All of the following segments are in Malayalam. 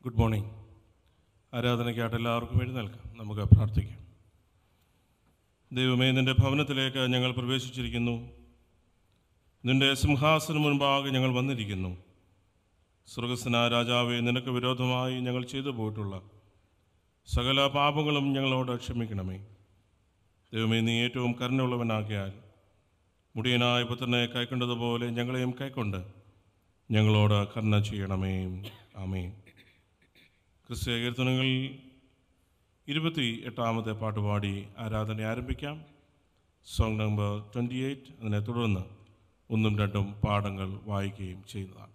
ഗുഡ് മോർണിംഗ് ആരാധനയ്ക്കായിട്ട് എല്ലാവർക്കും എഴുന്നേൽക്കാം നമുക്ക് പ്രാർത്ഥിക്കാം ദൈവമേ നിൻ്റെ ഭവനത്തിലേക്ക് ഞങ്ങൾ പ്രവേശിച്ചിരിക്കുന്നു നിൻ്റെ സിംഹാസനം മുൻപാകെ ഞങ്ങൾ വന്നിരിക്കുന്നു സ്വർഗസ്ന രാജാവെ നിനക്ക് വിരോധമായി ഞങ്ങൾ ചെയ്തു പോയിട്ടുള്ള സകല പാപങ്ങളും ഞങ്ങളോട് ക്ഷമിക്കണമേ ദൈവമേ നീ ഏറ്റവും കരുണയുള്ളവനാകിയാൽ മുടിയനായ പുത്രനെ കൈക്കൊണ്ടതുപോലെ ഞങ്ങളെയും കൈക്കൊണ്ട് ഞങ്ങളോട് കരുണ ചെയ്യണമേ ആമേ ക്രിസ്തീയ കീർത്തനങ്ങളിൽ ഇരുപത്തി എട്ടാമത്തെ പാട്ടുപാടി ആരാധന ആരംഭിക്കാം സോങ് നമ്പർ ട്വൻറ്റി എയ്റ്റ് അതിനെ തുടർന്ന് ഒന്നും രണ്ടും പാഠങ്ങൾ വായിക്കുകയും ചെയ്യുന്നതാണ്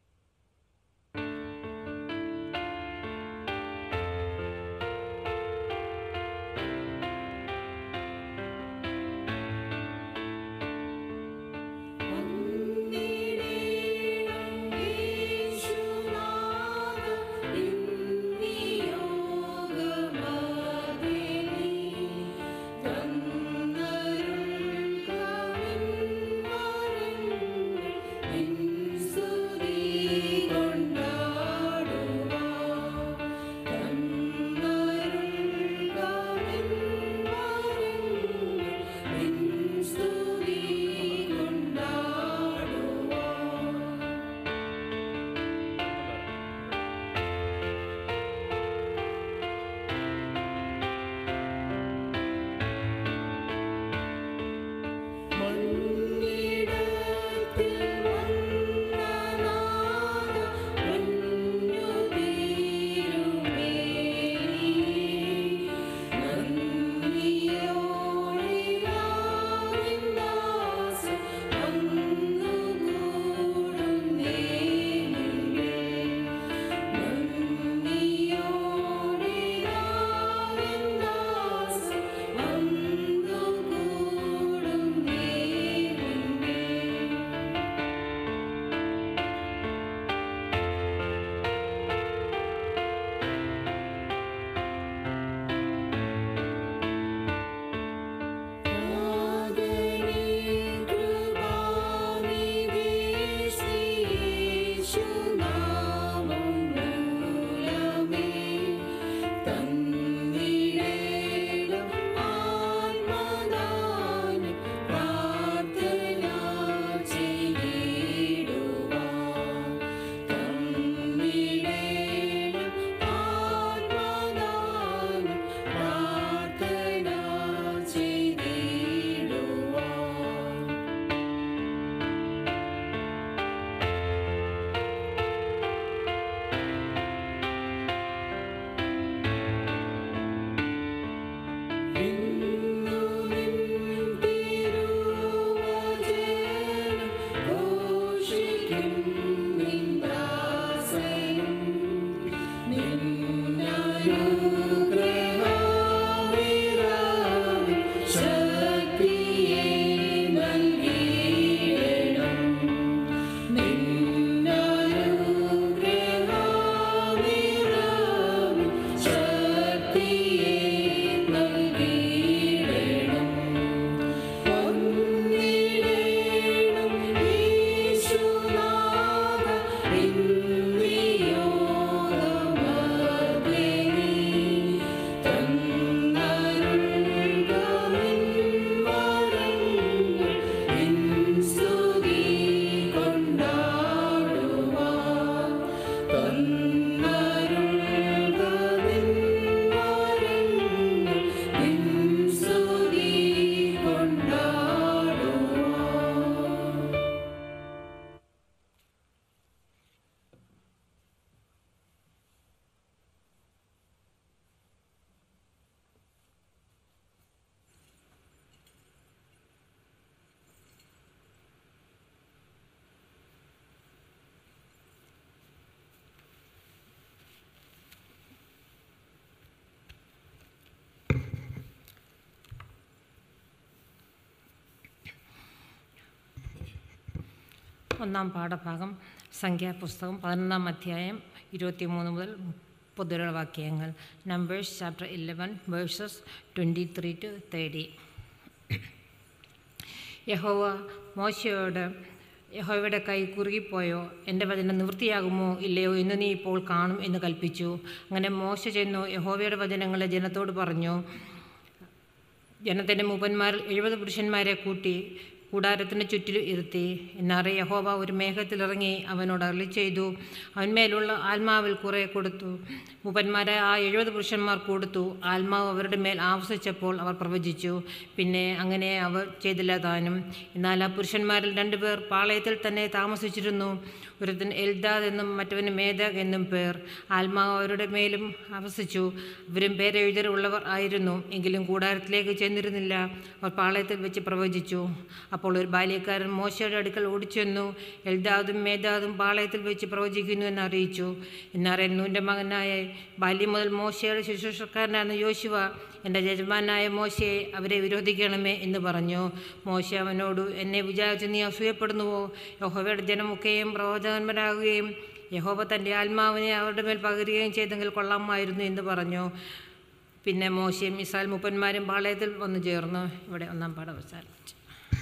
ഒന്നാം പാഠഭാഗം സംഖ്യാപുസ്തകം പതിനൊന്നാം അധ്യായം ഇരുപത്തിമൂന്ന് മുതൽ മുപ്പതുവരെയുള്ള വാക്യങ്ങൾ numbers chapter eleven verses twenty three to thirty Jehovah മോശയോട് യഹോവയുടെ കൈ കുറുകിപ്പോയോ എൻ്റെ വചനം നിവൃത്തിയാകുമോ ഇല്ലയോ എന്ന് നീ ഇപ്പോൾ കാണും എന്ന് കൽപ്പിച്ചു അങ്ങനെ മോശ ചെന്നു യഹോവയുടെ വചനങ്ങളെ ജനത്തോട് പറഞ്ഞു ജനത്തിൻ്റെ മൂപ്പന്മാരിൽ എഴുപത് പുരുഷന്മാരെ കൂട്ടി കൂടാരത്തിന് ചുറ്റിലും ഇരുത്തി എന്നാറെ യഹോവ ഒരു മേഘത്തിലിറങ്ങി അവനോട് അരളി ചെയ്തു അവന്മേലുള്ള ആത്മാവിൽ കുറേ കൊടുത്തു മൂപ്പന്മാരെ ആ എഴുപത് പുരുഷന്മാർ കൊടുത്തു ആത്മാവ് അവരുടെ മേൽ ആവസിച്ചപ്പോൾ അവർ പ്രവചിച്ചു പിന്നെ അങ്ങനെ അവർ ചെയ്തില്ല താനും എന്നാൽ ആ പുരുഷന്മാരിൽ രണ്ടുപേർ പാളയത്തിൽ തന്നെ താമസിച്ചിരുന്നു ഒരുത്തൻ എൽദാദ് എന്നും മറ്റവന് മേധക് എന്നും പേർ ആത്മാവ് അവരുടെ മേലും ആവസിച്ചു ഇവരും പേരെഴുതലുള്ളവർ ആയിരുന്നു എങ്കിലും കൂടാരത്തിലേക്ക് ചെന്നിരുന്നില്ല അവർ പാളയത്തിൽ വെച്ച് പ്രവചിച്ചു അപ്പോൾ ഒരു ബാല്യക്കാരൻ മോശയുടെ അടുക്കൽ ഓടിച്ചെന്നു എൽദാദും മേധാദും പാളയത്തിൽ വെച്ച് പ്രവചിക്കുന്നു എന്ന് അറിയിച്ചു എന്നാൽ എന്നൂൻ്റെ മകനായ ബാല്യം മുതൽ മോശയുടെ ശുശ്രൂഷക്കാരനാണ് യോശുവ എൻ്റെ യജമാനായ മോശയെ അവരെ വിരോധിക്കണമേ എന്ന് പറഞ്ഞു മോശ അവനോട് എന്നെ വിചാരിച്ച് നീ അസൂയപ്പെടുന്നുവോ യഹോവയുടെ ജനമൊക്കെയും പ്രവചകന്മാരാകുകയും യഹോവ തൻ്റെ ആത്മാവിനെ അവരുടെ മേൽ പകരുകയും ചെയ്തെങ്കിൽ കൊള്ളാമായിരുന്നു എന്ന് പറഞ്ഞു പിന്നെ മോശയും ഇസാൽ മുപ്പന്മാരും പാളയത്തിൽ വന്നു ചേർന്നു ഇവിടെ ഒന്നാം പാഠം അവസാനിച്ചു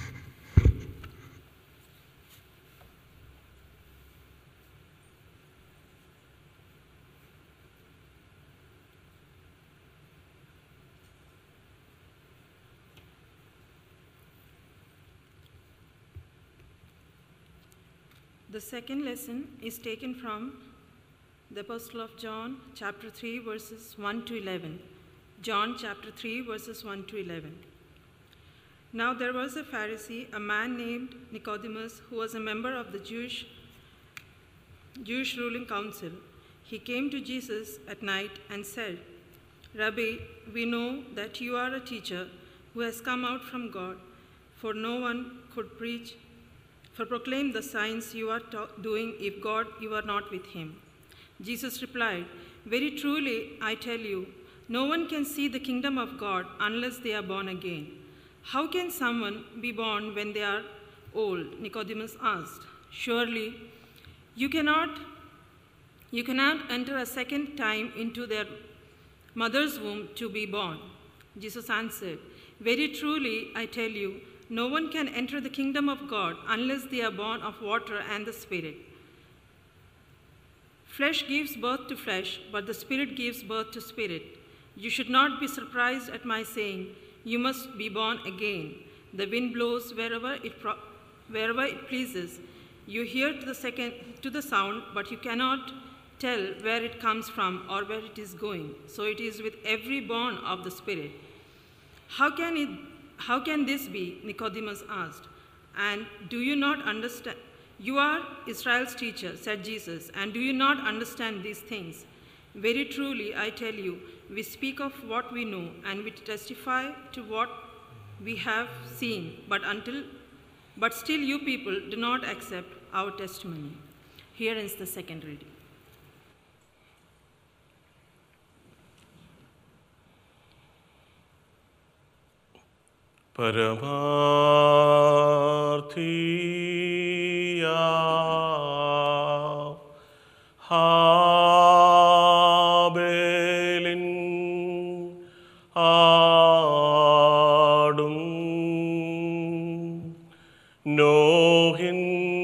The second lesson is taken from the Epistle of John, chapter 3, verses 1 to 11. John, chapter 3, verses 1 to 11. Now there was a Pharisee, a man named Nicodemus, who was a member of the Jewish, Jewish ruling council. He came to Jesus at night and said, Rabbi, we know that you are a teacher who has come out from God, for no one could preach for proclaim the signs you are to- doing if God you are not with him. Jesus replied, Very truly I tell you, no one can see the kingdom of God unless they are born again. How can someone be born when they are old? Nicodemus asked. Surely you cannot you cannot enter a second time into their mother's womb to be born. Jesus answered, Very truly, I tell you, no one can enter the kingdom of God unless they are born of water and the Spirit. Flesh gives birth to flesh, but the Spirit gives birth to spirit. You should not be surprised at my saying, You must be born again. The wind blows wherever it, pro- wherever it pleases. You hear to the, second, to the sound, but you cannot tell where it comes from or where it is going. So it is with every born of the Spirit. How can, it, how can this be? Nicodemus asked. And do you not understand? You are Israel's teacher, said Jesus, and do you not understand these things? Very truly, I tell you, we speak of what we know, and we testify to what we have seen, but until but still you people do not accept our testimony. Here is the second reading. പരമാർത്ഥിയ ഹാബേലിൻ ആടും നോഹിൻ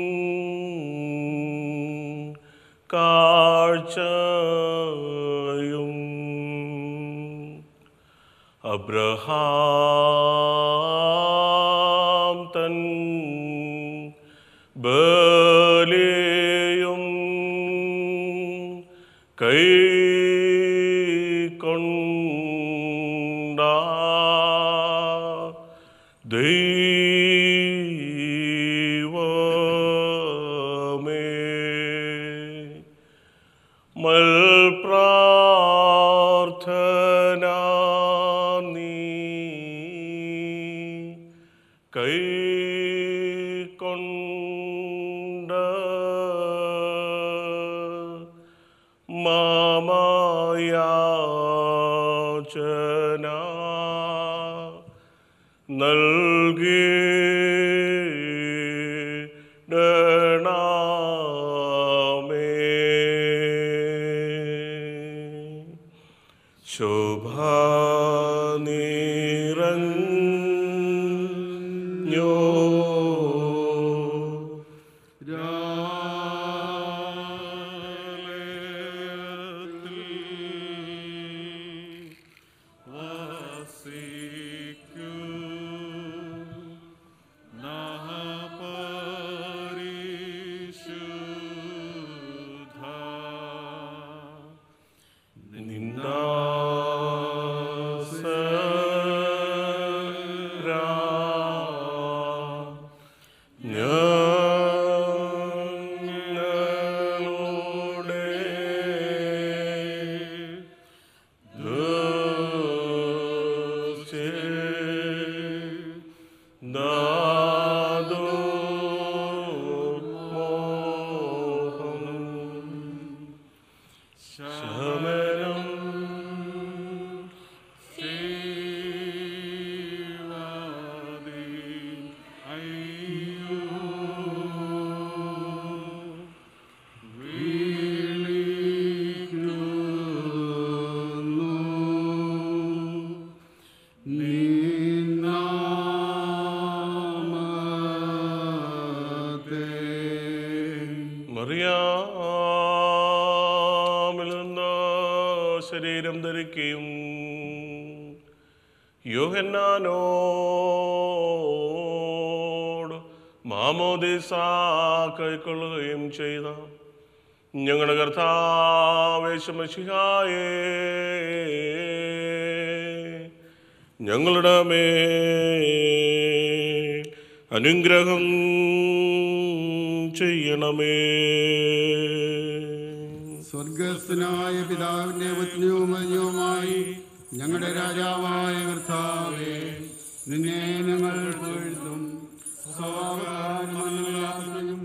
കാഴ്ചയും അബ്രഹാം തൻ ബലിയും കൈക്കൊണ്ട ദൈവമേ മൽപ്രാർത്ഥന നീ കൈക്കൊണ്ട മാമയാചന നൽകി ശോഭാനിറഞ്ഞോ സ്വീകരിക്കുകയും യോഹന്നാനോട് മാമോദിസ കൈക്കൊള്ളുകയും ചെയ്ത ഞങ്ങളുടെ കർത്താവേശമശിഹായേ ഞങ്ങളുടെ മേൽ അനുഗ്രഹം ചെയ്യണമേ സ്വർഗസ്ഥനായ പിതാവിന്റെ പത്നിയും മഞ്ഞവുമായി ഞങ്ങളുടെ രാജാവായ കർത്താവേ നിന്നെ ഞങ്ങൾ പുകഴ്ത്തും സ്വഭാവകാരണമല്ലാത്തതിനും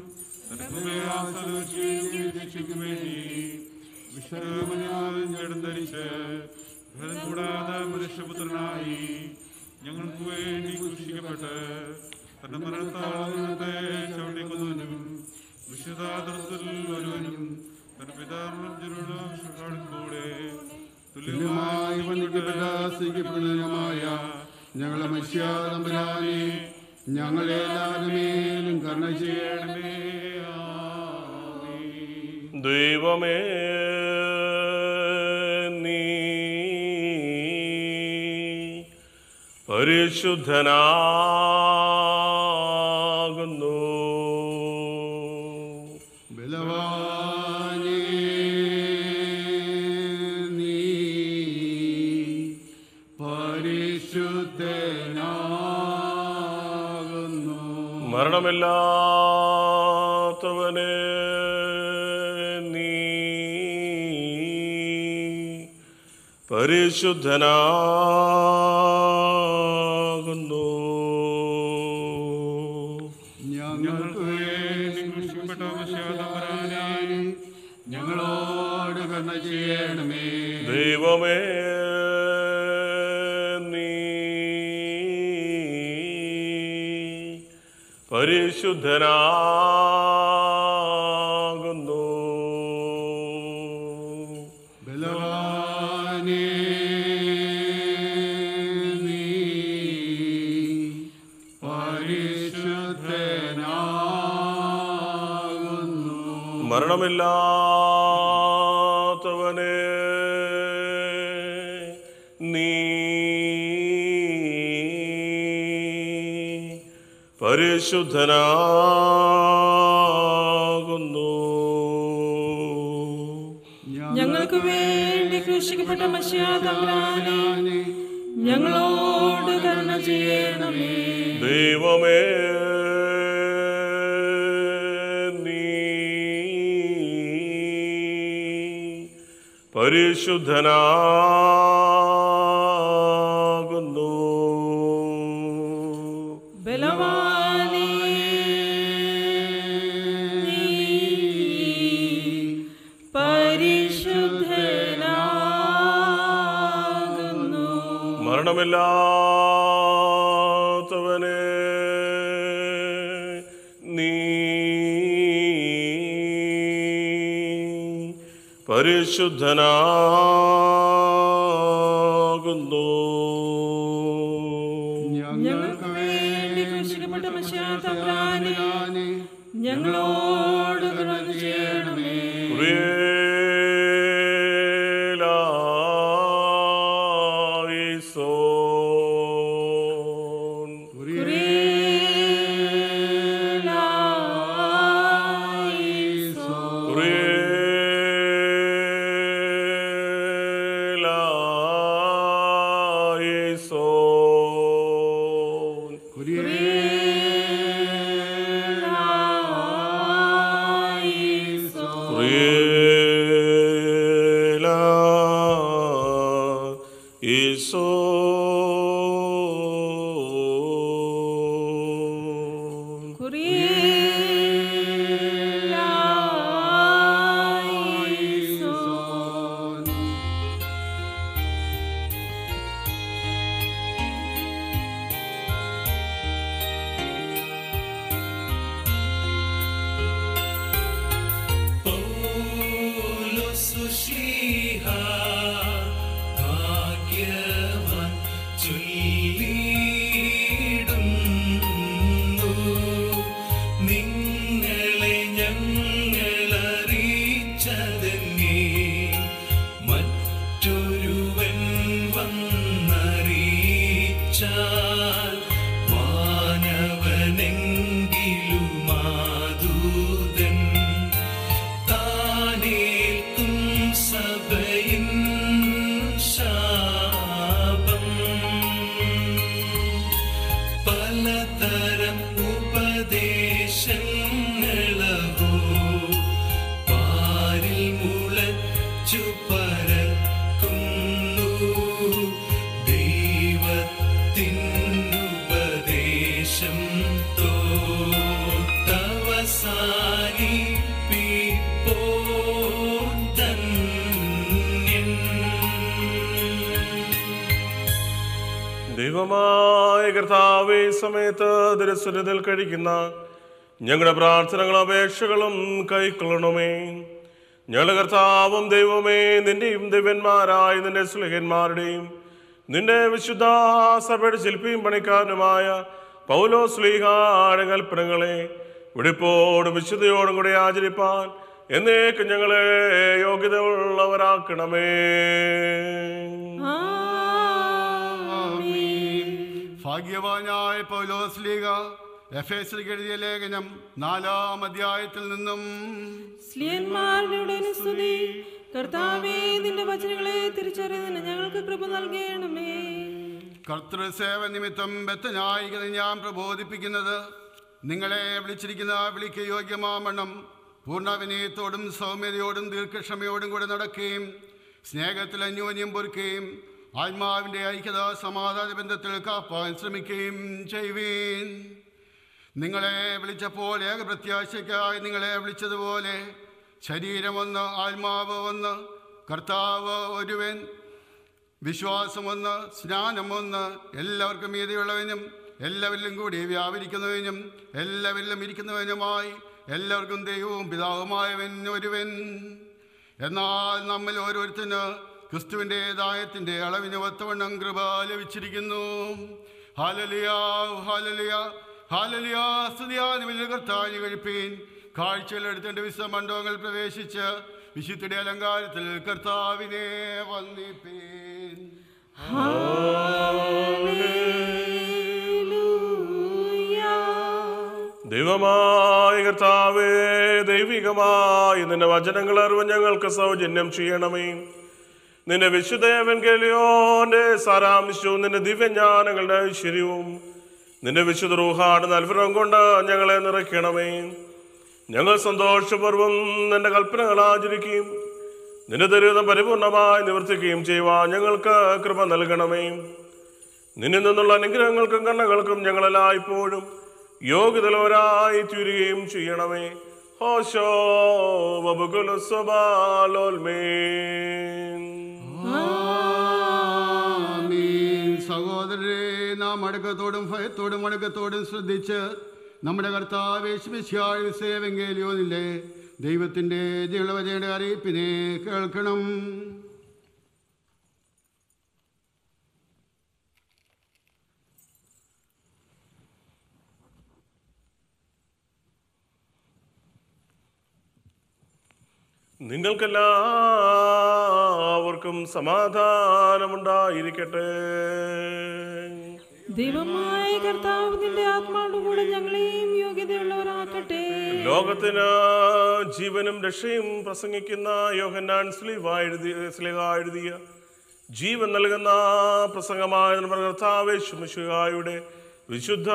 രക്ഷിക്കും വേണ്ടി വിശ്വമനാഥൻ ജഡം ധരിച്ച് ഫലം കൂടാതെ മനുഷ്യപുത്രനായി ഞങ്ങൾക്ക് വേണ്ടി കുഷിക്കപ്പെട്ട് തന്റെ മരണത്താളത്തെ ചവിട്ടിക്കുന്നവനും വിശുദ്ധാതൃത്തിൽ ഒരുവനും തന്റെ പിതാവിനും ജനോടും കൂടെ തുല്യമായി വന്നിക്കപ്പെട്ട സ്വീകരിക്കുന്നതിനുമായ ഞങ്ങളെ മനുഷ്യാതമ്പരാനെ ഞങ്ങളെ എല്ലാവരുടെ മേലും കരുണ ചെയ്യണമേ ആമേൻ. ദൈവമേ നീ പരിശുദ്ധനാകുന്നു ബലവാനേ നീ പരിശുദ്ധനാകുന്നു മരണമില്ലാത്തവനെ നീ പരിശുദ്ധനാകുന്നു ഞങ്ങൾക്ക് വേണ്ടി കൃഷിപ്പെട്ട വശാതമ്പരാനെ ഞങ്ങളോട് കരുണ ചെയ്യണമേ ദൈവമേ നീ പരിശുദ്ധനാകുന്നു ബലവാനേ നീ പരിശുദ്ധനാകുന്നു മരണമില്ലാത്തവനെ നീ പരിശുദ്ധനാകുന്നു ഞങ്ങൾക്ക് വേണ്ടി ക്രൂശിക്കപ്പെട്ട മനുഷ്യാതമ്പരാനെ ഞങ്ങളോട് കരുണ ചെയ്യണമേ ദൈവമേ നീ പരിശുദ്ധനാകുന്നു ബലവാനേ നീ പരിശുദ്ധനാകുന്നു മരണമില്ലാത്തവനെ നീ പരിശുദ്ധനാകുന്നു ഞങ്ങൾക്ക് വേണ്ടി ക്രൂശിക്കപ്പെട്ട മനുഷ്യാതമ്പരാനെ ഞങ്ങളോട് കരുണ ചെയ്യണമേ ും ഈശോ പൗലോസുശ്ലീഹ ഭാഗ്യവാൻ ചൊല്ലി വിളിച്ചാൽ വാനവനെങ്കിലും മാതൂതൻ താനേൽക്കും സഭയിൻ ശാപം പലതരം ഉപദേശങ്ങളവോ പാരിൽ മുളച്ചു പരക്കുന്നു ദൈവത്തിനുപദേശം തോട്ടവസാനിപ്പിപ്പോൻ ധന്യൻ ദൈവമായ കർത്താവേ സമയത്ത് ദുരസ്വരത്തിൽ കഴിക്കുന്ന ഞങ്ങളുടെ പ്രാർത്ഥനകളും അപേക്ഷകളും കൈക്കൊള്ളണമേ ഞങ്ങളുടെ കർത്താവും ദൈവമേ നിന്റെയും ദിവ്യന്മാരായ നിന്റെ സ്ലിഹന്മാരുടെയും നിന്റെ വിശുദ്ധ സഭയുടെ ശില്പിയും പണിക്കാരനുമായ പൗലോ സ്ലീഹാടെ കൽപ്പനകളെ വെടിപ്പോടും വിശുദ്ധയോടും കൂടി ആചരിപ്പാൻ എന്നേക്ക് ഞങ്ങളെ യോഗ്യതയുള്ളവരാക്കണമേ ഭാഗ്യവാനായ പൗലോസ് ലീഗ എഫേസിലേക്ക് എഴുതിയ ലേഖനം നാലാം അധ്യായത്തിൽ നിന്നും സ്ലിയന്മാരുടെ സ്തുതി കർത്താവേ നിന്റെ വചനങ്ങളെ തിരിച്ചറിയുന്നതിന് ഞങ്ങൾക്ക് കൃപ നൽകണമേ കർത്തൃസേവ നിമിത്തം ബദ്ധനായികത ഞാൻ പ്രബോധിപ്പിക്കുന്നത് നിങ്ങളെ വിളിച്ചിരിക്കുന്ന വിളിക്ക് യോഗ്യമാവണ്ണം പൂർണ്ണ വിനയത്തോടും സൗമ്യതയോടും ദീർഘക്ഷമയോടും കൂടെ നടക്കുകയും സ്നേഹത്തിൽ അന്യോന്യം പൊറുക്കുകയും ആത്മാവിൻ്റെ ഐക്യത സമാധാന ബന്ധത്തിൽ കാപ്പാൻ ശ്രമിക്കുകയും ചെയ്യുവീൻ നിങ്ങളെ വിളിച്ചപ്പോൾ ഏകപ്രത്യാശയ്ക്കായി നിങ്ങളെ വിളിച്ചതുപോലെ ശരീരമൊന്ന് ആത്മാവ് ഒന്ന് കർത്താവ് ഒരുവൻ വിശ്വാസമൊന്ന് സ്നാനമൊന്ന് എല്ലാവർക്കും മീതിയുള്ളവനും എല്ലാവരിലും കൂടി വ്യാപരിക്കുന്നവനും എല്ലാവരിലും ഇരിക്കുന്നവനുമായി എല്ലാവർക്കും ദൈവവും പിതാവുമായവൻ ഒരുവൻ എന്നാൽ നമ്മൾ ഓരോരുത്തന് ക്രിസ്തുവിൻ്റെ ദായത്തിൻ്റെ അളവിന് ഒത്തവണ്ണം കൃപ ലഭിച്ചിരിക്കുന്നു ഹാലലിയ ഹാലലിയ ഹാലലിയ സ്തുതിയാനുവിൽ കർത്താവ് കഴിപ്പീൻ കാഴ്ചകളെടുത്തേണ്ട വിശ്വ മണ്ഡപങ്ങൾ പ്രവേശിച്ച് വിശുദ്ധിയുടെ അലങ്കാരത്തിൽ കർത്താവിനെ വന്ദിപ്പീൻ ദൈവമായ കർത്താവേ ദൈവികമായി നിന്റെ വചനങ്ങൾ അറിവ് ഞങ്ങൾക്ക് സൗജന്യം ചെയ്യണമേ നിന്റെ വിശുദ്ധേവൻകേലിയോന്റെ സാരാംശവും നിന്റെ ദിവ്യജ്ഞാനങ്ങളുടെ ഐശ്വര്യവും നിന്റെ വിശുദ്ധ റൂഹാട് നൽവരം കൊണ്ട് ഞങ്ങളെ നിറയ്ക്കണമേ ഞങ്ങൾ സന്തോഷപൂർവ്വം നിന്റെ കൽപ്പനകൾ ആചരിക്കുകയും നിന്റെ ദുരിതം പരിപൂർണമായി നിവർത്തിക്കുകയും ചെയ്യുവാൻ ഞങ്ങൾക്ക് കൃപ നൽകണമേ നിന്നിൽ നിന്നുള്ള അനുഗ്രഹങ്ങൾക്കും കണ്ണുകൾക്കും ഞങ്ങളെല്ലായ്പ്പോഴും യോഗ്യതലോരായി തീരുകയും ചെയ്യണമേ ഹോശോ വബുകുല സ്വബാലോൽമേൻ ആമീൻ. സഹോദരരെ നാം അടക്കത്തോടും ഭയത്തോടും അടക്കത്തോടും ശ്രദ്ധിച്ച് നമ്മുടെ കർത്താവേശ്മിശായ സേവെങ്കേലിയോനില്ലേ ദൈവത്തിൻ്റെ ജീളവചയുടെ അറിയിപ്പിനെ കേൾക്കണം നിങ്ങൾക്കെല്ലാവർക്കും സമാധാനമുണ്ടായിരിക്കട്ടെ ദൈവമായ കർത്താവ് നിന്റെ ആത്മാവിന്റെ കൂടെ ഞങ്ങളെയും യോഗ്യതയുള്ളവരാക്കട്ടെ ലോകത്തിന് ജീവനും രക്ഷയും പ്രസംഗിക്കുന്ന യോഹന്നാൻ സ്ലീവ എഴുതിയ സ്ലീഹ എഴുതിയ ജീവൻ നൽകുന്ന പ്രസംഗമായ നമ്മുടെ കർത്താവേശുമിശുഹായുടെ വിശുദ്ധ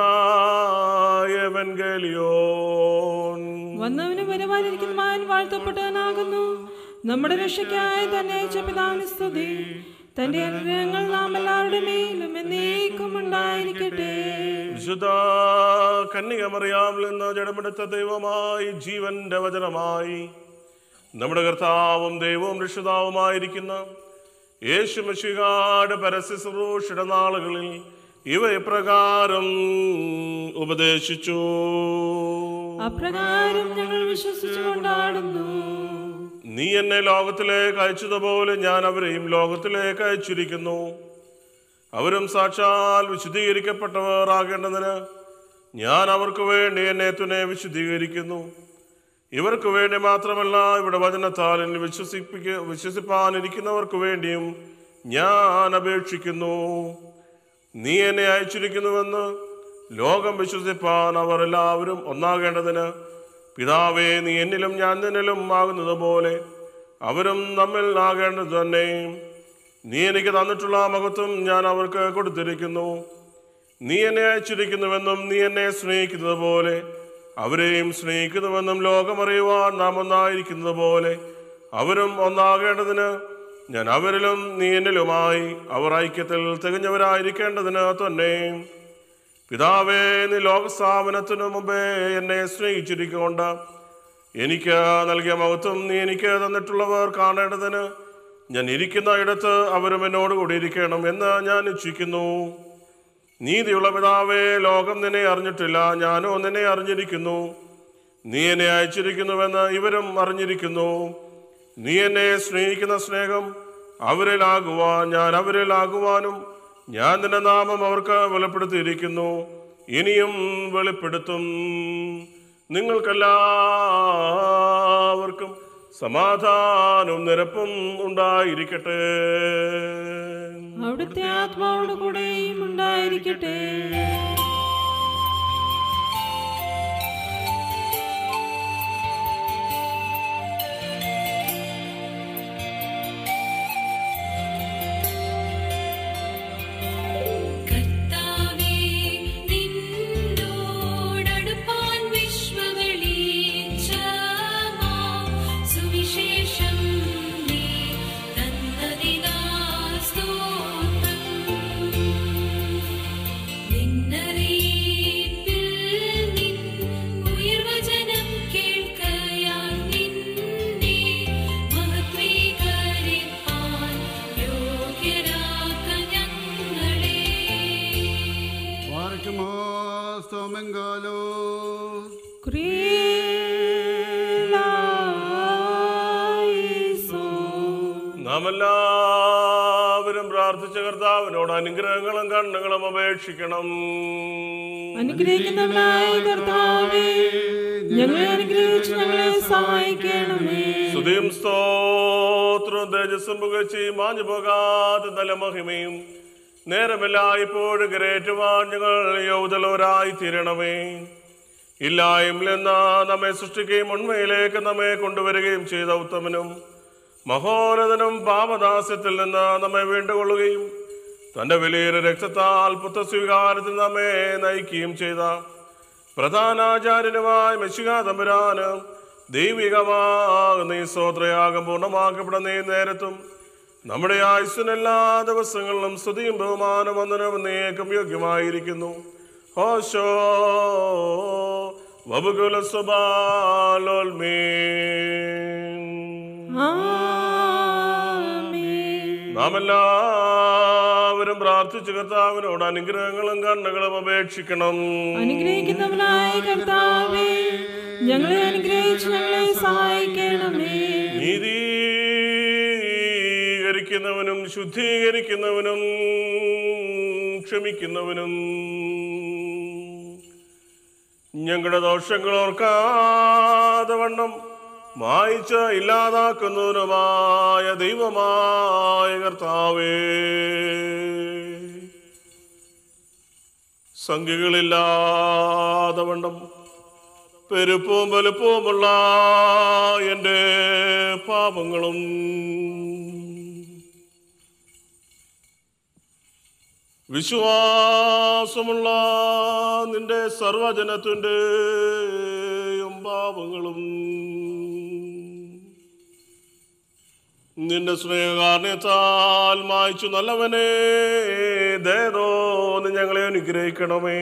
എവൻഗേലിയോൻ വന്നവന് വരുവാനിരിക്കുന്നവൻ വാഴ്ത്തപ്പെട്ടവനാകുന്നു നമ്മുടെ രക്ഷയ്ക്കായി തന്നെ അയച്ച പിതാവിന് സ്തുതി തന്റെ അനുഗ്രഹങ്ങൾ നാം എല്ലാവരുടെ മേലും എന്നേക്കും ഉണ്ടായിരിക്കട്ടെ വിശുദ്ധ കന്യകമറിയാമിൽ നിന്ന് ജഡമെടുത്ത ദൈവമായി ജീവന്റെ വചനമായി നമ്മുടെ കർത്താവും ദൈവവും രക്ഷിതാവുമായിരിക്കുന്ന യേശു മഷികാട് പരസ്യശ്രൂഷയുടെ നാളുകളിൽ ഇവ ഇപ്രകാരം ഉപദേശിച്ചു അപ്രകാരം ഞങ്ങൾ വിശ്വസിച്ചു കൊണ്ടാടുന്നു നീ എന്നെ ലോകത്തിലേക്ക് അയച്ചതുപോലെ ഞാൻ അവരെയും ലോകത്തിലേക്ക് അയച്ചിരിക്കുന്നു അവരും സാക്ഷാൽ വിശുദ്ധീകരിക്കപ്പെട്ടവർ ആകേണ്ടതിന് ഞാൻ അവർക്ക് വേണ്ടി എന്നെ തുനെ വിശുദ്ധീകരിക്കുന്നു ഇവർക്ക് വേണ്ടി മാത്രമല്ല ഇവിടെ വചനത്താൽ എന്നെ വിശ്വസിപ്പിക്ക വിശ്വസിപ്പാനിരിക്കുന്നവർക്ക് വേണ്ടിയും ഞാൻ അപേക്ഷിക്കുന്നു നീ എന്നെ അയച്ചിരിക്കുന്നുവെന്ന് ലോകം വിശ്വസിപ്പാൻ അവർ എല്ലാവരും ഒന്നാകേണ്ടതിന് പിതാവേ നീ എന്നിലും ഞാൻ നിന്നിലും ആകുന്നത് പോലെ അവരും നമ്മിൽ ആകേണ്ടത് തന്നെ നീ എനിക്ക് തന്നിട്ടുള്ള മഹത്വം ഞാൻ അവർക്ക് കൊടുത്തിരിക്കുന്നു നീ എന്നെ അയച്ചിരിക്കുന്നുവെന്നും നീ എന്നെ സ്നേഹിക്കുന്നത് പോലെ അവരെയും സ്നേഹിക്കുന്നുവെന്നും ലോകമറിയുവാൻ നാം ഒന്നായിരിക്കുന്നത് പോലെ അവരും ഒന്നാകേണ്ടതിന് ഞാൻ അവരിലും നീ എന്നിലുമായി അവർ ഐക്യത്തിൽ തികഞ്ഞവരായിരിക്കേണ്ടതിന് തന്നെ പിതാവേ നീ ലോകസ്ഥാപനത്തിനു മുമ്പേ എന്നെ സ്നേഹിച്ചിരിക്കൊണ്ട് എനിക്ക് നൽകിയ മഹത്വം നീ എനിക്ക് തന്നിട്ടുള്ളവർ കാണേണ്ടതിന് ഞാൻ ഇരിക്കുന്ന ഇടത്ത് അവരും എന്നോട് കൂടി ഇരിക്കണം എന്ന് ഞാൻ ഇച്ഛിക്കുന്നു നീതിയുള്ള പിതാവേ ലോകം നിന്നെ അറിഞ്ഞിട്ടില്ല ഞാനോ നിന്നെ അറിഞ്ഞിരിക്കുന്നു നീ എന്നെ അയച്ചിരിക്കുന്നുവെന്ന് ഇവരും അറിഞ്ഞിരിക്കുന്നു നീ എന്നെ സ്നേഹിക്കുന്ന സ്നേഹം അവരിലാകുവാൻ ഞാൻ അവരിലാകുവാനും ഞാൻ നിന്റെ നാമം അവർക്ക് വെളിപ്പെടുത്തിയിരിക്കുന്നു ഇനിയും വെളിപ്പെടുത്തും നിങ്ങൾക്കെല്ലാവർക്കും സമാധാനവും നിരപ്പും ഉണ്ടായിരിക്കട്ടെ അവിടുത്തെ ആത്മാവോട് കൂടെയും ഉണ്ടായിരിക്കട്ടെ കർത്താവേ നിന്നോടടുപ്പാൻ വിശ്വവെളിച്ചമാം സുവിശേഷം നീ തന്നതിനാൽ സ്തോത്രം. നിന്നറിയിപ്പിൽ നിൻ ഉയർവചനം കേൾക്കയാൽ നിന്നെ മഹത്വീകരിപ്പാൻ യോഗ്യരാക്ക ഞങ്ങളെ വാർക്കുമാസ്തോമെങ്കാലോ നാം എല്ലാവരും പ്രാർത്ഥിച്ച കർത്താവിനോട് അനുഗ്രഹങ്ങളും കണ്ണുകളും അപേക്ഷിക്കണം അനുഗ്രഹിക്കുന്നവനായ കർത്താവേ ഞങ്ങളെ അനുഗ്രഹിച്ച് ഞങ്ങളെ സഹായിക്കണമേ സ്തുതിയും സ്തോത്രവും തേജസ്സും പുകഴ്ച മാഞ്ഞു പോകാത്ത തലമഹിമയും നേരമില്ല ഇപ്പോഴും കരേറ്റുവാൻ ഞങ്ങൾ യൗതലോരായി തീരണമേ ഇല്ലായ്മയിൽ നിന്ന് നമ്മെ സൃഷ്ടിക്കുകയും ഉണ്മയിലേക്ക് നമ്മെ കൊണ്ടുവരികയും ചെയ്ത ഉത്തമനും മഹോന്നതനും പാപദാസ്യത്തിൽ നിന്ന് നമ്മെ വീണ്ടുകൊള്ളുകയും തന്റെ വലിയൊരു രക്തത്താൽ പുത്രസ്വീകാരത്തിൽ നമ്മെ നയിക്കുകയും ചെയ്ത പ്രധാനാചാര്യനുമായ മെശിക തമ്പുരാന് ദൈവികമാകുന്ന ഈ സ്തോത്രയാഗം പൂർണ്ണമാക്കപ്പെടുന്ന ഈ നേരത്തും നമ്മുടെ ആയുസ്സിനെല്ലാ ദിവസങ്ങളിലും സ്തുതിയും ബഹുമാനം വന്ദനവും നീക്കം യോഗ്യമായിരിക്കുന്നു ഹോശോ വബുകുല സ്വബാലോൽമേ നാം എല്ലാവരും പ്രാർത്ഥിച്ചു കർത്താവിനോട് അനുഗ്രഹങ്ങളും കണ്ണുകളും അപേക്ഷിക്കണം അനുഗ്രഹിക്കുന്നവനായ കർത്താവേ ഞങ്ങളെ അനുഗ്രഹിച്ച് ഞങ്ങളെ സഹായിക്കണമേ നീതീകരിക്കുന്നവനും ശുദ്ധീകരിക്കുന്നവനും ക്ഷമിക്കുന്നവനും ഞങ്ങളുടെ ദോഷങ്ങൾ ഓർക്കാതെ വണ്ണം മായിച്ച് ഇല്ലാതാക്കുന്നവനുമായ ദൈവമായ കർത്താവേ സംഖ്യകളില്ലാതെ വണ്ണം പെരുപ്പവും വലുപ്പവുമുള്ള എൻ്റെ പാപങ്ങളും വിശ്വാസമുള്ള നിന്റെ സർവജനത്തിൻ്റെയും പാപങ്ങളും നിന്റെ സ്നേഹകാരണത്താൽ മായ്ച്ചു നല്ലവനെ ദേതോന്ന് ഞങ്ങളെ അനുഗ്രഹിക്കണമേ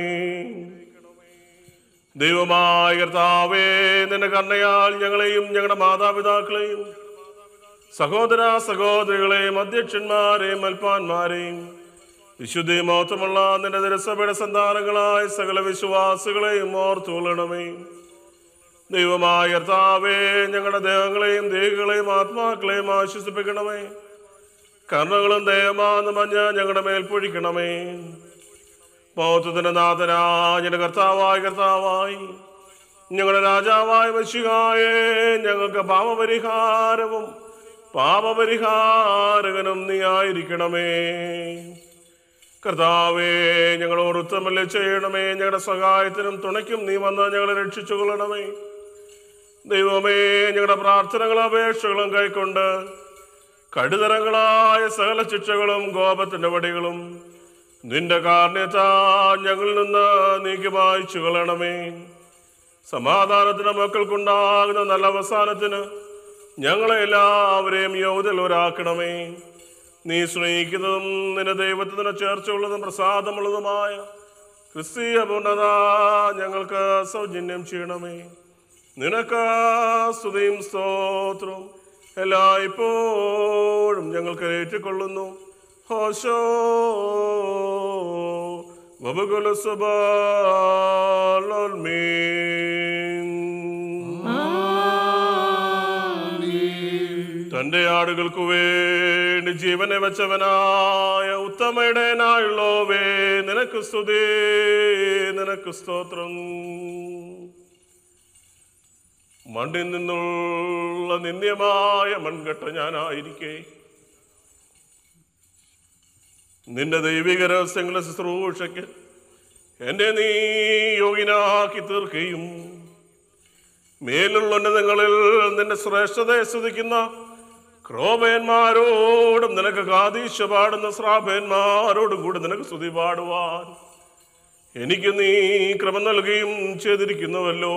ദൈവമായ കർത്താവേ നിന്റെ കണ്ണയാൽ ഞങ്ങളെയും ഞങ്ങളുടെ മാതാപിതാക്കളെയും സഹോദര സഹോദരികളെയും അധ്യക്ഷന്മാരെയും മൽപ്പാന്മാരെയും വിശുദ്ധി മഹത്വമുള്ള നിന്റെ ദരസഭയുടെ സന്താനങ്ങളായ സകല വിശ്വാസികളെയും ഓർത്തുകൊള്ളണമേ ദൈവമായ കർത്താവേ ഞങ്ങളുടെ ദേഹങ്ങളെയും ദേഹികളെയും ആത്മാക്കളെയും ആശ്വസിപ്പിക്കണമേ കർണകളും ദയമാന്ന് മഞ്ഞ ഞങ്ങളുടെ മേൽ പൊഴിക്കണമേ ബൗദ്ധത്തിന്റെ നാഥനായ കർത്താവായ കർത്താവായി ഞങ്ങളുടെ രാജാവായ വശികായേ ഞങ്ങൾക്ക് പാപപരിഹാരവും പാപപരിഹാരകനും നീ ആയിരിക്കണമേ കർത്താവേ ഞങ്ങളോട് ഉത്തമല്ലേ ചെയ്യണമേ ഞങ്ങളുടെ സഹായത്തിനും തുണയ്ക്കും നീ വന്ന് ഞങ്ങളെ രക്ഷിച്ചു കൊള്ളണമേ ദൈവമേ ഞങ്ങളുടെ പ്രാർത്ഥനകളും അപേക്ഷകളും കൈക്കൊണ്ട് കടുതരങ്ങളായ സകല ശിക്ഷകളും കോപത്തിന്റെ വടികളും നിന്റെ കാരണത്താ ഞങ്ങളിൽ നിന്ന് നീക്കി വായിച്ചു കൊള്ളണമേ സമാധാനത്തിന് മക്കൾക്കുണ്ടാകുന്ന നല്ല അവസാനത്തിന് ഞങ്ങളെ എല്ലാവരെയും യോഗ്യതയുള്ളവരാക്കണമേ നീ സ്നേഹിക്കുന്നതും നിന്റെ ദൈവത്തിന് ചേർച്ചയുള്ളതും പ്രസാദമുള്ളതുമായ ക്രിസ്തീയ പൂർണ്ണത ഞങ്ങൾക്ക് സൗജന്യം ചെയ്യണമേ നിനക്ക് സ്തുതിയും സ്തോത്രവും എല്ലായ്പ്പോഴും ഞങ്ങൾക്ക് ഏറ്റുകൊള്ളുന്നു ഹോശോ വബുകുല തന്റെ ആടുകൾക്കു വേണ്ടി ജീവനെ വെച്ചവനായ ഉത്തമയുടേനായുള്ളോവേ നിനക്ക് സ്തുതി നിനക്ക് സ്തോത്രം മണ്ണിൽ നിന്നുള്ള നിന്ദ്യമായ മൺകെട്ട ഞാനായിരിക്കേ നിന്റെ ദൈവിക രഹസ്യങ്ങളുടെ ശുശ്രൂഷയ്ക്ക് എന്നെ നീ യോഗ്യനാക്കി തീർക്കുകയും മേലുള്ള ഉന്നതങ്ങളിൽ നിന്റെ ശ്രേഷ്ഠതയെ സ്തുതിക്കുന്ന ക്രോപയന്മാരോടും നിനക്ക് കാതീശ പാടുന്ന ശ്രാപയന്മാരോടും കൂടി നിനക്ക് സ്തുതി പാടുവാൻ എനിക്ക് നീ ക്രമ നൽകുകയും ചെയ്തിരിക്കുന്നുവല്ലോ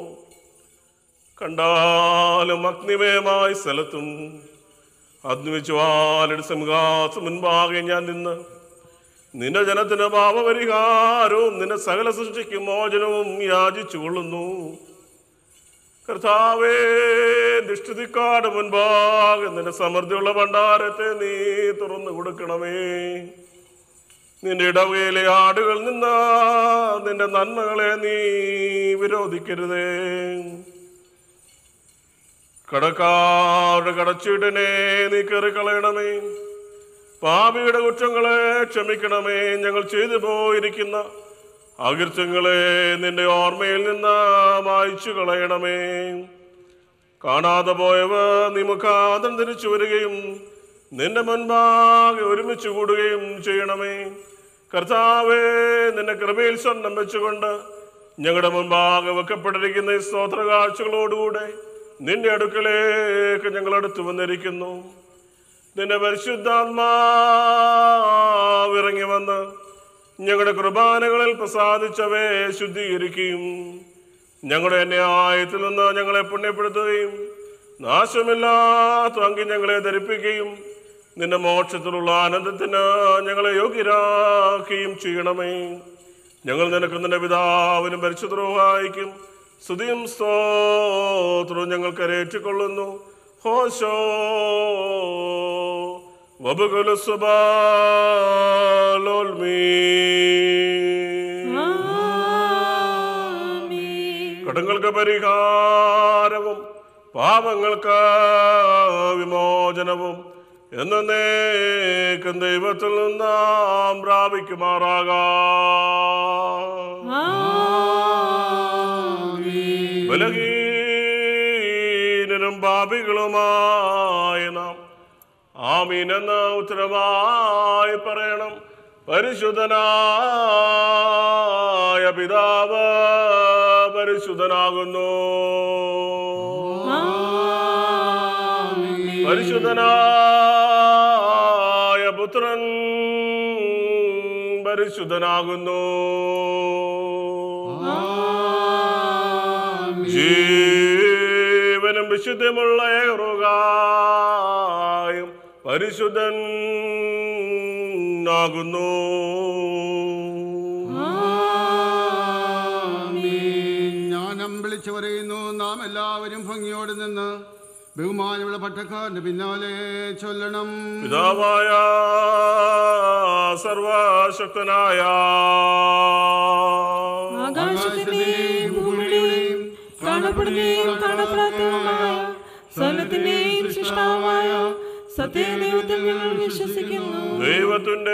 കണ്ടാലും അഗ്നിമയമായ സ്ഥലത്തും അഗ്നിവിച്ചുവാലയുടെ സിംഹാസം മുൻപാകെ ഞാൻ നിന്ന് നിന്റെ ജനത്തിന് പാപപരിഹാരവും നിന്റെ സകല സൃഷ്ടിക്ക് മോചനവും യാചിച്ചു കൊള്ളുന്നു കർത്താവേ ദുഷ്ടിക്കാട് മുൻപാകെ നിന്റെ സമൃദ്ധിയുള്ള ഭണ്ഡാരത്തെ നീ തുറന്നു കൊടുക്കണമേ നിന്റെ ഇടവകയിലെ ആടുകൾ നിന്ന് നിന്റെ നന്മകളെ നീ വിരോധിക്കരുതേ കടക്കാരുടെ കടച്ചീടിനെ നീ കയറിക്കളയണമേ പാപിയുടെ കുറ്റങ്ങളെ ക്ഷമിക്കണമേ ഞങ്ങൾ ചെയ്തു പോയിരിക്കുന്ന അകൃത്യങ്ങളെ നിന്റെ ഓർമ്മയിൽ നിന്ന് മായ്ച്ചു കളയണമേ കാണാതെ പോയവ നീ മുഖാന്തം തിരിച്ചു വരികയും നിന്റെ മുൻപാകെ ഒരുമിച്ച് കൂടുകയും ചെയ്യണമേ കർത്താവേ നിന്റെ കൃപയിൽ സ്വർണം വെച്ചുകൊണ്ട് ഞങ്ങളുടെ മുൻപാകെ വെക്കപ്പെട്ടിരിക്കുന്ന ഈ സ്തോത്ര കാഴ്ചകളോടുകൂടെ നിന്റെ അടുക്കലേക്ക് ഞങ്ങൾ അടുത്തു വന്നിരിക്കുന്നു നിന്റെ പരിശുദ്ധാത്മാവിറങ്ങി വന്ന് ഞങ്ങളുടെ കുർബാനകളിൽ പ്രസാദിച്ചവയെ ശുദ്ധീകരിക്കുകയും ഞങ്ങളുടെ ന്യായത്തിൽ നിന്ന് ഞങ്ങളെ പുണ്യപ്പെടുത്തുകയും നാശമില്ലാത്ത അങ്കി ഞങ്ങളെ ധരിപ്പിക്കുകയും നിന്റെ മോക്ഷത്തിലുള്ള ആനന്ദത്തിന് ഞങ്ങളെ യോഗ്യരാക്കുകയും ചെയ്യണമേ ഞങ്ങൾ നിനക്ക് നിന്റെ പിതാവിനും പരിശുദ്രോഹായിക്കും സ്തുതിയും സ്തോത്രവും ഞങ്ങൾക്ക് ഏറ്റുകൊള്ളുന്നു ഹോശോ വബുകുല കടങ്ങൾക്ക് പരിഹാരവും പാപങ്ങൾക്ക് വിമോചനവും എന്നേക്കും ദൈവത്തിൽ നിന്നാം പ്രാപിക്കുമാറാകാം ബലഹീനരും പാപികളുമായ നാം ആമീൻ എന്ന ഉത്തരമായി പറയണം പരിശുദ്ധനായ പിതാവ് പരിശുദ്ധനാകുന്നു പരിശുദ്ധനായ പുത്രൻ പരിശുദ്ധനാകുന്നു ജീവനും വിശുദ്ധമുള്ള ഏറുകായും പരിശുദ്ധൻ ആകുന്നു ജ്ഞാനം വിളിച്ചു പറയുന്നു നാം എല്ലാവരും ഭംഗിയോടെ നിന്ന് ബഹുമാനമുള്ള പട്ടക്കാരന്റെ പിന്നാലെ ചൊല്ലണം പിതാവായ സർവശക്തനായ ആകാശത്തിന്റെയും ഭൂമിയുടെയും കാണപ്പെടുന്നതും കാണപ്പെടാത്തതുമായ സ്ഥലത്തിന്റെയും സൃഷ്ടാവായ സത്യദൈവത്തിൽ ഞങ്ങൾ വിശ്വസിക്കുന്നു ദൈവത്തിന്റെ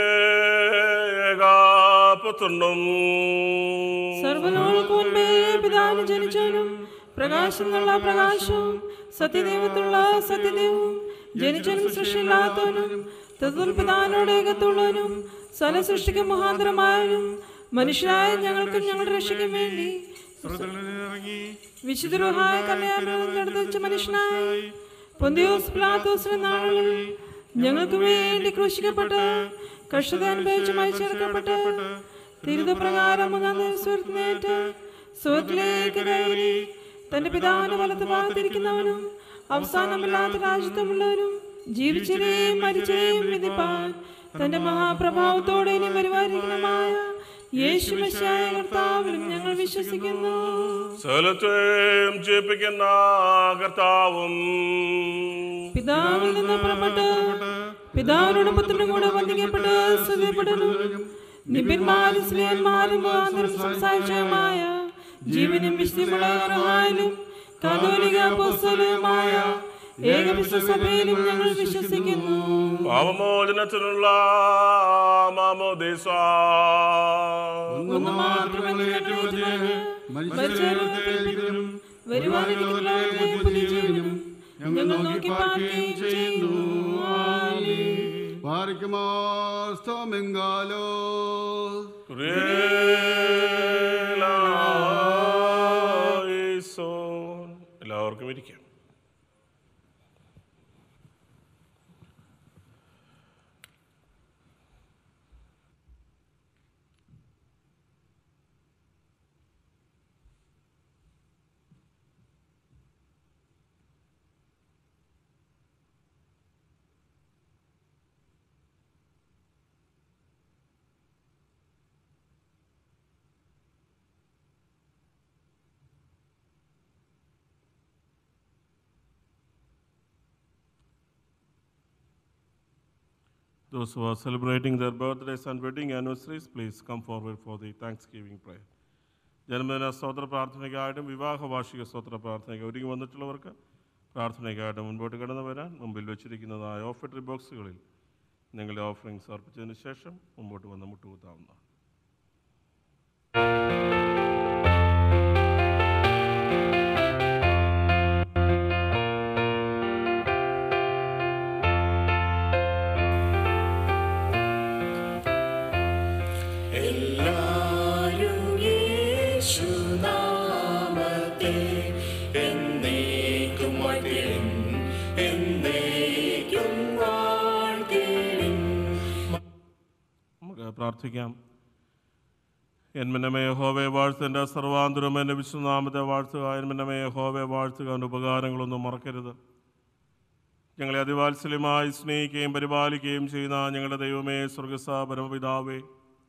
ഏകാപുത്രനും സർവലോകൾക്ക് മുൻപേ പിതാവിന് ജനിച്ചവനും പ്രകാശം എന്നുള്ള പ്രകാശവും സത്യദൈവത്തുള്ള സത്യദൈവവും ജനിച്ചവനും സൃഷ്ടിയില്ലാത്തവനും തതുൽ പിതാവിനോട് ഏകത്തുള്ളവനും സകല സൃഷ്ടിക്ക് മുഖാന്തരമായും മനുഷ്യരായ ഞങ്ങൾക്കും ഞങ്ങളുടെ രക്ഷയ്ക്കും വേണ്ടി സ്വർഗ്ഗത്തിലിറങ്ങി വിശുദ്ധരുഹായ കന്യാമൃതം വെച്ച മനുഷ്യനായി പൊന്തിയോസ് പിലാത്തോസിന്റെ നാളുകളിൽ ഞങ്ങൾക്ക് വേണ്ടി ക്രൂശിക്കപ്പെട്ട് കഷ്ടത അനുഭവിച്ച് മരിച്ചെടുക്കപ്പെട്ട് തിരുതപ്രകാരം സ്വരത്തിനേറ്റ് സുഖത്തിലേക്ക് കയറി തന്റെ പിതാവിന്റെ വലത്ത് ഭാഗത്തിരിക്കുന്നവനും അവസാനമില്ലാത്ത രാജ്യത്വമുള്ളവരും ജീവിച്ചവരെയും മരിച്ചവരെയും വിധിപ്പാൻ തന്റെ മഹാപ്രഭാവത്തോടെ ഇനി വരുവാനിരിക്കുന്നതുമായ യേശു മെസ്സിയായ കർത്താവിലും ഞങ്ങൾ വിശ്വസിക്കുന്നു സകലത്തെയും ജയിപ്പിക്കുന്ന കർത്താവും പിതാവിൽ നിന്ന് പുറപ്പെട്ട് പിതാവിനോട് പുത്രനും കൂടെ വന്ദിക്കപ്പെട്ട് സ്തുതിപ്പെടുന്നു നിബിന്മാരും സ്ത്രീയന്മാരും മുഖാന്തരം സംസാരിച്ചതുമായ ജീവനും വിശുദ്ധിമുള്ളവരായാലും കാതോലിക അപ്പോസ്തലനുമായ ഏകവിശ്വസഭയിലും ഞങ്ങൾ വിശ്വസിക്കുന്നു പാവമോചനത്തിനുള്ള മാമോദിസ ഒന്ന് മാത്രമേ നിറവേറ്റുവാന് മരിച്ചവരെ ഉയർപ്പിക്കുന്നതും വരുവാനിരിക്കുന്നവരെ പുതുജീവനും ഞങ്ങൾ നോക്കി പാർക്കുകയും ചെയ്യുന്നു ആമേൻ. പാറിക്കുമാസ്തോമെങ്കാലോ കുറിയേലായിസോൻ. എല്ലാവർക്കും ഇരിക്കാം Those who are celebrating their birthdays and wedding anniversaries, please come forward for the Thanksgiving prayer. ജന്മദിന സ്തോത്ര പ്രാർത്ഥനയ്ക്കായിട്ടും വിവാഹ വാർഷിക സ്തോത്ര പ്രാർത്ഥനയ്ക്ക് ഒരുങ്ങി വന്നിട്ടുള്ളവർക്ക് പ്രാർത്ഥനയ്ക്കായിട്ട് മുൻപോട്ട് കടന്നു വരാൻ മുമ്പിൽ വെച്ചിരിക്കുന്നതായ ഓഫറ്ററി ബോക്സുകളിൽ നിങ്ങളുടെ ഓഫറിങ്സ് അർപ്പിച്ചതിന് ശേഷം മുമ്പോട്ട് വന്ന് മുട്ടുകുത്താവുന്നതാണ് എല്ലാരും യേശുനാമത്തെ എന്നേക്കും വാഴ്ത്തിടും എന്നേക്കും വാഴ്ത്തിടും നമുക്ക് പ്രാർത്ഥിക്കാം എന്മിനമേ ഹോവെ വാഴ്ത്തൻ്റെ സർവാന്തരം എൻ്റെ വിശ്വനാമത്തെ വാഴ്ത്തുക എന്മിനമേ ഹോവെ വാഴ്ത്തുക എൻ്റെ ഉപകാരങ്ങളൊന്നും മറക്കരുത് ഞങ്ങളെ അതിവാത്സല്യമായി സ്നേഹിക്കുകയും പരിപാലിക്കുകയും ചെയ്യുന്ന ഞങ്ങളുടെ ദൈവമേ സ്വർഗസ പരമപിതാവേ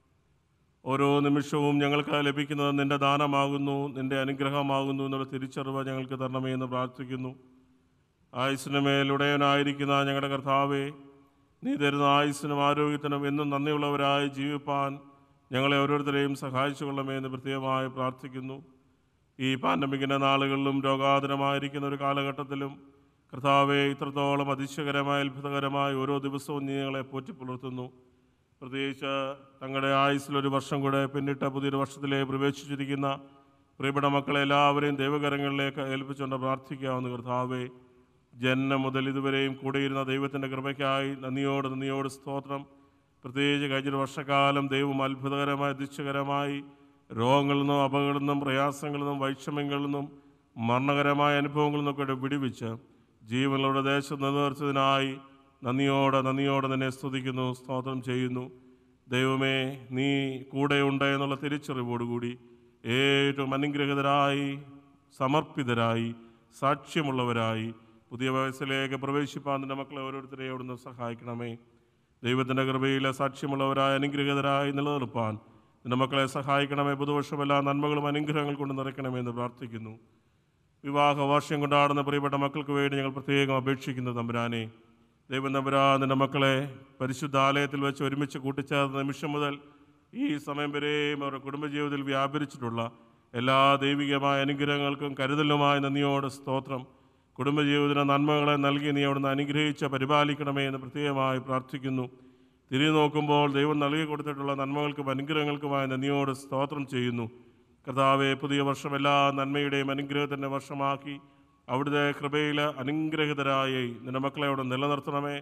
ഓരോ നിമിഷവും ഞങ്ങൾക്ക് ലഭിക്കുന്നത് നിന്റെ ദാനമാകുന്നു നിന്റെ അനുഗ്രഹമാകുന്നു എന്നുള്ള തിരിച്ചറിവ് ഞങ്ങൾക്ക് തരണമേ എന്ന് പ്രാർത്ഥിക്കുന്നു ആയുസിന് മേലുടയനായിരിക്കുന്ന ഞങ്ങളുടെ കർത്താവേ നീ തരുന്ന ആയുസ്സിനും ആരോഗ്യത്തിനും എന്നും നന്ദിയുള്ളവരായി ജീവിപ്പാൻ ഞങ്ങളെ ഓരോരുത്തരെയും സഹായിച്ചു കൊള്ളമേ എന്ന് പ്രത്യേകമായി പ്രാർത്ഥിക്കുന്നു ഈ പാൻഡമിക്കിൻ്റെ നാളുകളിലും രോഗാതുരമായിരിക്കുന്ന ഒരു കാലഘട്ടത്തിലും കർത്താവെ ഇത്രത്തോളം അതിശയകരമായ അത്ഭുതകരമായ ഓരോ ദിവസവും നീ ഞങ്ങളെ പോറ്റിപ്പുലർത്തുന്നു പ്രത്യേകിച്ച് തങ്ങളുടെ ആയുസ്സിലൊരു വർഷം കൂടെ പിന്നിട്ട പുതിയൊരു വർഷത്തിലേക്ക് പ്രവേശിച്ചിരിക്കുന്ന പ്രിയപ്പെട്ട മക്കളെ എല്ലാവരെയും ദൈവകരങ്ങളിലേക്ക് ഏൽപ്പിച്ചുകൊണ്ട് പ്രാർത്ഥിക്കാവുന്ന കർത്താവേ ജന്മം മുതൽ ഇതുവരെയും കൂടിയിരുന്ന ദൈവത്തിൻ്റെ കൃപയ്ക്കായി നന്ദിയോട് നന്ദിയോട് സ്തോത്രം പ്രത്യേകിച്ച് കഴിഞ്ഞൊരു വർഷക്കാലം ദൈവം അത്ഭുതകരമായി അതിശയകരമായി രോഗങ്ങളിൽ നിന്നും അപകടങ്ങളിൽ നിന്നും പ്രയാസങ്ങളിൽ നിന്നും വൈഷമ്യങ്ങളിൽ നിന്നും മരണകരമായ അനുഭവങ്ങളിൽ നിന്നൊക്കെ വിടിവിച്ച് ജീവനുകളുടെ ദേശം നിലനിർത്തതിനായി നന്ദിയോടെ നന്ദിയോടെ നിന്നെ സ്തുതിക്കുന്നു സ്തോത്രം ചെയ്യുന്നു ദൈവമേ നീ കൂടെയുണ്ട് എന്നുള്ള തിരിച്ചറിവോടുകൂടി ഏറ്റവും അനുഗ്രഹിതരായി സമർപ്പിതരായി സാക്ഷ്യമുള്ളവരായി പുതിയ വയസ്സിലേക്ക് പ്രവേശിപ്പാൻ നിന്റെ മക്കളെ ഓരോരുത്തരെയും അവിടുന്ന് സഹായിക്കണമേ ദൈവത്തിൻ്റെ കൃപയിൽ സാക്ഷ്യമുള്ളവരായ അനുഗ്രഹിതരായി നിലനിർപ്പാൻ നിന്റെ മക്കളെ സഹായിക്കണമേ പുതുവർഷം എല്ലാ നന്മകളും അനുഗ്രഹങ്ങൾ കൊണ്ട് നിറയ്ക്കണമെന്ന് പ്രാർത്ഥിക്കുന്നു വിവാഹ വാർഷികം കൊണ്ടാടുന്ന പ്രിയപ്പെട്ട മക്കൾക്ക് വേണ്ടി ഞങ്ങൾ പ്രത്യേകം അപേക്ഷിക്കുന്നു തമ്പുരാനെ ദൈവം തമ്പുരാ നിന്റെ മക്കളെ പരിശുദ്ധ ആലയത്തിൽ വെച്ച് ഒരുമിച്ച് കൂട്ടിച്ചേർന്ന നിമിഷം മുതൽ ഈ സമയം വരെയും അവരുടെ കുടുംബജീവിതത്തിൽ വ്യാപരിച്ചിട്ടുള്ള എല്ലാ ദൈവികമായ അനുഗ്രഹങ്ങൾക്കും കരുതലുമായ നന്ദിയോട് സ്തോത്രം കുടുംബജീവിതത്തിന് നന്മകളെ നൽകി നീ അവിടുന്ന് അനുഗ്രഹിച്ച് പരിപാലിക്കണമേ എന്ന് പ്രത്യേകമായി പ്രാർത്ഥിക്കുന്നു തിരിഞ്ഞു നോക്കുമ്പോൾ ദൈവം നൽകി കൊടുത്തിട്ടുള്ള നന്മകൾക്കും അനുഗ്രഹങ്ങൾക്കുമായ നന്ദിയോട് സ്തോത്രം ചെയ്യുന്നു കർത്താവെ പുതിയ വർഷം എല്ലാ നന്മയുടെയും അനുഗ്രഹത്തിൻ്റെ വർഷമാക്കി അവിടുത്തെ കൃപയിൽ അനുഗ്രഹിതരായി നിന്റെ മക്കളെ അവിടെ നിലനിർത്തണമേ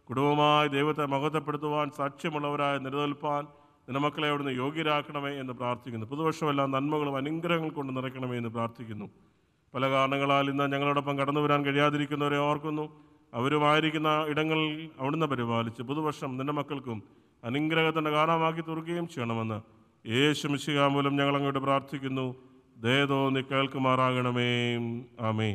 കുടുംബമായി ദൈവത്തെ മഹത്വപ്പെടുത്തുവാൻ സാക്ഷ്യമുള്ളവരായ നിലനിൽപ്പാൻ നിന്റെ മക്കളെ അവിടുന്ന് യോഗ്യരാക്കണമേ എന്ന് പ്രാർത്ഥിക്കുന്നു പുതുവർഷമെല്ലാം നന്മകളും അനുഗ്രഹങ്ങൾ കൊണ്ട് നിറയ്ക്കണമേ എന്ന് പ്രാർത്ഥിക്കുന്നു പല കാരണങ്ങളാൽ ഇന്ന് ഞങ്ങളോടൊപ്പം കടന്നു വരാൻ കഴിയാതിരിക്കുന്നവരെ ഓർക്കുന്നു അവരുമായിരിക്കുന്ന ഇടങ്ങളിൽ അവിടുന്ന് പരിപാലിച്ച് പുതുവർഷം നിന്റെ മക്കൾക്കും അനുഗ്രഹത്തിൻ്റെ കാരണമാക്കി തുറക്കുകയും ചെയ്യണമെന്ന് യേശു മിശിക മൂലം ഞങ്ങൾ അങ്ങോട്ട് പ്രാർത്ഥിക്കുന്നു ദയതോ നീ കേൾക്കുമാറാകണമേ ആമേൻ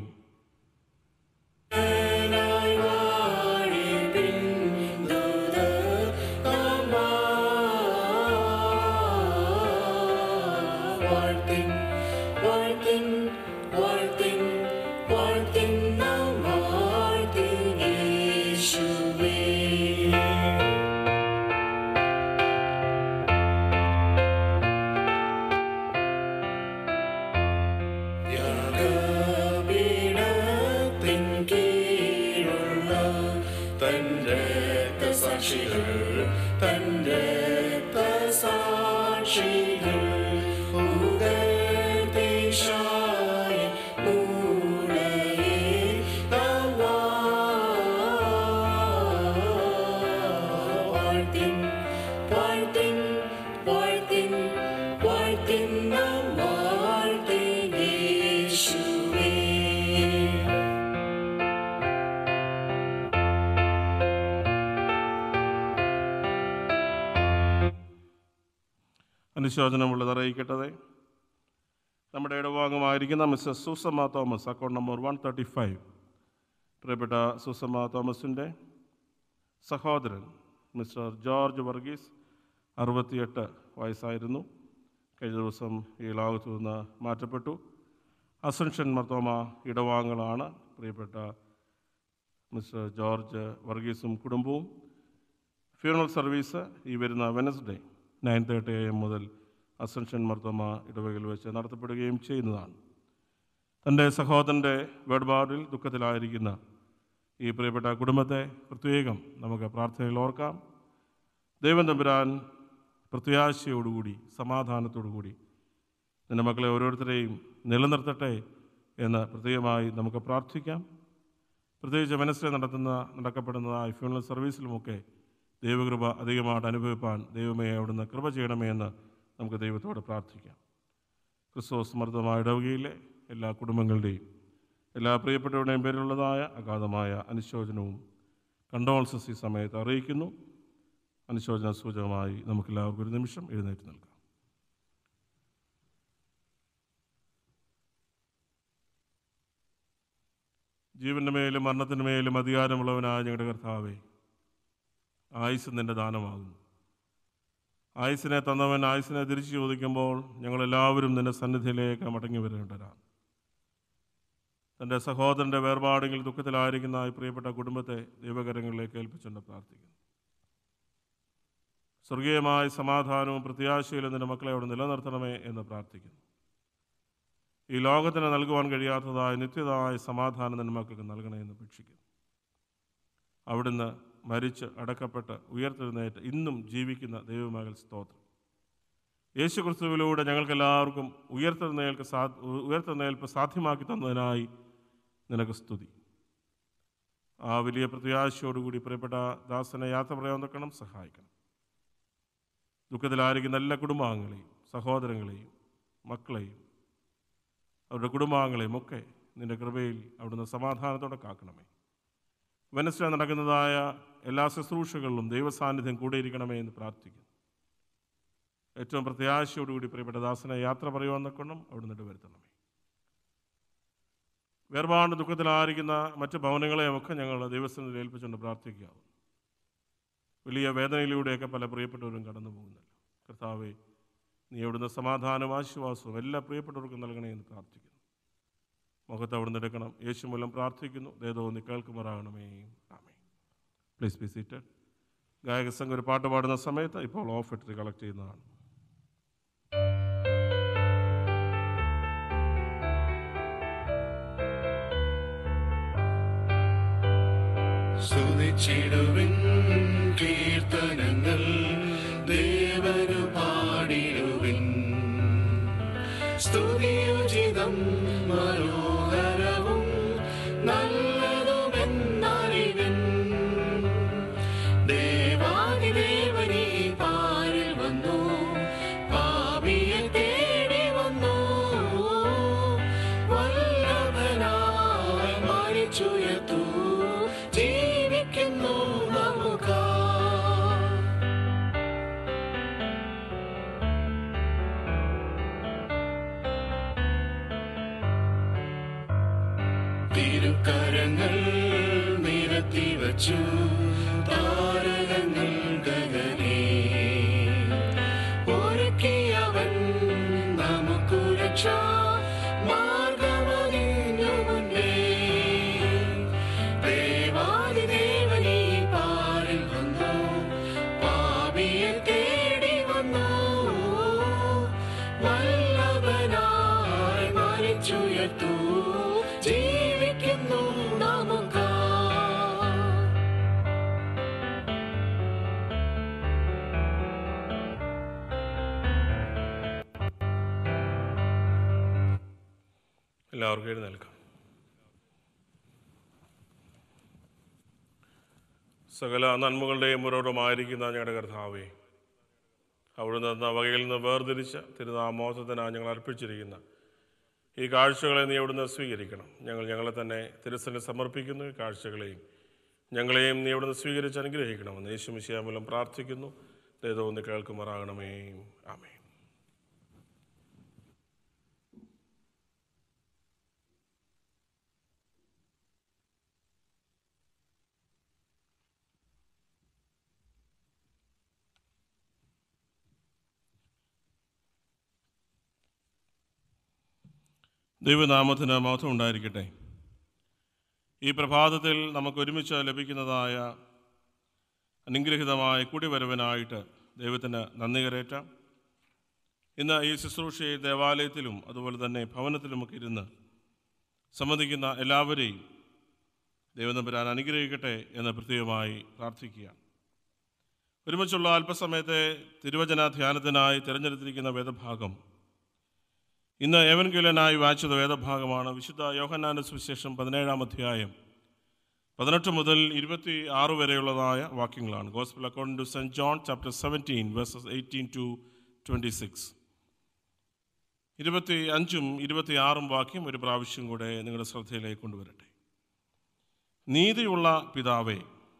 തന്റെ സാക്ഷികൾ തന്റെ സാക്ഷികൾ ദേശായി മൂളയെ വാഴ്ത്തിൻ വാഴ്ത്തിൻ വാഴ്ത്തിൻ വാഴ്ത്തിൻ നാം വാഴ്ത്തിൻ യേശുവേ അനുശോചനമുള്ളത് അറിയിക്കട്ടതെ നമ്മുടെ ഇടവാംഗമായിരിക്കുന്ന Mrs Susamma Thomas account number one thirty five പ്രിയപ്പെട്ട സൂസമ്മ തോമസിൻ്റെ സഹോദരൻ മിസ്റ്റർ ജോർജ് വർഗീസ് അറുപത്തിയെട്ട് വയസ്സായിരുന്നു കഴിഞ്ഞ ദിവസം ഈ ലോകത്തു നിന്ന് മാറ്റപ്പെട്ടു അസൻഷൻ മർത്തോമ ഇടവാങ്ങളാണ് പ്രിയപ്പെട്ട മിസ്റ്റർ ജോർജ് വർഗീസും കുടുംബവും ഫ്യൂണറൽ സർവീസ് ഈ വരുന്ന Wednesday nine thirty A M മുതൽ അസൻഷൻ മർത്തോമ ഇടവകയിൽ വെച്ച് നടത്തപ്പെടുകയും ചെയ്യുന്നതാണ് തൻ്റെ സഹോദരൻ്റെ വേർപാടിൽ ദുഃഖത്തിലായിരിക്കുന്ന ഈ പ്രിയപ്പെട്ട കുടുംബത്തെ പ്രത്യേകം നമുക്ക് പ്രാർത്ഥനയിൽ ഓർക്കാം ദൈവം തമ്പുരാൻ പ്രത്യാശയോടുകൂടി സമാധാനത്തോടുകൂടി നിന്റെ മക്കളെ ഓരോരുത്തരെയും നിലനിർത്തട്ടെ എന്ന് പ്രത്യേകമായി നമുക്ക് പ്രാർത്ഥിക്കാം പ്രത്യേകിച്ച് മനസ്സിൽ നടത്തുന്ന നടക്കപ്പെടുന്നതായ ഫ്യൂണൽ സർവീസിലുമൊക്കെ ദൈവകൃപ അധികമായിട്ട് അനുഭവിപ്പാൻ ദൈവമേ അവിടുന്ന് കൃപ ചെയ്യണമേ എന്ന് നമുക്ക് ദൈവത്തോട് പ്രാർത്ഥിക്കാം ക്രിസ്തോസ് മർദ്ദമായ ഇടവകയിലെ എല്ലാ കുടുംബങ്ങളുടെയും എല്ലാ പ്രിയപ്പെട്ടവരുടെയും പേരിലുള്ളതായ അഗാധമായ അനുശോചനവും കണ്ടോൾസസ് ഈ സമയത്ത് അറിയിക്കുന്നു അനുശോചന സൂചകമായി നമുക്കെല്ലാവർക്കും ഒരു നിമിഷം എഴുന്നേറ്റ് നിൽക്കാം ജീവന്റെ മേലും മരണത്തിന് മേലും അധികാരമുള്ളവനായ ഞങ്ങളുടെ കർത്താവേ ആയുസ് നിന്റെ ദാനമാകുന്നു ആയുസിനെ തന്നവൻ ആയുസിനെ തിരിച്ചു ചോദിക്കുമ്പോൾ ഞങ്ങളെല്ലാവരും നിന്റെ സന്നിധിയിലേക്ക് മടങ്ങി വരേണ്ടവരാണ് തൻ്റെ സഹോദരൻ്റെ വേർപാടെങ്കിൽ ദുഃഖത്തിലായിരിക്കുന്ന ഈ പ്രിയപ്പെട്ട കുടുംബത്തെ ദൈവകരങ്ങളിലേക്ക് ഏൽപ്പിച്ചുകൊണ്ട് പ്രാർത്ഥിക്കുന്നു സ്വർഗീയമായ സമാധാനവും പ്രത്യാശയിലും നിന്റെ മക്കളെ അവിടെ നിലനിർത്തണമേ എന്ന് പ്രാർത്ഥിക്കുന്നു ഈ ലോകത്തിന് നൽകുവാൻ കഴിയാത്തതായ നിത്യതായ സമാധാനം നിന്റെ മക്കൾക്ക് നൽകണേ എന്ന് അപേക്ഷിക്കുന്നു അവിടുന്ന് മരിച്ച് അടക്കപ്പെട്ട് ഉയർത്തെഴുന്നേറ്റ് ഇന്നും ജീവിക്കുന്ന ദൈവമകൾ സ്തോത്രം യേശു ക്രിസ്തുവിലൂടെ ഞങ്ങൾക്കെല്ലാവർക്കും ഉയർത്തെഴുന്നേൽക്ക് സാ ഉയർത്തെഴുന്നേൽപ്പ് സാധ്യമാക്കി തന്നതിനായി നിനക്ക് സ്തുതി ആ വലിയ പ്രത്യാശയോടുകൂടി പ്രിയപ്പെട്ട ദാസനെ യാത്ര പറയാൻ തൊക്കണം സഹായിക്കണം ദുഃഖത്തിലായിരിക്കുന്ന എല്ലാ കുടുംബാംഗങ്ങളെയും സഹോദരങ്ങളെയും മക്കളെയും അവരുടെ കുടുംബാംഗങ്ങളെയും ഒക്കെ നിന്റെ കൃപയിൽ അവിടുന്ന് സമാധാനത്തോടെ കാക്കണമേ വെനസ്ഡേ നടക്കുന്നതായ എല്ലാ ശുശ്രൂഷകളിലും ദൈവസാന്നിധ്യം കൂടെയിരിക്കണമേ എന്ന് പ്രാർത്ഥിക്കുന്നു ഏറ്റവും പ്രത്യാശയോടുകൂടി പ്രിയപ്പെട്ട ദാസനെ യാത്ര പറയുവാൻ കൊണ്ടും അവിടുന്ന് ഇടവരുത്തണമേ വേർപാട് ദുഃഖത്തിലായിരിക്കുന്ന മറ്റ് ഭവനങ്ങളെയും ഒക്കെ ഞങ്ങൾ ദൈവസ്ഥനിൽ ഏൽപ്പിച്ചുകൊണ്ട് പ്രാർത്ഥിക്കുക വലിയ വേദനയിലൂടെയൊക്കെ പല പ്രിയപ്പെട്ടവരും കടന്നു പോകുന്നല്ലോ കർത്താവെ നീ അവിടുന്ന് സമാധാനവും ആശ്വാസവും എല്ലാ പ്രിയപ്പെട്ടവർക്കും നൽകണേ എന്ന് പ്രാർത്ഥിക്കുന്നു മുഖത്ത് അവിടുന്ന് എടുക്കണം യേശു മൂലം പ്രാർത്ഥിക്കുന്നു ദേതോ നീ കേൾക്കുമാറാകണമേ ആമേ പ്ലീസ് ബി സീറ്റഡ് ഗായക സംഘം ഒരു പാട്ട് പാടുന്ന സമയത്ത് ഇപ്പോൾ ഓഫ് ഇട്ട് കളക്ട് ചെയ്യുന്നതാണ് സ്തുതിച്ചിടുവിൻ കീർത്തനങ്ങൾ ദേവനു പാടിടുവിൻ സ്തുതിയുചിതം മനോഹരവും നല്ലതുമെന്നറിവിൻ തിരുക്കരങ്ങൾ നിരത്തി വച്ചു താരകങ്ങൾ ഗഗനേ ഒരുക്കിയവൻ നമുക്കു രക്ഷാ മാർഗമതിനു മുന്നേ ദേവാദിദേവനീ പാരിൽ വന്നു പാപിയെ തേടി വന്നു വല്ലഭനായി മരിച്ചുയർത്തു ജീവിക്കുന്നു നമുക്കാ എല്ലാവർക്കും എഴുന്നേൽക്കാം സകല നന്മകളുടെയും ഉറവിടമായിരിക്കുന്ന ഞങ്ങളുടെ കർത്താവേ അവിടുന്ന് തന്ന വകയിൽ നിന്ന് വേർതിരിച്ച തിരുനാമോസത്തിനായി ഞങ്ങൾ അർപ്പിച്ചിരിക്കുന്ന ഈ കാഴ്ചകളെ നീ അവിടുന്ന് സ്വീകരിക്കണം ഞങ്ങൾ ഞങ്ങളെ തന്നെ തിരുസനെ സമർപ്പിക്കുന്നു ഈ കാഴ്ചകളെയും ഞങ്ങളെയും നീ അവിടുന്ന് സ്വീകരിച്ച് അനുഗ്രഹിക്കണമെന്ന് യേശുമിശിയാമൂലം പ്രാർത്ഥിക്കുന്നു ദൈവം ഒന്ന് കേൾക്കുമാറാകണമേ ആമേ ദൈവനാമത്തിന് മഹത്വം ഉണ്ടായിരിക്കട്ടെ ഈ പ്രഭാതത്തിൽ നമുക്ക് ഒരുമിച്ച് ലഭിക്കുന്നതായ അനുഗ്രഹിതമായ കുടിവരവനായിട്ട് ദൈവത്തിന് നന്ദി കരേറ്റാം ഇന്ന് ഈ ശുശ്രൂഷയിൽ ദേവാലയത്തിലും അതുപോലെ തന്നെ ഭവനത്തിലുമൊക്കെ ഇരുന്ന് സംബന്ധിക്കുന്ന എല്ലാവരെയും ദൈവനമ്പുരാൻ അനുഗ്രഹിക്കട്ടെ എന്ന് പ്രത്യേകമായി പ്രാർത്ഥിക്കുകയാണ് ഒരുമിച്ചുള്ള അല്പസമയത്തെ തിരുവചന ധ്യാനത്തിനായി തിരഞ്ഞെടുത്തിരിക്കുന്ന വേദഭാഗം ഇന്ന് ഏവൻകിലനായി വായിച്ചത് വേദഭാഗമാണ് വിശുദ്ധ യോഹന്നാന സുവിശേഷം പതിനേഴാം അധ്യായം പതിനെട്ട് മുതൽ ഇരുപത്തി ആറ് വരെയുള്ളതായ വാക്യങ്ങളാണ് gospel according to saint John chapter seventeen verses eighteen to twenty six ഇരുപത്തി അഞ്ചും ഇരുപത്തി ആറും വാക്യം ഒരു പ്രാവശ്യം കൂടെ നിങ്ങളുടെ ശ്രദ്ധയിലേക്ക് കൊണ്ടുവരട്ടെ നീതിയുള്ള പിതാവേ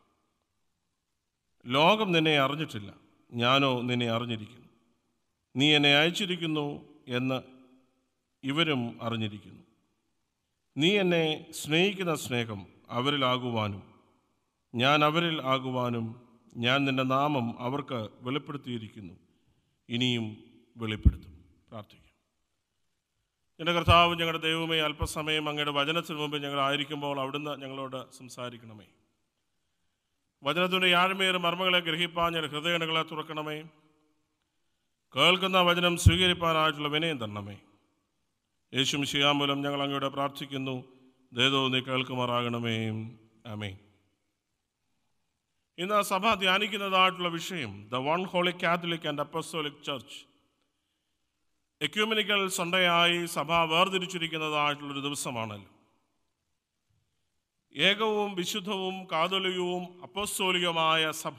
ലോകം നിന്നെ അറിഞ്ഞിട്ടില്ല ഞാനോ നിന്നെ അറിഞ്ഞിരിക്കുന്നു നീ എന്നെ അയച്ചിരിക്കുന്നു എന്ന് ഇവരും അറിഞ്ഞിരിക്കുന്നു നീ എന്നെ സ്നേഹിക്കുന്ന സ്നേഹം അവരിലാകുവാനും ഞാൻ അവരിൽ ആകുവാനും ഞാൻ നിന്റെ നാമം അവർക്ക് വെളിപ്പെടുത്തിയിരിക്കുന്നു ഇനിയും വെളിപ്പെടുത്തും പ്രാർത്ഥിക്കാം എൻ്റെ കർത്താവ് ഞങ്ങളുടെ ദൈവമേ അല്പസമയം അങ്ങയുടെ വചനത്തിന് മുമ്പ് ഞങ്ങൾ ആയിരിക്കുമ്പോൾ അവിടുന്ന് ഞങ്ങളോട് സംസാരിക്കണമേ വചനത്തിൻ്റെ ആഴമേറെ മർമ്മങ്ങളെ ഗ്രഹിപ്പാൻ ഞങ്ങളുടെ ഹൃദയങ്ങളെ തുറക്കണമേ കേൾക്കുന്ന വചനം സ്വീകരിപ്പാനായിട്ടുള്ള വിനയം തരണമേ യേശു മിശിയാമൂലം ഞങ്ങൾ അങ്ങയോട് പ്രാർത്ഥിക്കുന്നു ദേതോ നീ കേൾക്കുമാറാകണമേ ആമേ ഇന്ന് സഭ ധ്യാനിക്കുന്നതായിട്ടുള്ള വിഷയം the one holy catholic and apostolic church ecumenical സൺഡേയായി സഭ വേർതിരിച്ചിരിക്കുന്നതായിട്ടുള്ളൊരു ദിവസമാണല്ലോ ഏകവും വിശുദ്ധവും കാതോലികവും അപ്പസ്തോലികമായ സഭ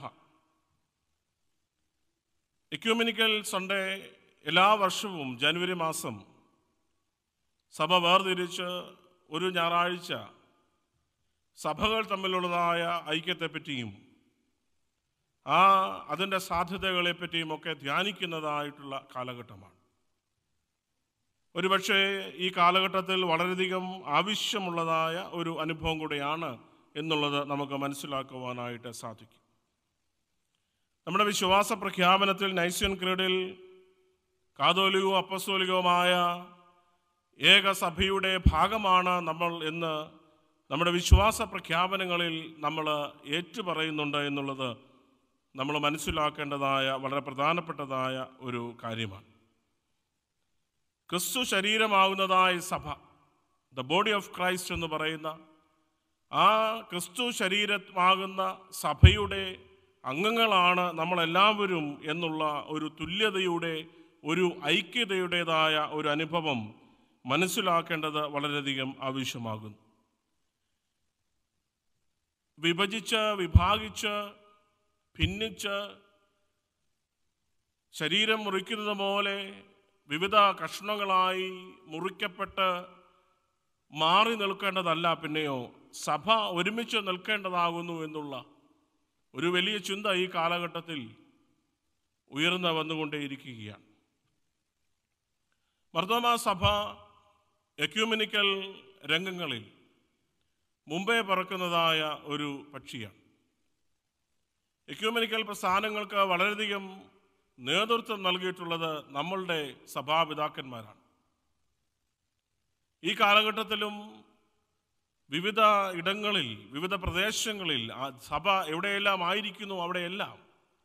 എക്യൂമിനിക്കൽ സൺഡേ എല്ലാ വർഷവും ജനുവരി മാസം സഭ വേർതിരിച്ച് ഒരു ഞായറാഴ്ച സഭകൾ തമ്മിലുള്ളതായ ഐക്യത്തെപ്പറ്റിയും ആ അതിൻ്റെ സാധ്യതകളെപ്പറ്റിയും ഒക്കെ ധ്യാനിക്കുന്നതായിട്ടുള്ള കാലഘട്ടമാണ് ഒരുപക്ഷെ ഈ കാലഘട്ടത്തിൽ വളരെയധികം ആവശ്യമുള്ളതായ ഒരു അനുഭവം കൂടെയാണ് എന്നുള്ളത് നമുക്ക് മനസ്സിലാക്കുവാനായിട്ട് സാധിക്കും നമ്മുടെ വിശ്വാസ പ്രഖ്യാപനത്തിൽ നൈസ്യൻ ക്രീഡിൽ കാതോലികവും അപ്പസ്തോലികവുമായ ഏക സഭയുടെ ഭാഗമാണ് നമ്മൾ എന്ന് നമ്മുടെ വിശ്വാസ പ്രഖ്യാപനങ്ങളിൽ നമ്മൾ ഏറ്റുപറയുന്നുണ്ട് എന്നുള്ളത് നമ്മൾ മനസ്സിലാക്കേണ്ടതായ വളരെ പ്രധാനപ്പെട്ടതായ ഒരു കാര്യമാണ് ക്രിസ്തു ശരീരമാകുന്നതായ സഭ ദ ബോഡി ഓഫ് ക്രൈസ്റ്റ് എന്ന് പറയുന്ന ആ ക്രിസ്തു ശരീരമാകുന്ന സഭയുടെ അംഗങ്ങളാണ് നമ്മളെല്ലാവരും എന്നുള്ള ഒരു തുല്യതയുടെ ഒരു ഐക്യതയുടേതായ ഒരു അനുഭവം മനസ്സിലാക്കേണ്ടത് വളരെയധികം ആവശ്യമാകുന്നു വിഭജിച്ച് വിഭാഗിച്ച് ഭിന്നിച്ച് ശരീരം മുറിക്കുന്നത് പോലെ വിവിധ കഷ്ണങ്ങളായി മുറിക്കപ്പെട്ട് മാറി നിൽക്കേണ്ടതല്ല പിന്നെയോ സഭ ഒരുമിച്ച് നിൽക്കേണ്ടതാകുന്നു എന്നുള്ള ഒരു വലിയ ചിന്ത ഈ കാലഘട്ടത്തിൽ ഉയർന്നു വന്നുകൊണ്ടേയിരിക്കുകയാണ് മർദ്ദമ സഭ എക്യൂമിനിക്കൽ രംഗങ്ങളിൽ മുമ്പേ പറക്കുന്നതായ ഒരു പക്ഷിയാണ് എക്യൂമെനിക്കൽ പ്രസ്ഥാനങ്ങൾക്ക് വളരെയധികം നേതൃത്വം നൽകിയിട്ടുള്ളത് നമ്മളുടെ സഭാപിതാക്കന്മാരാണ് ഈ കാലഘട്ടത്തിലും വിവിധ ഇടങ്ങളിൽ വിവിധ പ്രദേശങ്ങളിൽ ആ സഭ എവിടെയെല്ലാം ആയിരിക്കുന്നു അവിടെയെല്ലാം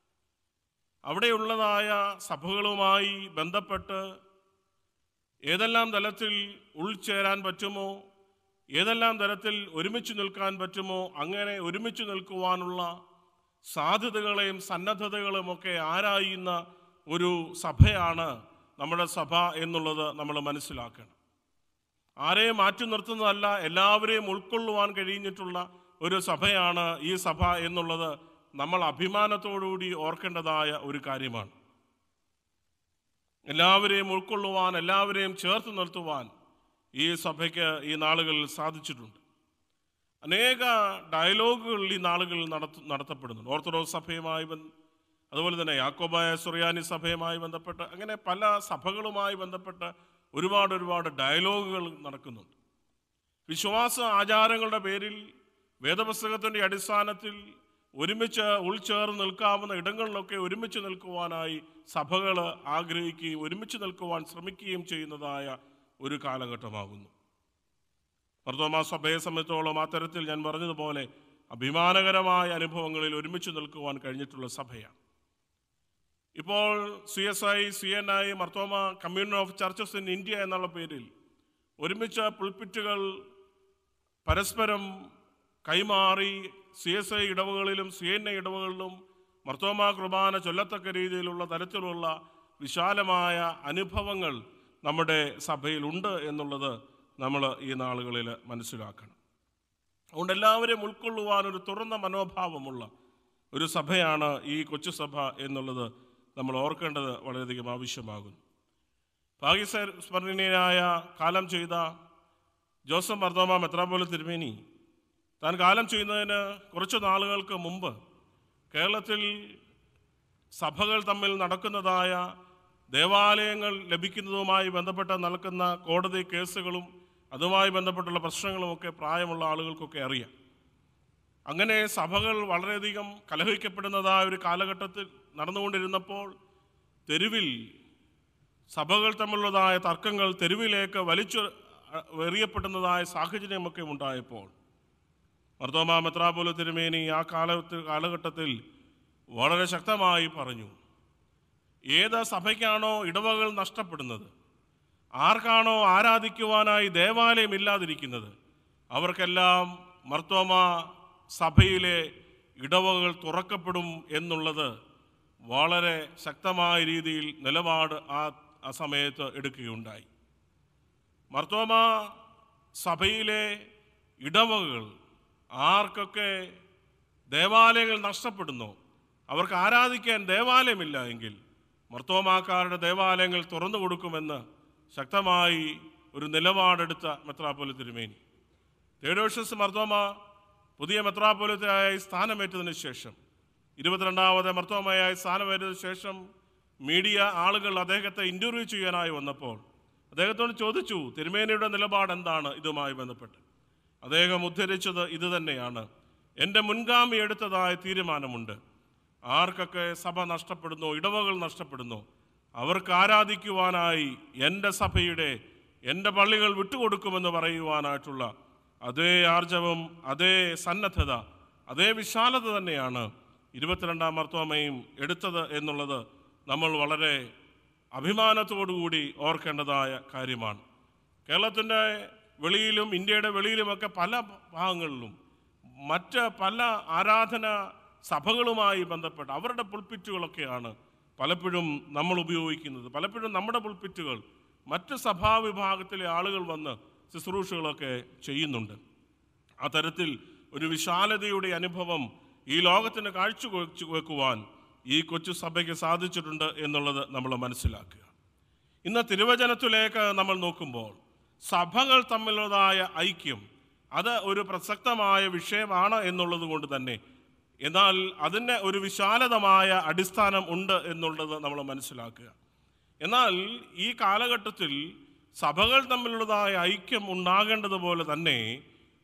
അവിടെയുള്ളതായ സഭകളുമായി ബന്ധപ്പെട്ട് ഏതെല്ലാം തലത്തിൽ ഉൾച്ചേരാൻ പറ്റുമോ ഏതെല്ലാം തരത്തിൽ ഒരുമിച്ച് നിൽക്കാൻ പറ്റുമോ അങ്ങനെ ഒരുമിച്ച് നിൽക്കുവാനുള്ള സാധ്യതകളെയും സന്നദ്ധതകളും ഒക്കെ ആരായുന്ന ഒരു സഭയാണ് നമ്മുടെ സഭ എന്നുള്ളത് നമ്മൾ മനസ്സിലാക്കണം ആരെയും മാറ്റി നിർത്തുന്നതല്ല എല്ലാവരെയും ഉൾക്കൊള്ളുവാൻ കഴിഞ്ഞിട്ടുള്ള ഒരു സഭയാണ് ഈ സഭ എന്നുള്ളത് നമ്മൾ അഭിമാനത്തോടുകൂടി ഓർക്കേണ്ടതായ ഒരു കാര്യമാണ് എല്ലാവരെയും ഉൾക്കൊള്ളുവാൻ എല്ലാവരെയും ചേർത്ത് നിർത്തുവാൻ ഈ സഭയ്ക്ക് ഈ നാളുകളിൽ സാധിച്ചിട്ടുണ്ട് അനേക ഡയലോഗുകൾ ഈ നാളുകളിൽ നടത്ത നടത്തപ്പെടുന്നുണ്ട് ഓർത്തഡോക്സ് സഭയുമായി ബന്ധ അതുപോലെ തന്നെ യാക്കോബായ സുറിയാനി സഭയുമായി ബന്ധപ്പെട്ട് അങ്ങനെ പല സഭകളുമായി ബന്ധപ്പെട്ട് ഒരുപാട് ഒരുപാട് ഡയലോഗുകൾ നടക്കുന്നുണ്ട് വിശ്വാസ ആചാരങ്ങളുടെ പേരിൽ വേദപുസ്തകത്തിൻ്റെ അടിസ്ഥാനത്തിൽ ഒരുമിച്ച് ഉൾച്ചേർന്ന് നിൽക്കാവുന്ന ഇടങ്ങളിലൊക്കെ ഒരുമിച്ച് നിൽക്കുവാനായി സഭകൾ ആഗ്രഹിക്കുകയും ഒരുമിച്ച് നിൽക്കുവാൻ ശ്രമിക്കുകയും ചെയ്യുന്നതായ ഒരു കാലഘട്ടമാകുന്നു മർദ്ദോമ സഭയെ സംബന്ധിച്ചോളം ആ തരത്തിൽ ഞാൻ പറഞ്ഞതുപോലെ അഭിമാനകരമായ അനുഭവങ്ങളിൽ ഒരുമിച്ച് നിൽക്കുവാൻ കഴിഞ്ഞിട്ടുള്ള സഭയാണ് ഇപ്പോൾ C S I C N I Marthoma community of churches in India എന്നുള്ള പേരിൽ ഒരുമിച്ച് പുൾപിറ്റുകൾ പരസ്പരം കൈമാറി സി എസ് ഐ ഇടവകളിലും സി എൻ ഐ ഇടവകളിലും മർത്തോമ കുർബാന ചൊല്ലത്തക്ക രീതിയിലുള്ള തരത്തിലുള്ള വിശാലമായ അനുഭവങ്ങൾ നമ്മുടെ സഭയിലുണ്ട് എന്നുള്ളത് നമ്മൾ ഈ നാളുകളിൽ മനസ്സിലാക്കണം അതുകൊണ്ട് എല്ലാവരെയും ഉൾക്കൊള്ളുവാൻ ഒരു തുറന്ന മനോഭാവമുള്ള ഒരു സഭയാണ് ഈ കൊച്ചു സഭ എന്നുള്ളത് നമ്മൾ ഓർക്കേണ്ടത് വളരെയധികം ആവശ്യമാകുന്നു ഭാഗ്യസ്മരണീയനായ കാലം ചെയ്ത ജോസഫ് മർദ്ദോമ മെത്രാപോല തിരുമേനി താൻ കാലം ചെയ്യുന്നതിന് കുറച്ച് നാളുകൾക്ക് മുമ്പ് കേരളത്തിൽ സഭകൾ തമ്മിൽ നടക്കുന്നതായ ദേവാലയങ്ങൾ ലഭിക്കുന്നതുമായി ബന്ധപ്പെട്ട് നടക്കുന്ന കോടതി കേസുകളും അതുമായി ബന്ധപ്പെട്ടുള്ള പ്രശ്നങ്ങളുമൊക്കെ പ്രായമുള്ള ആളുകൾക്കൊക്കെ അറിയാം അങ്ങനെ സഭകൾ വളരെയധികം കലഹിക്കപ്പെടുന്നതായ ഒരു കാലഘട്ടത്തിൽ നടന്നുകൊണ്ടിരുന്നപ്പോൾ തെരുവിൽ സഭകൾ തമ്മിലുള്ളതായ തർക്കങ്ങൾ തെരുവിലേക്ക് വലിച്ചു അ- എറിയപ്പെടുന്നതായ സാഹചര്യമൊക്കെ ഉണ്ടായപ്പോൾ മർദ്ദോമ മെത്രാപോല തിരുമേനി ആ കാലത്ത് കാലഘട്ടത്തിൽ വളരെ ശക്തമായി പറഞ്ഞു ഏത് സഭയ്ക്കാണോ ഇടവകൾ നഷ്ടപ്പെടുന്നത് ആർക്കാണോ ആരാധിക്കുവാനായി ദേവാലയം ഇല്ലാതിരിക്കുന്നത് അവർക്കെല്ലാം മർത്തോമ സഭയിലെ ഇടവകൾ തുറക്കപ്പെടും എന്നുള്ളത് വളരെ ശക്തമായ രീതിയിൽ നിലപാട് ആ ആ സമയത്ത് എടുക്കുകയുണ്ടായി മർത്തോമ സഭയിലെ ഇടവകൾ ആർക്കൊക്കെ ദേവാലയങ്ങൾ നഷ്ടപ്പെടുന്നു അവർക്ക് ആരാധിക്കാൻ ദേവാലയമില്ല എങ്കിൽ മർത്തോമാക്കാരുടെ ദേവാലയങ്ങൾ തുറന്നു കൊടുക്കുമെന്ന് ശക്തമായി ഒരു നിലപാടെടുത്ത മെത്രാപ്പൊലി തിരുമേനി തേഡോഷ്യസ് മർത്തോമ പുതിയ മെത്രാപ്പൊലിത്തയായി സ്ഥാനമേറ്റതിന് ശേഷം ഇരുപത്തിരണ്ടാമത് മർത്തോമയായി സ്ഥാനമേറ്റതിന് ശേഷം മീഡിയ ആളുകൾ അദ്ദേഹത്തെ ഇൻ്റർവ്യൂ ചെയ്യാനായി വന്നപ്പോൾ അദ്ദേഹത്തോട് ചോദിച്ചു തിരുമേനിയുടെ നിലപാട് എന്താണ് ഇതുമായി ബന്ധപ്പെട്ട് അദ്ദേഹം ഉദ്ധരിച്ചത് ഇത് തന്നെയാണ് എൻ്റെ മുൻഗാമി എടുത്തതായ തീരുമാനമുണ്ട് ആർക്കൊക്കെ സഭ നഷ്ടപ്പെടുന്നു ഇടവകൾ നഷ്ടപ്പെടുന്നു അവർക്ക് ആരാധിക്കുവാനായി എൻ്റെ സഭയുടെ എൻ്റെ പള്ളികൾ വിട്ടുകൊടുക്കുമെന്ന് പറയുവാനായിട്ടുള്ള അതേ ആർജവം അതേ സന്നദ്ധത അതേ വിശാലത തന്നെയാണ് ഇരുപത്തിരണ്ടാം മർത്തോമയും എടുത്തത് എന്നുള്ളത് നമ്മൾ വളരെ അഭിമാനത്തോടുകൂടി ഓർക്കേണ്ടതായ കാര്യമാണ് കേരളത്തിൻ്റെ വെളിയിലും ഇന്ത്യയുടെ വെളിയിലുമൊക്കെ പല ഭാഗങ്ങളിലും മറ്റ് പല ആരാധന സഭകളുമായി ബന്ധപ്പെട്ട് അവരുടെ പുൾപ്പിറ്റുകളൊക്കെയാണ് പലപ്പോഴും നമ്മൾ ഉപയോഗിക്കുന്നത് പലപ്പോഴും നമ്മുടെ പുൾപ്പിറ്റുകൾ മറ്റ് സഭാവിഭാഗത്തിലെ ആളുകൾ വന്ന് ശുശ്രൂഷകളൊക്കെ ചെയ്യുന്നുണ്ട് ആ തരത്തിൽ ഒരു വിശാലതയുടെ അനുഭവം ഈ ലോകത്തിന് കാഴ്ച വെക്കുവാൻ ഈ കൊച്ചു സഭയ്ക്ക് സാധിച്ചിട്ടുണ്ട് എന്നുള്ളത് നമ്മൾ മനസ്സിലാക്കുക ഇന്ന് തിരുവചനത്തിലേക്ക് നമ്മൾ നോക്കുമ്പോൾ സഭകൾ തമ്മിലുള്ളതായ ഐക്യം അത് ഒരു പ്രസക്തമായ വിഷയമാണ് എന്നുള്ളത് കൊണ്ട് തന്നെ എന്നാൽ അതിന് ഒരു വിശാലതമായ അടിസ്ഥാനം ഉണ്ട് എന്നുള്ളത് നമ്മൾ മനസ്സിലാക്കുക എന്നാൽ ഈ കാലഘട്ടത്തിൽ സഭകൾ തമ്മിലുള്ളതായ ഐക്യം ഉണ്ടാകേണ്ടതുപോലെ തന്നെ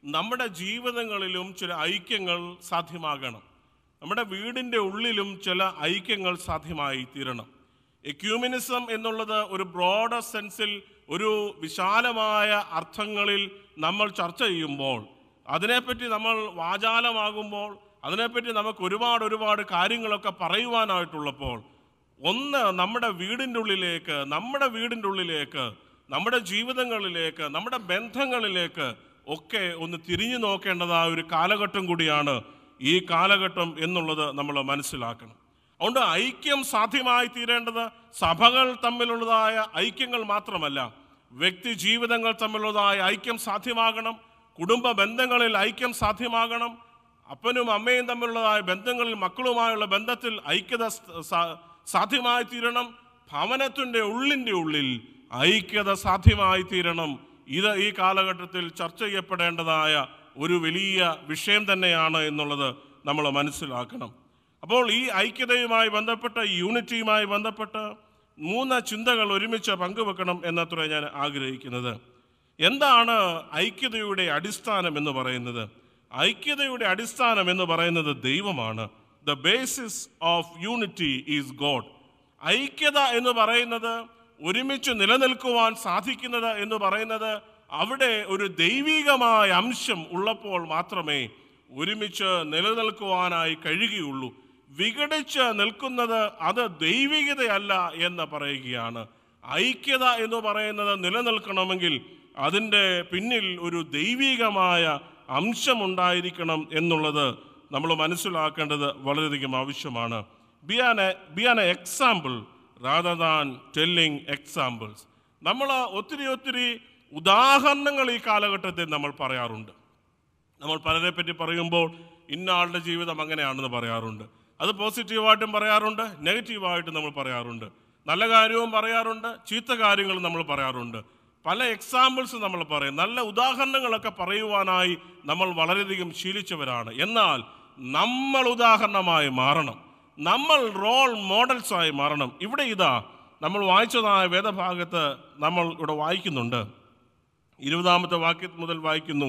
നമ്മുടെ ജീവിതങ്ങളിലും ചില ഐക്യങ്ങൾ സാധ്യമാകണം നമ്മുടെ വീടിൻ്റെ ഉള്ളിലും ചില ഐക്യങ്ങൾ സാധ്യമായി തീരണം എക്യൂമിനിസം എന്നുള്ളത് ഒരു ബ്രോഡർ സെൻസിൽ ഒരു വിശാലമായ അർത്ഥങ്ങളിൽ നമ്മൾ ചർച്ച ചെയ്യുമ്പോൾ അതിനെപ്പറ്റി നമ്മൾ വാചാലമാകുമ്പോൾ അതിനെപ്പറ്റി നമുക്ക് ഒരുപാട് ഒരുപാട് കാര്യങ്ങളൊക്കെ പറയുവാനായിട്ടുള്ളപ്പോൾ ഒന്ന് നമ്മുടെ വീടിൻ്റെ ഉള്ളിലേക്ക് നമ്മുടെ വീടിൻ്റെ ഉള്ളിലേക്ക് നമ്മുടെ ജീവിതങ്ങളിലേക്ക് നമ്മുടെ ബന്ധങ്ങളിലേക്ക് ഒക്കെ ഒന്ന് തിരിഞ്ഞു നോക്കേണ്ടതായ ഒരു കാലഘട്ടം കൂടിയാണ് ഈ കാലഘട്ടം എന്നുള്ളത് നമ്മൾ മനസ്സിലാക്കണം അതുകൊണ്ട് ഐക്യം സാധ്യമായി തീരേണ്ടത് സഭകൾ തമ്മിലുള്ളതായ ഐക്യങ്ങൾ മാത്രമല്ല വ്യക്തി ജീവിതങ്ങൾ തമ്മിലുള്ളതായ ഐക്യം സാധ്യമാകണം കുടുംബ ബന്ധങ്ങളിൽ ഐക്യം സാധ്യമാകണം അപ്പനും അമ്മയും തമ്മിലുള്ളതായ ബന്ധങ്ങളിൽ മക്കളുമായുള്ള ബന്ധത്തിൽ ഐക്യത സ- സ- സാധ്യമായി തീരണം ഭവനത്തിൻ്റെ ഉള്ളിൻ്റെ ഉള്ളിൽ ഐക്യത സാധ്യമായി തീരണം ഇത് ഈ കാലഘട്ടത്തിൽ ചർച്ച ചെയ്യപ്പെടേണ്ടതായ ഒരു വലിയ വിഷയം തന്നെയാണ് എന്നുള്ളത് നമ്മൾ മനസ്സിലാക്കണം അപ്പോൾ ഈ ഐക്യതയുമായി ബന്ധപ്പെട്ട് യൂണിറ്റിയുമായി ബന്ധപ്പെട്ട് മൂന്ന് ചിന്തകൾ ഒരുമിച്ച് പങ്കുവെക്കണം എന്നത്ര ഞാൻ ആഗ്രഹിക്കുന്നത് എന്താണ് ഐക്യതയുടെ അടിസ്ഥാനം എന്ന് പറയുന്നത് ഐക്യതയുടെ അടിസ്ഥാനം എന്ന് പറയുന്നത് ദൈവമാണ് the basis of unity is God ഐക്യത എന്ന് പറയുന്നത് ഒരുമിച്ച് നിലനിൽക്കുവാൻ സാധിക്കുന്നത് എന്ന് പറയുന്നത് അവിടെ ഒരു ദൈവികമായ അംശം ഉള്ളപ്പോൾ മാത്രമേ ഒരുമിച്ച് നിലനിൽക്കുവാനായി കഴിയുകയുള്ളൂ വിഘടിച്ച് നിൽക്കുന്നത് അത് ദൈവികതയല്ല എന്ന് പറയുകയാണ് ഐക്യത എന്ന് പറയുന്നത് നിലനിൽക്കണമെങ്കിൽ അതിൻ്റെ പിന്നിൽ ഒരു ദൈവികമായ അംശമുണ്ടായിരിക്കണം എന്നുള്ളത് നമ്മൾ മനസ്സിലാക്കേണ്ടത് വളരെയധികം ആവശ്യമാണ് be an be an example rather than telling examples നമ്മൾ ഒത്തിരി ഒത്തിരി ഉദാഹരണങ്ങൾ ഈ കാലഘട്ടത്തിൽ നമ്മൾ പറയാറുണ്ട് നമ്മൾ പലരെ പറ്റി പറയുമ്പോൾ ഇന്ന ആളുടെ ജീവിതം അങ്ങനെയാണെന്ന് പറയാറുണ്ട് അത് പോസിറ്റീവായിട്ടും പറയാറുണ്ട് നെഗറ്റീവായിട്ടും നമ്മൾ പറയാറുണ്ട് നല്ല കാര്യവും പറയാറുണ്ട് ചീത്ത കാര്യങ്ങളും നമ്മൾ പറയാറുണ്ട് പല എക്സാമ്പിൾസ് നമ്മൾ പറയും നല്ല ഉദാഹരണങ്ങളൊക്കെ പറയുവാനായി നമ്മൾ വളരെയധികം ശീലിച്ചവരാണ് എന്നാൽ നമ്മൾ ഉദാഹരണമായി മാറണം നമ്മൾ റോൾ മോഡൽസായി മാറണം ഇവിടെ ഇതാ നമ്മൾ വായിച്ചതായ വേദഭാഗത്ത് നമ്മൾ ഇവിടെ വായിക്കുന്നുണ്ട് ഇരുപതാമത്തെ വാക്യം മുതൽ വായിക്കുന്നു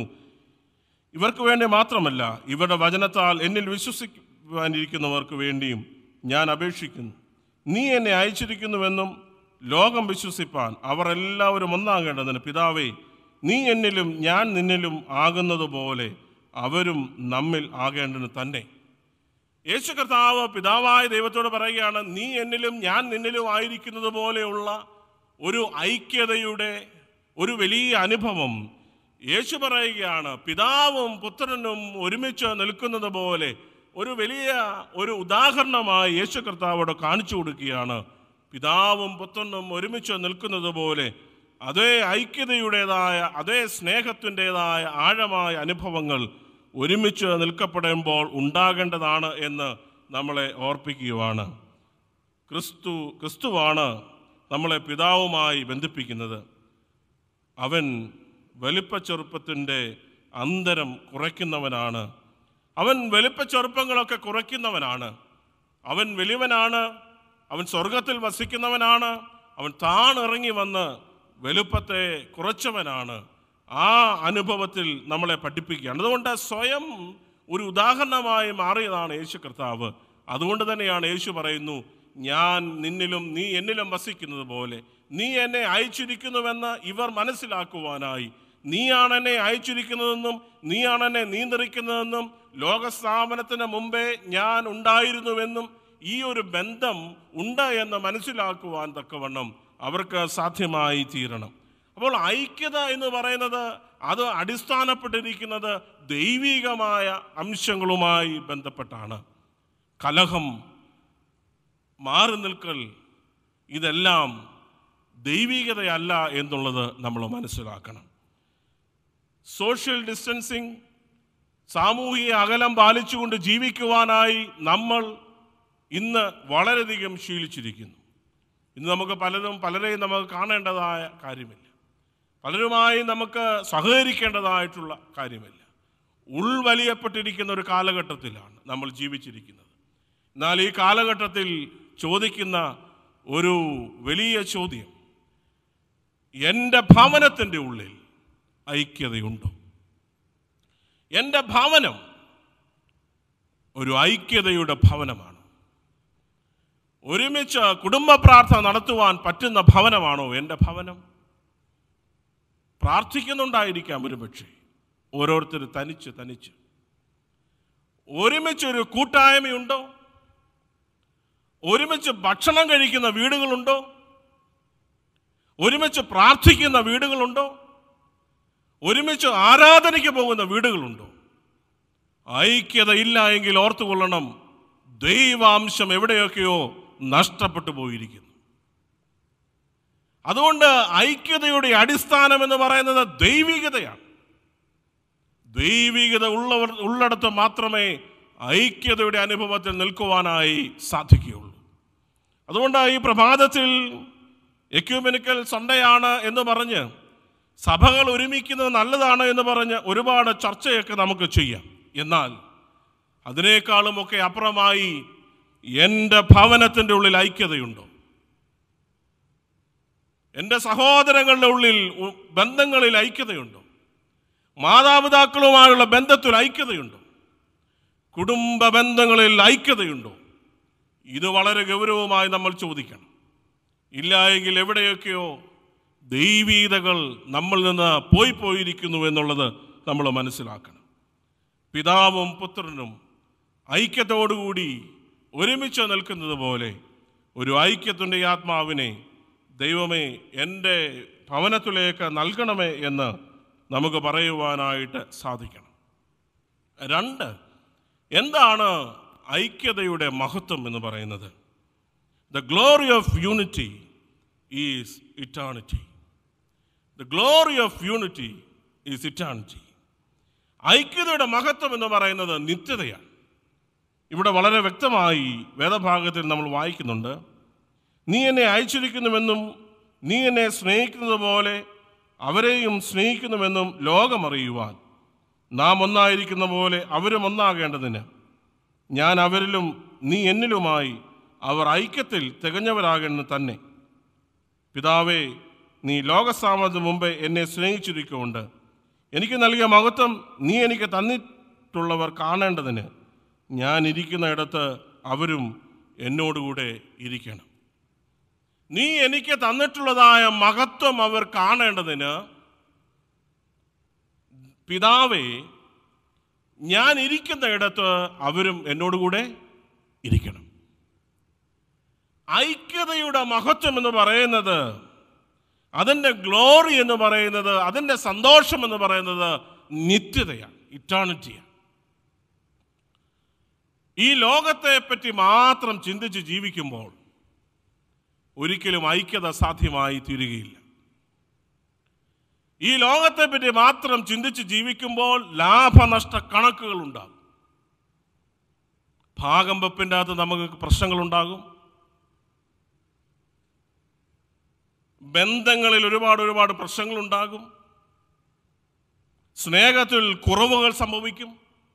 ഇവർക്ക് വേണ്ടി മാത്രമല്ല ഇവരുടെ വചനത്താൽ എന്നിൽ വിശ്വസിക്കുവാനിരിക്കുന്നവർക്ക് വേണ്ടിയും ഞാൻ അപേക്ഷിക്കുന്നു നീ എന്നെ അയച്ചിരിക്കുന്നുവെന്നും ലോകം വിശ്വസിപ്പാൻ അവർ എല്ലാവരും ഒന്നാകേണ്ടതിന് പിതാവേ നീ എന്നിലും ഞാൻ നിന്നിലും ആകുന്നതുപോലെ അവരും നമ്മിൽ ആകേണ്ടതിന് തന്നെ യേശു കർത്താവ് പിതാവായ ദൈവത്തോട് പറയുകയാണ് നീ എന്നിലും ഞാൻ നിന്നിലും ആയിരിക്കുന്നത് പോലെയുള്ള ഒരു ഐക്യതയുടെ ഒരു വലിയ അനുഭവം യേശു പറയുകയാണ് പിതാവും പുത്രനും ഒരുമിച്ച് നിൽക്കുന്നത് പോലെ ഒരു വലിയ ഒരു ഉദാഹരണമായി യേശു കർത്താവോട് കാണിച്ചു കൊടുക്കുകയാണ് പിതാവും പുത്രനും ഒരുമിച്ച് നിൽക്കുന്നത് പോലെ അതേ ഐക്യതയുടേതായ അതേ സ്നേഹത്തിൻ്റെതായ ആഴമായ അനുഭവങ്ങൾ ഒരുമിച്ച് നിൽക്കപ്പെടുമ്പോൾ ഉണ്ടാകേണ്ടതാണ് എന്ന് നമ്മളെ ഓർപ്പിക്കുകയാണ് ക്രിസ്തു ക്രിസ്തുവാണ് നമ്മളെ പിതാവുമായി ബന്ധിപ്പിക്കുന്നത് അവൻ വലിപ്പച്ചെറുപ്പത്തിൻ്റെ അന്തരം കുറയ്ക്കുന്നവനാണ് അവൻ വലിപ്പച്ചെറുപ്പങ്ങളൊക്കെ കുറയ്ക്കുന്നവനാണ് അവൻ വലിയവനാണ് അവൻ സ്വർഗത്തിൽ വസിക്കുന്നവനാണ് അവൻ താണിറങ്ങി വന്ന് വലുപ്പത്തെ കുറച്ചവനാണ് ആ അനുഭവത്തിൽ നമ്മളെ പഠിപ്പിക്കുകയാണ് അതുകൊണ്ട് സ്വയം ഒരു ഉദാഹരണമായി മാറിയതാണ് യേശു കർത്താവ് അതുകൊണ്ട് തന്നെയാണ് യേശു പറയുന്നു ഞാൻ നിന്നിലും നീ എന്നിലും വസിക്കുന്നത് പോലെ നീ എന്നെ അയച്ചിരിക്കുന്നുവെന്ന് ഇവർ മനസ്സിലാക്കുവാനായി നീയാണ് എന്നെ അയച്ചിരിക്കുന്നതെന്നും നീയാണ് എന്നെ നിയന്ത്രിക്കുന്നതെന്നും ലോകസ്ഥാപനത്തിന് മുമ്പേ ഞാൻ ഉണ്ടായിരുന്നുവെന്നും ഈ ഒരു ബന്ധം ഉണ്ട് എന്ന് മനസ്സിലാക്കുവാൻ തക്കവണ്ണം അവർക്ക് സാധ്യമായി തീരണം അപ്പോൾ ഐക്യത എന്ന് പറയുന്നത് അത് അടിസ്ഥാനപ്പെട്ടിരിക്കുന്നത് ദൈവികമായ അംശങ്ങളുമായി ബന്ധപ്പെട്ടാണ് കലഹം മാറി നിൽക്കൽ ഇതെല്ലാം ദൈവികതയല്ല എന്നുള്ളത് നമ്മൾ മനസ്സിലാക്കണം സോഷ്യൽ ഡിസ്റ്റൻസിങ് സാമൂഹിക അകലം പാലിച്ചുകൊണ്ട് ജീവിക്കുവാനായി നമ്മൾ ഇന്ന് വളരെയധികം ശീലിച്ചിരിക്കുന്നു ഇന്ന് നമുക്ക് പലതും പലരെയും നമുക്ക് കാണേണ്ടതായ കാര്യമില്ല പലരുമായി നമുക്ക് സഹകരിക്കേണ്ടതായിട്ടുള്ള കാര്യമില്ല ഉൾവലിയപ്പെട്ടിരിക്കുന്ന ഒരു കാലഘട്ടത്തിലാണ് നമ്മൾ ജീവിച്ചിരിക്കുന്നത് എന്നാൽ ഈ കാലഘട്ടത്തിൽ ചോദിക്കുന്ന ഒരു വലിയ ചോദ്യം എൻ്റെ ഭവനത്തിൻ്റെ ഉള്ളിൽ ഐക്യതയുണ്ടോ എൻ്റെ ഭവനം ഒരു ഐക്യതയുടെ ഭവനമാണ് ഒരുമിച്ച് കുടുംബ പ്രാർത്ഥന നടത്തുവാൻ പറ്റുന്ന ഭവനമാണോ എൻ്റെ ഭവനം പ്രാർത്ഥിക്കുന്നുണ്ടായിരിക്കാം ഒരുപക്ഷെ ഓരോരുത്തർ തനിച്ച് തനിച്ച് ഒരുമിച്ചൊരു കൂട്ടായ്മയുണ്ടോ ഒരുമിച്ച് ഭക്ഷണം കഴിക്കുന്ന വീടുകളുണ്ടോ ഒരുമിച്ച് പ്രാർത്ഥിക്കുന്ന വീടുകളുണ്ടോ ഒരുമിച്ച് ആരാധനയ്ക്ക് പോകുന്ന വീടുകളുണ്ടോ ഐക്യത ഇല്ല എങ്കിൽ ഓർത്തുകൊള്ളണം ദൈവാംശം എവിടെയൊക്കെയോ നഷ്ടപ്പെട്ടു പോയിരിക്കുന്നു അതുകൊണ്ട് ഐക്യതയുടെ അടിസ്ഥാനം എന്ന് പറയുന്നത് ദൈവികതയാണ് ദൈവികത ഉള്ളവർ ഉള്ളിടത്ത് മാത്രമേ ഐക്യതയുടെ അനുഭവത്തിൽ നിൽക്കുവാനായി സാധിക്കുകയുള്ളൂ അതുകൊണ്ട് ഈ പ്രഭാതത്തിൽ എക്യൂമെനിക്കൽ സൺഡേയാണ് എന്ന് പറഞ്ഞ് സഭകൾ ഒരുമിക്കുന്നത് നല്ലതാണ് എന്ന് പറഞ്ഞ് ഒരുപാട് ചർച്ചയൊക്കെ നമുക്ക് ചെയ്യാം എന്നാൽ അതിനേക്കാളുമൊക്കെ അപ്പുറമായി എൻ്റെ ഭവനത്തിൻ്റെ ഉള്ളിൽ ഐക്യതയുണ്ടോ എൻ്റെ സഹോദരങ്ങളുടെ ഉള്ളിൽ ഉ- ബന്ധങ്ങളിൽ ഐക്യതയുണ്ടോ മാതാപിതാക്കളുമായുള്ള ബന്ധത്തിൽ ഐക്യതയുണ്ടോ കുടുംബ ബന്ധങ്ങളിൽ ഐക്യതയുണ്ടോ ഇത് വളരെ ഗൗരവമായി നമ്മൾ ചോദിക്കണം ഇല്ല എങ്കിൽ എവിടെയൊക്കെയോ ദൈവീതകൾ നമ്മളിൽ നിന്ന് പോയി പോയിരിക്കുന്നു എന്നുള്ളത് നമ്മൾ മനസ്സിലാക്കണം പിതാവും പുത്രനും ഐക്യത്തോടുകൂടി ഒരുമിച്ച് നിൽക്കുന്നത് പോലെ ഒരു ഐക്യത്തിൻ്റെ ആത്മാവിനെ ദൈവമേ എൻ്റെ ഭവനത്തിലേക്ക് നൽകണമേ എന്ന് നമുക്ക് പറയുവാനായിട്ട് സാധിക്കണം രണ്ട് എന്താണ് ഐക്യതയുടെ മഹത്വം എന്ന് പറയുന്നത് the glory of unity is eternity the glory of unity is eternity ഐക്യതയുടെ മഹത്വം എന്ന് പറയുന്നത് നിത്യതയാണ് ഇവിടെ വളരെ വ്യക്തമായി വേദഭാഗത്തിൽ നമ്മൾ വായിക്കുന്നുണ്ട് നീ എന്നെ അയച്ചിരിക്കുന്നുവെന്നും നീ എന്നെ സ്നേഹിക്കുന്നത് പോലെ അവരെയും സ്നേഹിക്കുന്നുവെന്നും ലോകമറിയുവാൻ നാം ഒന്നായിരിക്കുന്ന പോലെ അവരും ഒന്നാകേണ്ടതിന് ഞാൻ അവരിലും നീ എന്നിലുമായി അവർ ഐക്യത്തിൽ തികഞ്ഞവരാകേണ്ടത് തന്നെ പിതാവേ നീ ലോകസാമത്തിന് മുമ്പേ എന്നെ സ്നേഹിച്ചിരിക്കുകൊണ്ട് എനിക്ക് നൽകിയ മഹത്വം നീ എനിക്ക് തന്നിട്ടുള്ളവർ കാണേണ്ടതിന് ഞാൻ ഇരിക്കുന്ന ഇടത്ത് അവരും എന്നോടുകൂടെ ഇരിക്കണം നീ എനിക്ക് തന്നിട്ടുള്ളതായ മഹത്വം അവർ കാണേണ്ടതിന് പിതാവേ ഞാൻ ഇരിക്കുന്ന ഇടത്ത് അവരും എന്നോടുകൂടെ ഇരിക്കണം ഐക്യതയുടെ മഹത്വം എന്ന് പറയുന്നത് അതിൻ്റെ ഗ്ലോറി എന്ന് പറയുന്നത് അതിൻ്റെ സന്തോഷം എന്ന് പറയുന്നത് നിത്യതയാണ് ഇറ്റേണിറ്റിയാണ് ഈ ലോകത്തെ പറ്റി മാത്രം ചിന്തിച്ച് ജീവിക്കുമ്പോൾ ഒരിക്കലും ഐക്യത സാധ്യമായി തീരുകയില്ല ഈ ലോകത്തെ പറ്റി മാത്രം ചിന്തിച്ച് ജീവിക്കുമ്പോൾ ലാഭനഷ്ട കണക്കുകൾ ഉണ്ടാകും ഭാഗം വെപ്പിൻ്റെ അകത്ത് നമുക്ക് പ്രശ്നങ്ങളുണ്ടാകും ബന്ധങ്ങളിൽ ഒരുപാട് ഒരുപാട് പ്രശ്നങ്ങളുണ്ടാകും സ്നേഹത്തിൽ കുറവുകൾ സംഭവിക്കും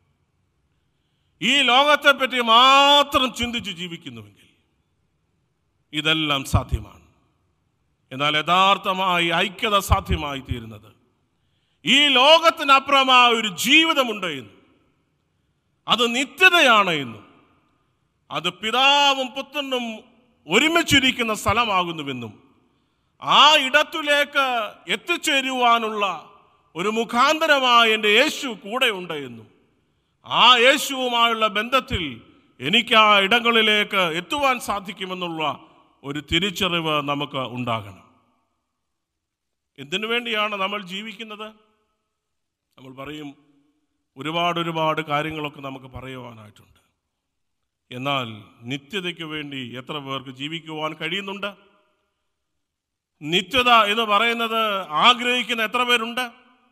ഈ ലോകത്തെ പറ്റി മാത്രം ചിന്തിച്ച് ജീവിക്കുന്നുവെങ്കിൽ ഇതെല്ലാം സാധ്യമാണ് എന്നാൽ യഥാർത്ഥമായി ഐക്യത സാധ്യമായി തീരുന്നത് ഈ ലോകത്തിനപ്പുറമായ ഒരു ജീവിതമുണ്ട് എന്നും അത് നിത്യതയാണ് എന്നും അത് പിതാവും പുത്രനും ഒരുമിച്ചിരിക്കുന്ന സ്ഥലമാകുന്നുവെന്നും ആ ഇടത്തിലേക്ക് എത്തിച്ചേരുവാനുള്ള ഒരു മുഖാന്തരമായ എൻ്റെ യേശു കൂടെയുണ്ട് എന്നും ആ യേശുവുമായുള്ള ബന്ധത്തിൽ എനിക്ക് ആ ഇടങ്ങളിലേക്ക് എത്തുവാൻ സാധിക്കുമെന്നുള്ള ഒരു തിരിച്ചറിവ് നമുക്ക് ഉണ്ടാകണം എന്തിനു വേണ്ടിയാണ് നമ്മൾ ജീവിക്കുന്നത് നമ്മൾ പറയും ഒരുപാട് ഒരുപാട് കാര്യങ്ങളൊക്കെ നമുക്ക് പറയുവാനായിട്ടുണ്ട് എന്നാൽ നിത്യതയ്ക്ക് വേണ്ടി എത്ര പേർക്ക് ജീവിക്കുവാൻ കഴിയുന്നുണ്ട് നിത്യത എന്ന് പറയുന്നത് ആഗ്രഹിക്കുന്ന എത്ര പേരുണ്ട്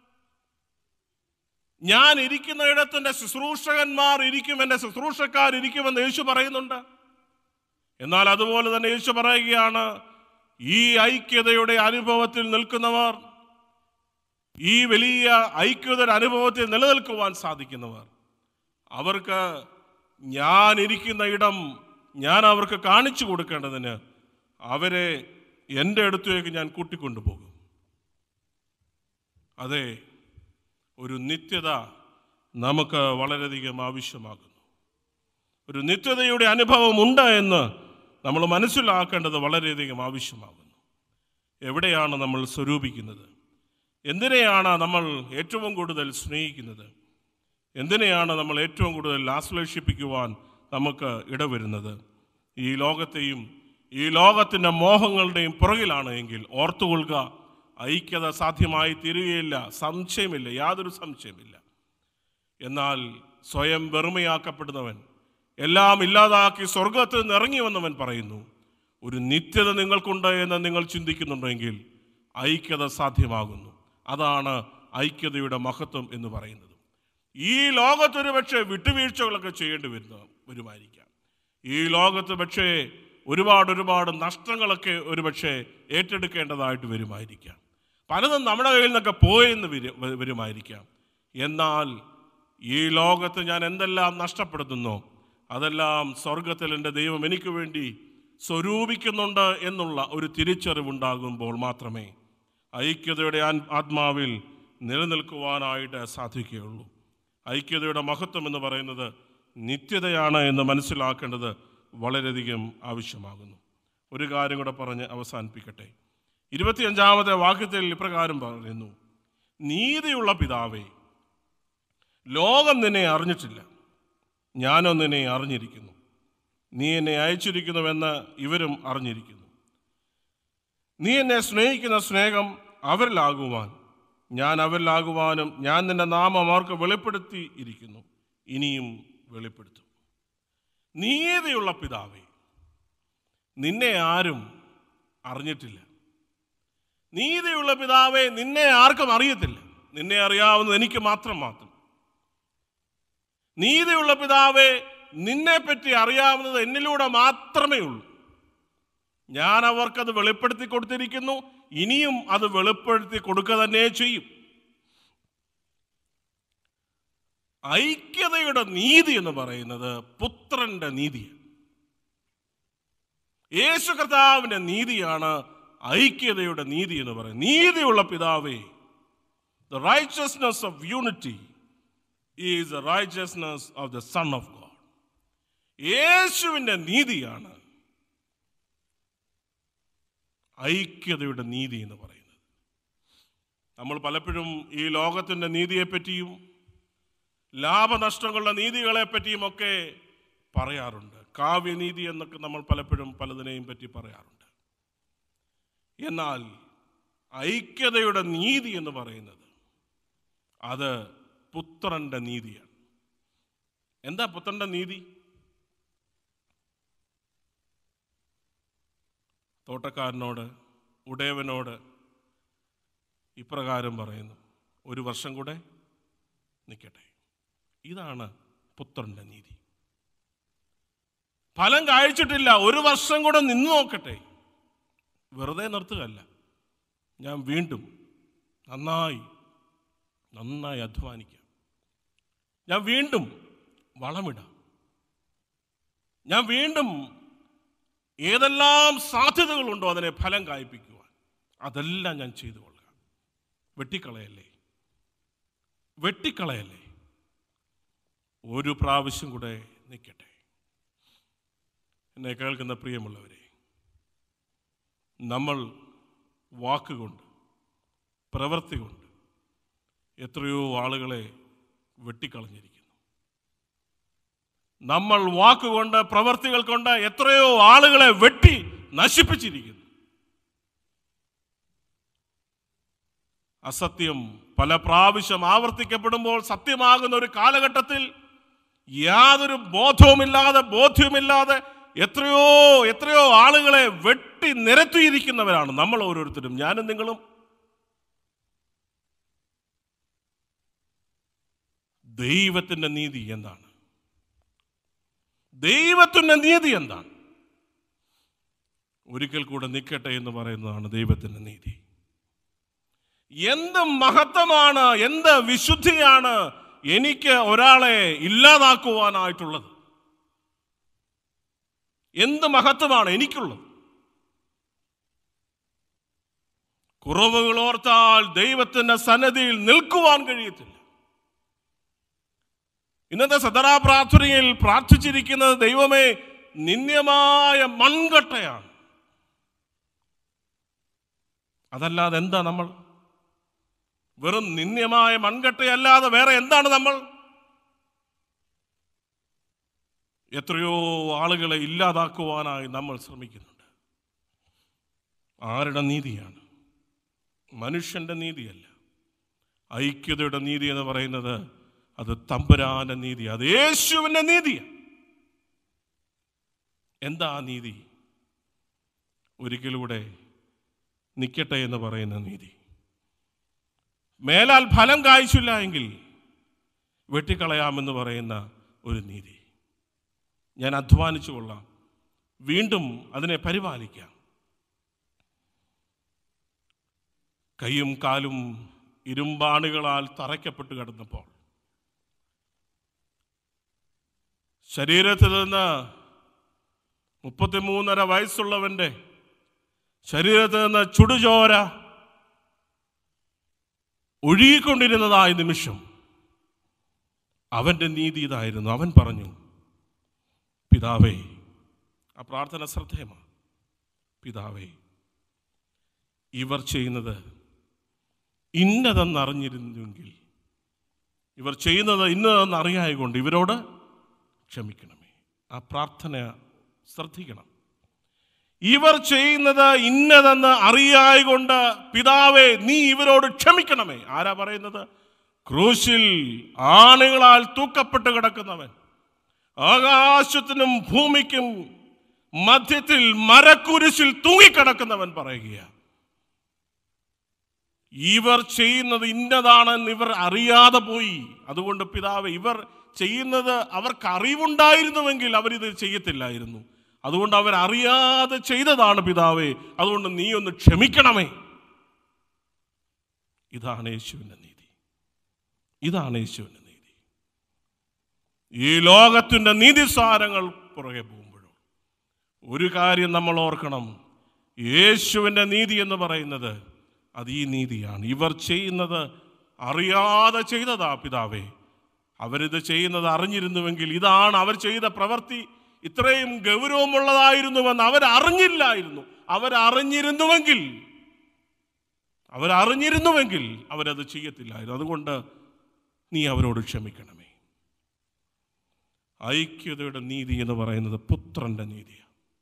ഞാൻ ഇരിക്കുന്ന ഇടത്തിന്റെ ശുശ്രൂഷകന്മാർ ഇരിക്കും എൻ്റെ ശുശ്രൂഷക്കാർ ഇരിക്കുമെന്ന് യേശു പറയുന്നുണ്ട് എന്നാൽ അതുപോലെ തന്നെ യേശു പറയുകയാണ് ഈ ഐക്യതയുടെ അനുഭവത്തിൽ നിൽക്കുന്നവർ ഈ വലിയ ഐക്യതയുടെ അനുഭവത്തിൽ നിലനിൽക്കുവാൻ സാധിക്കുന്നവർ അവർക്ക് ഞാൻ ഇരിക്കുന്ന ഇടം ഞാൻ അവർക്ക് കാണിച്ചു കൊടുക്കേണ്ടതിന് അവരെ എൻ്റെ അടുത്തേക്ക് ഞാൻ കൂട്ടിക്കൊണ്ടുപോകും അതെ ഒരു നിത്യത നമുക്ക് വളരെയധികം ആവശ്യമാകുന്നു ഒരു നിത്യതയുടെ അനുഭവം ഉണ്ട് എന്ന് നമ്മൾ മനസ്സിലാക്കേണ്ടത് വളരെയധികം ആവശ്യമാകുന്നു എവിടെയാണ് നമ്മൾ സ്വരൂപിക്കുന്നത് എന്തിനെയാണ് നമ്മൾ ഏറ്റവും കൂടുതൽ സ്നേഹിക്കുന്നത് എന്തിനെയാണ് നമ്മൾ ഏറ്റവും കൂടുതൽ ആശ്ലേഷിപ്പിക്കുവാൻ നമുക്ക് ഇടവരുന്നത് ഈ ലോകത്തെയും ഈ ലോകത്തിൻ്റെ മോഹങ്ങളുടെയും പുറകിലാണ് എങ്കിൽ ഓർത്തുകൊള്ളുക ഐക്യത സാധ്യമായി തീരുകയില്ല സംശയമില്ല യാതൊരു സംശയമില്ല എന്നാൽ സ്വയം വെറുമയാക്കപ്പെടുന്നവൻ എല്ലാം ഇല്ലാതാക്കി സ്വർഗത്തിൽ നിന്ന് ഇറങ്ങി വന്നവൻ പറയുന്നു ഒരു നിത്യത നിങ്ങൾക്കുണ്ട് എന്ന് നിങ്ങൾ ചിന്തിക്കുന്നുണ്ടെങ്കിൽ ഐക്യത സാധ്യമാകുന്നു അതാണ് ഐക്യതയുടെ മഹത്വം എന്ന് പറയുന്നത് ഈ ലോകത്തൊരു പക്ഷേ വിട്ടുവീഴ്ചകളൊക്കെ ചെയ്യേണ്ടി വരുന്ന വരുമായിരിക്കാം ഈ ലോകത്ത് പക്ഷേ ഒരുപാട് ഒരുപാട് നഷ്ടങ്ങളൊക്കെ ഒരുപക്ഷെ ഏറ്റെടുക്കേണ്ടതായിട്ട് വരുമായിരിക്കാം പലതും നമ്മുടെ കയ്യിൽ നിന്നൊക്കെ പോയെന്ന് വരു- വ- വരുമായിരിക്കാം എന്നാൽ ഈ ലോകത്ത് ഞാൻ എന്തെല്ലാം നഷ്ടപ്പെടുത്തുന്നോ അതെല്ലാം സ്വർഗത്തിൽ എൻ്റെ ദൈവം എനിക്ക് വേണ്ടി സ്വരൂപിക്കുന്നുണ്ട് എന്നുള്ള ഒരു തിരിച്ചറിവുണ്ടാകുമ്പോൾ മാത്രമേ ഐക്യതയുടെ ആൻ- ആത്മാവിൽ നിലനിൽക്കുവാനായിട്ട് സാധിക്കുകയുള്ളൂ ഐക്യതയുടെ മഹത്വം എന്ന് പറയുന്നത് നിത്യതയാണ് എന്ന് മനസ്സിലാക്കേണ്ടത് വളരെയധികം ആവശ്യമാകുന്നു ഒരു കാര്യം കൂടെ പറഞ്ഞ് അവസാനിപ്പിക്കട്ടെ ഇരുപത്തിയഞ്ചാമത്തെ വാക്യത്തിൽ ഇപ്രകാരം പറയുന്നു നീതിയുള്ള പിതാവേ ലോകം നിന്നെ അറിഞ്ഞിട്ടില്ല ഞാനോ നിന്നെ അറിഞ്ഞിരിക്കുന്നു നീ എന്നെ അയച്ചിരിക്കുന്നുവെന്ന് ഇവരും അറിഞ്ഞിരിക്കുന്നു നീ എന്നെ സ്നേഹിക്കുന്ന സ്നേഹം അവരിലാകുവാൻ ഞാൻ അവരിലാകുവാനും ഞാൻ നിന്റെ നാമം അവർക്ക് വെളിപ്പെടുത്തി ഇരിക്കുന്നു ഇനിയും വെളിപ്പെടുത്തും നീതിയുള്ള പിതാവേ നിന്നെ ആരും അറിഞ്ഞിട്ടില്ല നീതിയുള്ള പിതാവേ നിന്നെ ആർക്കും അറിയത്തില്ല നിന്നെ അറിയാവുന്നത് എനിക്ക് മാത്രം മാത്രം നീതിയുള്ള പിതാവേ നിന്നെ പറ്റി അറിയാവുന്നത് എന്നിലൂടെ മാത്രമേ ഉള്ളൂ ഞാൻ അവർക്കത് വെളിപ്പെടുത്തി കൊടുത്തിരിക്കുന്നു ഇനിയും അത് വെളിപ്പെടുത്തി കൊടുക്കുക തന്നെ ചെയ്യും ഐക്യതയുടെ നീതി എന്ന് പറയുന്നത് പുത്രന്റെ നീതിയാണ് യേശു കർത്താവിന്റെ നീതിയാണ് ഐക്യതയുടെ നീതി എന്ന് പറയുന്നത് നീതിയുള്ള പിതാവേ the righteousness of unity is the righteousness of the son of God യേശുവിൻ്റെ നീതിയാണ് ഐക്യതയുടെ നീതി എന്ന് പറയുന്നത് നമ്മൾ പലപ്പോഴും ഈ ലോകത്തിൻ്റെ നീതിയെപ്പറ്റിയും ലാഭനഷ്ടങ്ങളുടെ നീതികളെ പറ്റിയും ഒക്കെ പറയാറുണ്ട് കാവ്യനീതി എന്നൊക്കെ നമ്മൾ പലപ്പോഴും പലതിനെയും പറ്റി പറയാറുണ്ട് എന്നാൽ ഐക്യതയുടെ നീതി എന്ന് പറയുന്നത് അത് പുത്രന്റെ നീതിയാണ് എന്താ പുത്രന്റെ നീതി തോട്ടക്കാരനോട് ഉടയവനോട് ഇപ്രകാരം പറയുന്നു ഒരു വർഷം കൂടെ നിൽക്കട്ടെ ഇതാണ് പുത്രന്റെ നീതി ഫലം കാഴ്ചിട്ടില്ല ഒരു വർഷം കൂടെ നിന്ന് നോക്കട്ടെ വെറുതെ നിർത്തുകയല്ല ഞാൻ വീണ്ടും നന്നായി നന്നായി അധ്വാനിക്കാം ഞാൻ വീണ്ടും വളമിടാം ഞാൻ വീണ്ടും ഏതെല്ലാം സാധ്യതകളുണ്ടോ അതിനെ ഫലം കായ്പിക്കുവാൻ അതെല്ലാം ഞാൻ ചെയ്തു കൊള്ളുക വെട്ടിക്കളയല്ലേ വെട്ടിക്കളയല്ലേ ഒരു പ്രാവശ്യം കൂടെ നിൽക്കട്ടെ എന്നെ കേൾക്കുന്ന പ്രിയമുള്ളവരെ നമ്മൾ വാക്കുകൊണ്ട് പ്രവൃത്തി കൊണ്ട് എത്രയോ ആളുകളെ വെട്ടിക്കളഞ്ഞിരിക്കുന്നു നമ്മൾ വാക്കുകൊണ്ട് പ്രവൃത്തികൾ കൊണ്ട് എത്രയോ ആളുകളെ വെട്ടി നശിപ്പിച്ചിരിക്കുന്നു അസത്യം പല പ്രാവശ്യം ആവർത്തിക്കപ്പെടുമ്പോൾ സത്യമാകുന്ന ഒരു കാലഘട്ടത്തിൽ യാതൊരു ബോധവുമില്ലാതെ ബോധ്യവുമില്ലാതെ എത്രയോ എത്രയോ ആളുകളെ വെട്ടി നിരത്തിയിരിക്കുന്നവരാണ് നമ്മൾ ഓരോരുത്തരും ഞാനും നിങ്ങളും ദൈവത്തിൻ്റെ നീതി എന്താണ് ദൈവത്തിൻ്റെ നീതി എന്താണ് ഒരിക്കൽ കൂടെ നിൽക്കട്ടെ എന്ന് പറയുന്നതാണ് ദൈവത്തിൻ്റെ നീതി എന്ത് മഹത്വമാണ് എന്ത് വിശുദ്ധിയാണ് എനിക്ക് ഒരാളെ ഇല്ലാതാക്കുവാനായിട്ടുള്ളത് എന്ത് മഹത്വമാണ് എനിക്കുള്ളത് കുറവുകൾ ഓർത്താൽ ദൈവത്തിന്റെ സന്നദ്ധിയിൽ നിൽക്കുവാൻ കഴിയത്തില്ല ഇന്നത്തെ സദറാ പ്രാർത്ഥനയിൽ പ്രാർത്ഥിച്ചിരിക്കുന്നത് ദൈവമേ നിന്ദ്യമായ മൺകട്ടയാണ് അതല്ലാതെ എന്താ നമ്മൾ വെറും നിന്ദ്യമായ മൺകട്ടയല്ലാതെ വേറെ എന്താണ് നമ്മൾ എത്രയോ ആളുകളെ ഇല്ലാതാക്കുവാനായി നമ്മൾ ശ്രമിക്കുന്നുണ്ട് ആരുടെ നീതിയാണ് മനുഷ്യന്റെ നീതിയല്ല ഐക്യതയുടെ നീതി എന്ന് പറയുന്നത് അത് തമ്പുരാന്റെ നീതി അത് യേശുവിന്റെ നീതിയാണ് എന്താ ആ നീതി ഒരിക്കലൂടെ നിൽക്കട്ടെ എന്ന് പറയുന്ന നീതി മേലാൽ ഫലം കായ്ച്ചില്ല എങ്കിൽ വെട്ടിക്കളയാമെന്ന് പറയുന്ന ഒരു നീതി ഞാൻ അധ്വാനിച്ചു കൊള്ളാം വീണ്ടും അതിനെ പരിപാലിക്കാം കൈയും കാലും ഇരുമ്പാണുകളാൽ തറയ്ക്കപ്പെട്ട് കിടന്നപ്പോൾ ശരീരത്തിൽ നിന്ന് മുപ്പത്തിമൂന്നര വയസ്സുള്ളവൻ്റെ ശരീരത്തിൽ നിന്ന് ചുടുചോര ഒഴുകിക്കൊണ്ടിരുന്നതായ നിമിഷം അവൻ്റെ നീതി ഇതായിരുന്നു അവൻ പറഞ്ഞു പിതാവേ ആ പ്രാർത്ഥന ശ്രദ്ധേയമാണ് പിതാവേ ഇവർ ചെയ്യുന്നത് ഇന്നതെന്നറിഞ്ഞിരുന്നെങ്കിൽ ഇവർ ചെയ്യുന്നത് ഇന്നതെന്ന് അറിയായകൊണ്ട് ഇവരോട് ക്ഷമിക്കണമേ ആ പ്രാർത്ഥന ശ്രദ്ധിക്കണം ഇവർ ചെയ്യുന്നത് ഇന്നതെന്ന് അറിയായകൊണ്ട് പിതാവേ നീ ഇവരോട് ക്ഷമിക്കണമേ ആരാ പറയുന്നത് ക്രൂശിൽ ആണുങ്ങളാൽ തൂക്കപ്പെട്ട് കിടക്കുന്നവൻ ആകാശത്തിനും ഭൂമിക്കും മധ്യത്തിൽ മരക്കുരിശിൽ തൂങ്ങിക്കിടക്കുന്നവൻ പറയുകയാണ് ഇവർ ചെയ്യുന്നത് ഇന്നതാണെന്ന് ഇവർ അറിയാതെ പോയി അതുകൊണ്ട് പിതാവ് ഇവർ ചെയ്യുന്നത് അവർക്ക് അറിവുണ്ടായിരുന്നുവെങ്കിൽ അവരിത് ചെയ്യത്തില്ലായിരുന്നു അതുകൊണ്ട് അവർ അറിയാതെ ചെയ്തതാണ് പിതാവേ അതുകൊണ്ട് നീ ഒന്ന് ക്ഷമിക്കണമേ ഇതാണ് യേശുവിൻ്റെ നീതി ഇതാണ് യേശുവിൻ്റെ നീതി ഈ ലോകത്തിൻ്റെ നീതിസാരങ്ങൾ പുറകെ പോകുമ്പോഴും ഒരു കാര്യം നമ്മൾ ഓർക്കണം യേശുവിൻ്റെ നീതി എന്ന് പറയുന്നത് അത് ഈ നീതിയാണ് ഇവർ ചെയ്യുന്നത് അറിയാതെ ചെയ്തതാ പിതാവേ അവരിത് ചെയ്യുന്നത് അറിഞ്ഞിരുന്നുവെങ്കിൽ ഇതാണ് അവർ ചെയ്ത പ്രവൃത്തി ഇത്രയും ഗൗരവമുള്ളതായിരുന്നുവെന്ന് അവരറിഞ്ഞില്ലായിരുന്നു അവരറിഞ്ഞിരുന്നുവെങ്കിൽ അവരറിഞ്ഞിരുന്നുവെങ്കിൽ അവരത് ചെയ്യത്തില്ലായിരുന്നു അതുകൊണ്ട് നീ അവരോട് ക്ഷമിക്കണമേ ഐക്യതയുടെ നീതി എന്ന് പറയുന്നത് പുത്രന്റെ നീതിയാണ്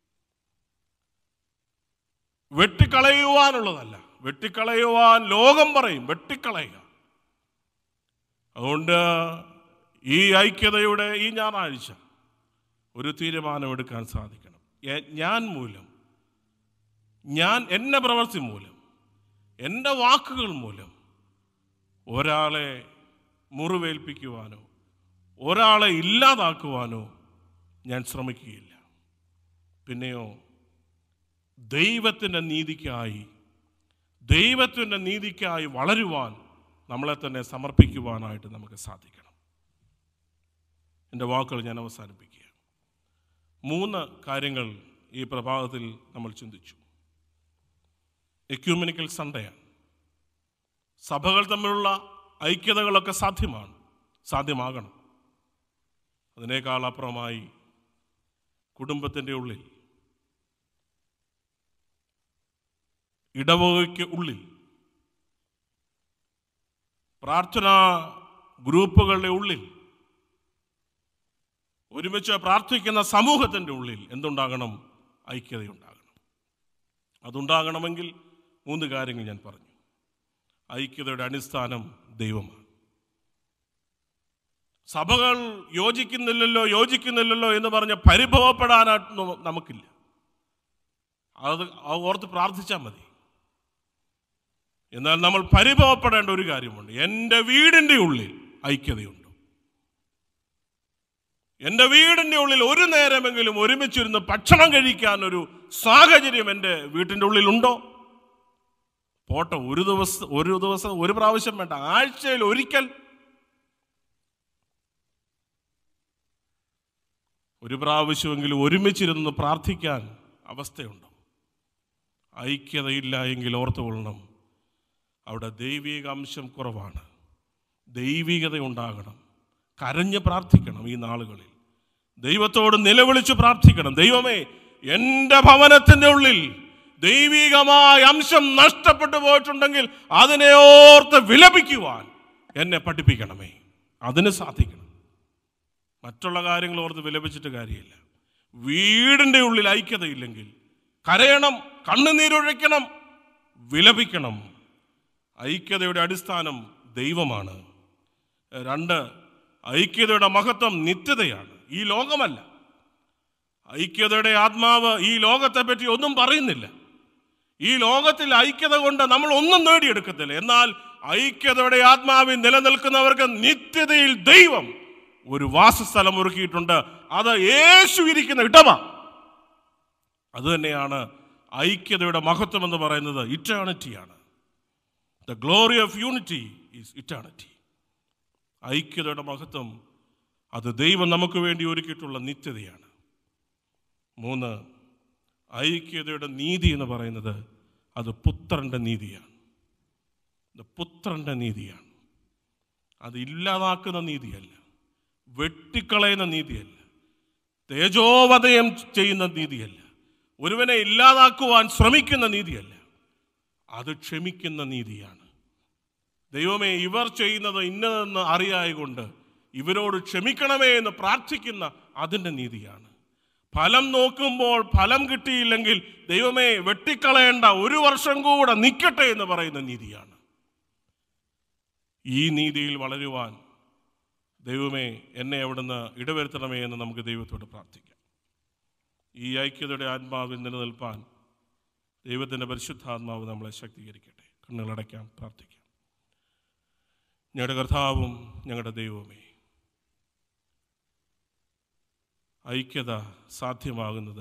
വെട്ടിക്കളയുവാനുള്ളതല്ല വെട്ടിക്കളയുവാൻ ലോകം പറയും വെട്ടിക്കളയുക അതുകൊണ്ട് ഈ ഐക്യതയുടെ ഈ ഞായറാഴ്ച ഒരു തീരുമാനമെടുക്കാൻ സാധിക്കണം എ- ഞാൻ മൂലം ഞാൻ എൻ്റെ പ്രവൃത്തി മൂലം എൻ്റെ വാക്കുകൾ മൂലം ഒരാളെ മുറിവേൽപ്പിക്കുവാനോ ഒരാളെ ഇല്ലാതാക്കുവാനോ ഞാൻ ശ്രമിക്കുകയില്ല പിന്നെയോ ദൈവത്തിൻ്റെ നീതിക്കായി ദൈവത്തിൻ്റെ നീതിക്കായി വളരുവാൻ നമ്മളെ തന്നെ സമർപ്പിക്കുവാനായിട്ട് നമുക്ക് സാധിക്കണം എൻ്റെ വാക്കുകൾ ഞാൻ അവസാനിപ്പിക്കുക മൂന്ന് കാര്യങ്ങൾ ഈ പ്രഭാതത്തിൽ നമ്മൾ ചിന്തിച്ചു എക്യൂമിനിക്കൽ സൺഡേയാണ് സഭകൾ തമ്മിലുള്ള ഐക്യതകളൊക്കെ സാധ്യമാണ് സാധ്യമാകണം അതിനേക്കാൾ അപ്പുറമായി കുടുംബത്തിൻ്റെ ഉള്ളിൽ ഇടവകയ്ക്ക് ഉള്ളിൽ പ്രാർത്ഥനാ ഗ്രൂപ്പുകളുടെ ഉള്ളിൽ ഒരുമിച്ച് പ്രാർത്ഥിക്കുന്ന സമൂഹത്തിൻ്റെ ഉള്ളിൽ എന്തുണ്ടാകണം ഐക്യതയുണ്ടാകണം അതുണ്ടാകണമെങ്കിൽ മൂന്ന് കാര്യങ്ങൾ ഞാൻ പറഞ്ഞു ഐക്യതയുടെ അടിസ്ഥാനം ദൈവമാണ് സഭകൾ യോജിക്കുന്നില്ലല്ലോ യോജിക്കുന്നില്ലല്ലോ എന്ന് പറഞ്ഞ് പരിഭവപ്പെടാനായിട്ടൊന്നും നമുക്കില്ല അത് അത് ഓർത്ത് പ്രാർത്ഥിച്ചാൽ മതി എന്നാൽ നമ്മൾ പരിഭവപ്പെടേണ്ട ഒരു കാര്യമുണ്ട് എൻ്റെ വീടിൻ്റെ ഉള്ളിൽ ഐക്യതയുണ്ട് എൻ്റെ വീടിൻ്റെ ഉള്ളിൽ ഒരു നേരമെങ്കിലും ഒരുമിച്ചിരുന്ന് ഭക്ഷണം കഴിക്കാൻ ഒരു സാഹചര്യം എൻ്റെ വീട്ടിൻ്റെ ഉള്ളിലുണ്ടോ പോട്ടെ ഒരു ദിവസം ഒരു ദിവസം ഒരു പ്രാവശ്യം വേണ്ട ആഴ്ചയിൽ ഒരിക്കൽ ഒരു പ്രാവശ്യമെങ്കിലും ഒരുമിച്ചിരുന്ന് പ്രാർത്ഥിക്കാൻ അവസ്ഥയുണ്ടോ ഐക്യതയില്ല എങ്കിൽ ഓർത്തുകൊള്ളണം അവിടെ ദൈവിക അംശം കുറവാണ് ദൈവികത ഉണ്ടാകണം കരഞ്ഞ് പ്രാർത്ഥിക്കണം ഈ നാളുകളിൽ ദൈവത്തോട് നിലവിളിച്ച് പ്രാർത്ഥിക്കണം ദൈവമേ എൻ്റെ ഭവനത്തിൻ്റെ ഉള്ളിൽ ദൈവികമായ അംശം നഷ്ടപ്പെട്ടു പോയിട്ടുണ്ടെങ്കിൽ അതിനെ ഓർത്ത് വിലപിക്കുവാൻ എന്നെ പഠിപ്പിക്കണമേ അതിന് സാധിക്കണം മറ്റുള്ള കാര്യങ്ങൾ ഓർത്ത് വിലപിച്ചിട്ട് കാര്യമില്ല വീടിൻ്റെ ഉള്ളിൽ ഐക്യതയില്ലെങ്കിൽ കരയണം കണ്ണുനീരൊഴിക്കണം വിലപിക്കണം ഐക്യതയുടെ അടിസ്ഥാനം ദൈവമാണ് രണ്ട് ഐക്യതയുടെ മഹത്വം നിത്യതയാണ് ഈ ലോകമല്ല ഐക്യതയുടെ ആത്മാവ് ഈ ലോകത്തെ പറ്റി ഒന്നും പറയുന്നില്ല ഈ ലോകത്തിൽ ഐക്യത കൊണ്ട് നമ്മൾ ഒന്നും നേടിയെടുക്കത്തില്ല എന്നാൽ ഐക്യതയുടെ ആത്മാവിൽ നിലനിൽക്കുന്നവർക്ക് നിത്യതയിൽ ദൈവം ഒരു വാസസ്ഥലം ഒരുക്കിയിട്ടുണ്ട് അത് യേശു ഇരിക്കുന്ന ഇടമാണ് അത് തന്നെയാണ് ഐക്യതയുടെ മഹത്വം എന്ന് പറയുന്നത് ഇറ്റേണിറ്റിയാണ് the glory of unity is eternity ഐക്യതയുടെ മഹത്വം അത് ദൈവം നമുക്ക് വേണ്ടി ഒരുക്കിയിട്ടുള്ള നിത്യതയാണ് മൂന്ന് ഐക്യതയുടെ നീതി എന്ന് പറയുന്നത് അത് പുത്രൻ്റെ നീതിയാണ് ഇത് പുത്രൻ്റെ നീതിയാണ് അത് ഇല്ലാതാക്കുന്ന നീതിയല്ല വെട്ടിക്കളയുന്ന നീതിയല്ല തേജോവധയം ചെയ്യുന്ന നീതിയല്ല ഒരുവനെ ഇല്ലാതാക്കുവാൻ ശ്രമിക്കുന്ന നീതിയല്ല അത് ക്ഷമിക്കുന്ന നീതിയാണ് ദൈവമേ ഇവർ ചെയ്യുന്നത് ഇന്നതെന്ന് അറിയായകൊണ്ട് ഇവരോട് ക്ഷമിക്കണമേ എന്ന് പ്രാർത്ഥിക്കുന്ന അതിൻ്റെ നീതിയാണ് ഫലം നോക്കുമ്പോൾ ഫലം കിട്ടിയില്ലെങ്കിൽ ദൈവമേ വെട്ടിക്കളയേണ്ട ഒരു വർഷം കൂടെ നിൽക്കട്ടെ എന്ന് പറയുന്ന നീതിയാണ് ഈ നീതിയിൽ വളരുവാൻ ദൈവമേ എന്നെ അവിടുന്ന് ഇടവരുത്തണമേ എന്ന് നമുക്ക് ദൈവത്തോട് പ്രാർത്ഥിക്കാം ഈ ഐക്യതയുടെ ആത്മാവിൽ നിലനിൽപ്പാൻ ദൈവത്തിൻ്റെ പരിശുദ്ധാത്മാവ് നമ്മളെ ശക്തീകരിക്കട്ടെ കണ്ണുകളടയ്ക്കാം പ്രാർത്ഥിക്കാം ഞങ്ങളുടെ കർത്താവും ഞങ്ങളുടെ ദൈവമേ ഐക്യത സാധ്യമാകുന്നത്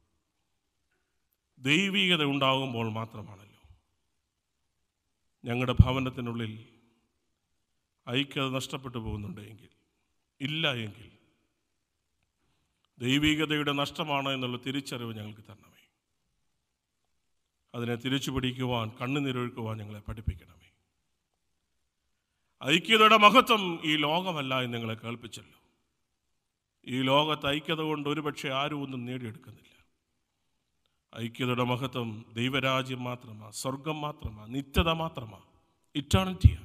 ദൈവികത ഉണ്ടാകുമ്പോൾ മാത്രമാണല്ലോ ഞങ്ങളുടെ ഭവനത്തിനുള്ളിൽ ഐക്യത നഷ്ടപ്പെട്ടു പോകുന്നുണ്ട് എങ്കിൽ ഇല്ല എങ്കിൽ ദൈവികതയുടെ നഷ്ടമാണ് എന്നുള്ള തിരിച്ചറിവ് ഞങ്ങൾക്ക് തരണമേ അതിനെ തിരിച്ചു പിടിക്കുവാൻ കണ്ണുനീരൊഴുക്കുവാൻ ഞങ്ങളെ പഠിപ്പിക്കണമേ ഐക്യതയുടെ മഹത്വം ഈ ലോകമല്ല എന്ന് ഞങ്ങളെ കേൾപ്പിച്ചല്ലോ ഈ ലോകത്ത് ഐക്യത കൊണ്ട് ഒരുപക്ഷെ ആരും ഒന്നും നേടിയെടുക്കുന്നില്ല ഐക്യതയുടെ മഹത്വം ദൈവരാജ്യം മാത്രമാ സ്വർഗം മാത്രമാ നിത്യത മാത്രമാ ഇറ്റേണിറ്റിയാ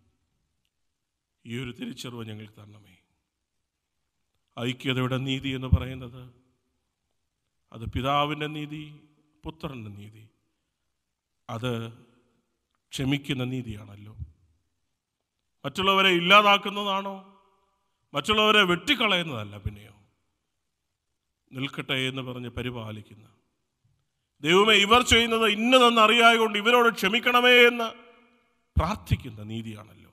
ഈ ഒരു തിരിച്ചറിവ് ഞങ്ങൾക്ക് തരണമേ ഐക്യതയുടെ നീതി എന്ന് പറയുന്നത് അത് പിതാവിൻ്റെ നീതി പുത്രൻ്റെ നീതി അത് ക്ഷമിക്കുന്ന നീതിയാണല്ലോ മറ്റുള്ളവരെ ഇല്ലാതാക്കുന്നതാണോ മറ്റുള്ളവരെ വെട്ടിക്കളയുന്നതല്ല പിന്നെയോ നിൽക്കട്ടെ എന്ന് പറഞ്ഞ് പരിപാലിക്കുന്ന ദൈവമേ ഇവർ ചെയ്യുന്നത് ഇന്നതെന്ന് അറിയായകൊണ്ട് ഇവരോട് ക്ഷമിക്കണമേ എന്ന് പ്രാർത്ഥിക്കുന്ന നീതിയാണല്ലോ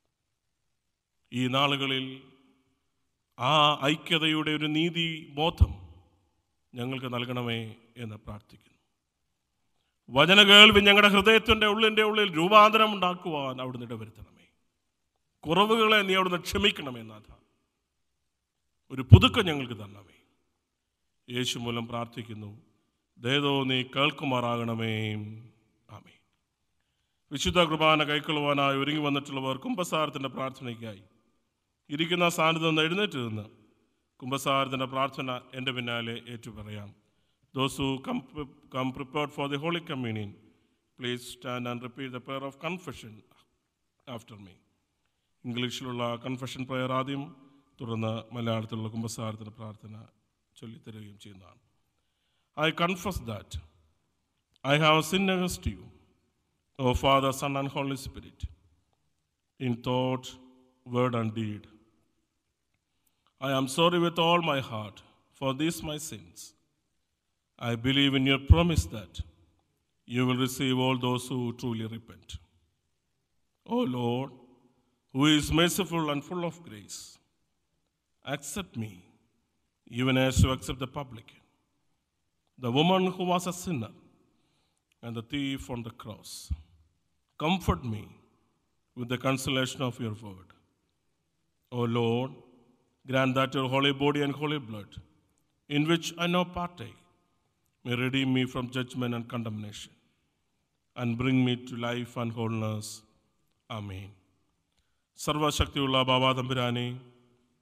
ഈ നാളുകളിൽ ആ ഐക്യതയുടെ ഒരു നീതി ബോധം ഞങ്ങൾക്ക് നൽകണമേ എന്ന് പ്രാർത്ഥിക്കുന്നു വചന കേൾവി ഞങ്ങളുടെ ഹൃദയത്തിൻ്റെ ഉള്ളിൻ്റെ ഉള്ളിൽ രൂപാന്തരം ഉണ്ടാക്കുവാൻ അവിടുന്ന് ഇടവരുത്തണമേ കുറവുകളെ നീ അവിടുന്ന് ക്ഷമിക്കണമേ നാഥ ഒരു പുതുക്കം ഞങ്ങൾക്ക് തരണമേ യേശു മൂലം പ്രാർത്ഥിക്കുന്നു ദയതോ നീ കേൾക്കുമാറാകണമേ ആമേ വിശുദ്ധ കുർബാന കൈക്കൊള്ളുവാനായി ഒരുങ്ങി വന്നിട്ടുള്ളവർ കുംഭസാരത്തിൻ്റെ പ്രാർത്ഥനയ്ക്കായി ഇരിക്കുന്ന സ്ഥാനത്ത് നിന്ന് എഴുന്നേറ്റ് നിന്ന് കുംഭസാരത്തിൻ്റെ പ്രാർത്ഥന എൻ്റെ പിന്നാലെ ഏറ്റുപറയാം those who come come prepared for the holy communion please stand and repeat the prayer of confession after me ഇംഗ്ലീഷിലുള്ള കൺഫെഷൻ പ്രയർ ആദ്യം തുടർന്ന് മലയാളത്തിലുള്ള കുംഭസാരത്തിൻ്റെ പ്രാർത്ഥന ചൊല്ലിത്തരുകയും ചെയ്യുന്നതാണ് I confess that I have sin against you O father son and holy spirit in thought word and deed I am sorry with all my heart for these my sins. I believe in your promise that you will receive all those who truly repent. O Lord, who is merciful and full of grace, accept me even as you accept the publican, the woman who was a sinner, and the thief on the cross. Comfort me with the consolation of your word. O Lord, grant that your holy body and holy blood, in which I now partake, may redeem me from judgment and condemnation, and bring me to life and wholeness. Amen. സർവശക്തിയുള്ള ബാബാ തമ്പുരാനെ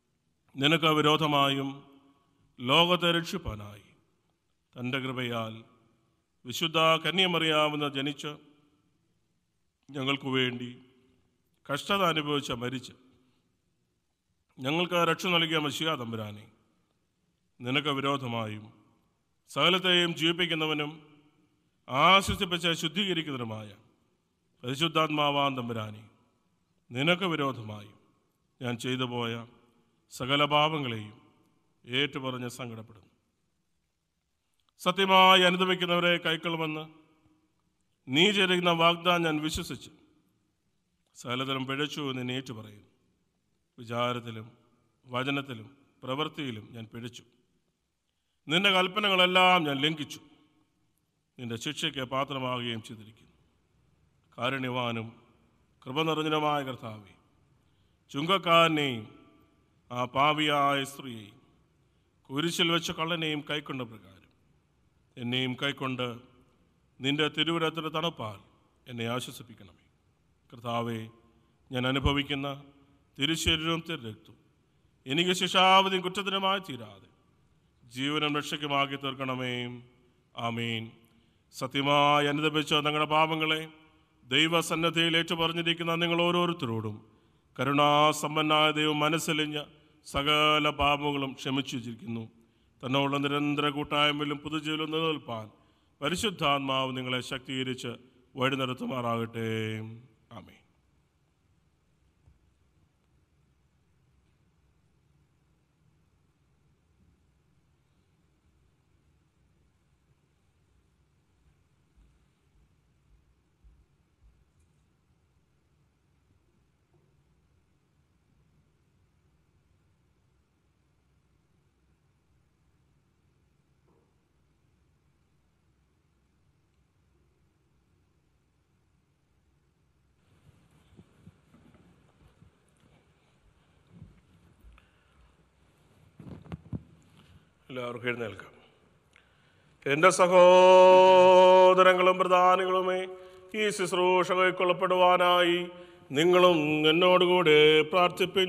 നിനക്ക് വിരോധമായും ലോകത്തെ രക്ഷിപ്പാനായി തൻ്റെ കൃപയാൽ വിശുദ്ധ കന്യമറിയാമെന്ന് ജനിച്ച് ഞങ്ങൾക്ക് വേണ്ടി കഷ്ടത അനുഭവിച്ച മരിച്ച് ഞങ്ങൾക്ക് രക്ഷ നൽകിയ മഷിയ തമ്പുരാനെ നിനക്ക് വിരോധമായും സകലത്തെയും ജീവിപ്പിക്കുന്നവനും ആശ്വസിപ്പിച്ച് ശുദ്ധീകരിക്കുന്നതിനുമായ പരിശുദ്ധാത്മാവാൻ തമ്പുരാനെ നിനക്ക് വിരോധമായും ഞാൻ ചെയ്തു പോയ സകല പാപങ്ങളെയും ഏറ്റുപറഞ്ഞ് സങ്കടപ്പെടുന്നു സത്യമായി അനുഭവിക്കുന്നവരെ കൈക്കൊള്ളുമെന്ന് നീ ചെയ്യുന്ന വാഗ്ദാനം ഞാൻ വിശ്വസിച്ച് സകലതരം പിഴച്ചു എന്ന് ഞാൻ ഏറ്റുപറയുന്നു വിചാരത്തിലും വചനത്തിലും പ്രവൃത്തിയിലും ഞാൻ പിഴച്ചു നിന്റെ കൽപ്പനകളെല്ലാം ഞാൻ ലംഘിച്ചു നിന്റെ ശിക്ഷയ്ക്ക് പാത്രമാകുകയും ചെയ്തിരിക്കുന്നു കാരുണ്യവാനും കൃപ നിറഞ്ഞനുമായ കർത്താവെ ചുങ്കക്കാരനെയും ആ പാപിയായ സ്ത്രീയെയും കുരിശിൽ വെച്ച കള്ളനെയും കൈക്കൊണ്ട പ്രകാരം എന്നെയും കൈക്കൊണ്ട് നിന്റെ തിരുവരത്തിൻ്റെ തണുപ്പാൽ എന്നെ ആശ്വസിപ്പിക്കണമേ കർത്താവെ ഞാൻ അനുഭവിക്കുന്ന തിരുശരീരവും തിരുരക്തവും എനിക്ക് ശിക്ഷാവധിയും കുറ്റത്തിനുമായി തീരാതെ ജീവനും രക്ഷയ്ക്കുമാക്കി തീർക്കണമേ ആമീൻ സത്യമായി അനുദപിച്ച നിങ്ങളുടെ പാപങ്ങളെ ദൈവസന്നദ്ധയിൽ ഏറ്റുപറഞ്ഞിരിക്കുന്ന നിങ്ങൾ ഓരോരുത്തരോടും കരുണാസമ്പന്നായ ദൈവം മനസ്സലിഞ്ഞ സകല പാപങ്ങളും ക്ഷമിച്ചു വെച്ചിരിക്കുന്നു തന്നോടുള്ള നിരന്തര കൂട്ടായ്മയിലും പുതുജീവിലും നിലനിൽപ്പാൻ പരിശുദ്ധാത്മാവ് നിങ്ങളെ ശക്തീകരിച്ച് വഴി നടത്തുമാറാകട്ടെ ആമേ എല്ലാവർക്കും എഴുന്നേൽക്കാം എൻ്റെ സഹോദരങ്ങളും പ്രധാനികളുമേ ഈ ശുശ്രൂഷ കൈക്കൊള്ളപ്പെടുവാനായി നിങ്ങളും എന്നോടുകൂടെ പ്രാർത്ഥിപ്പിൻ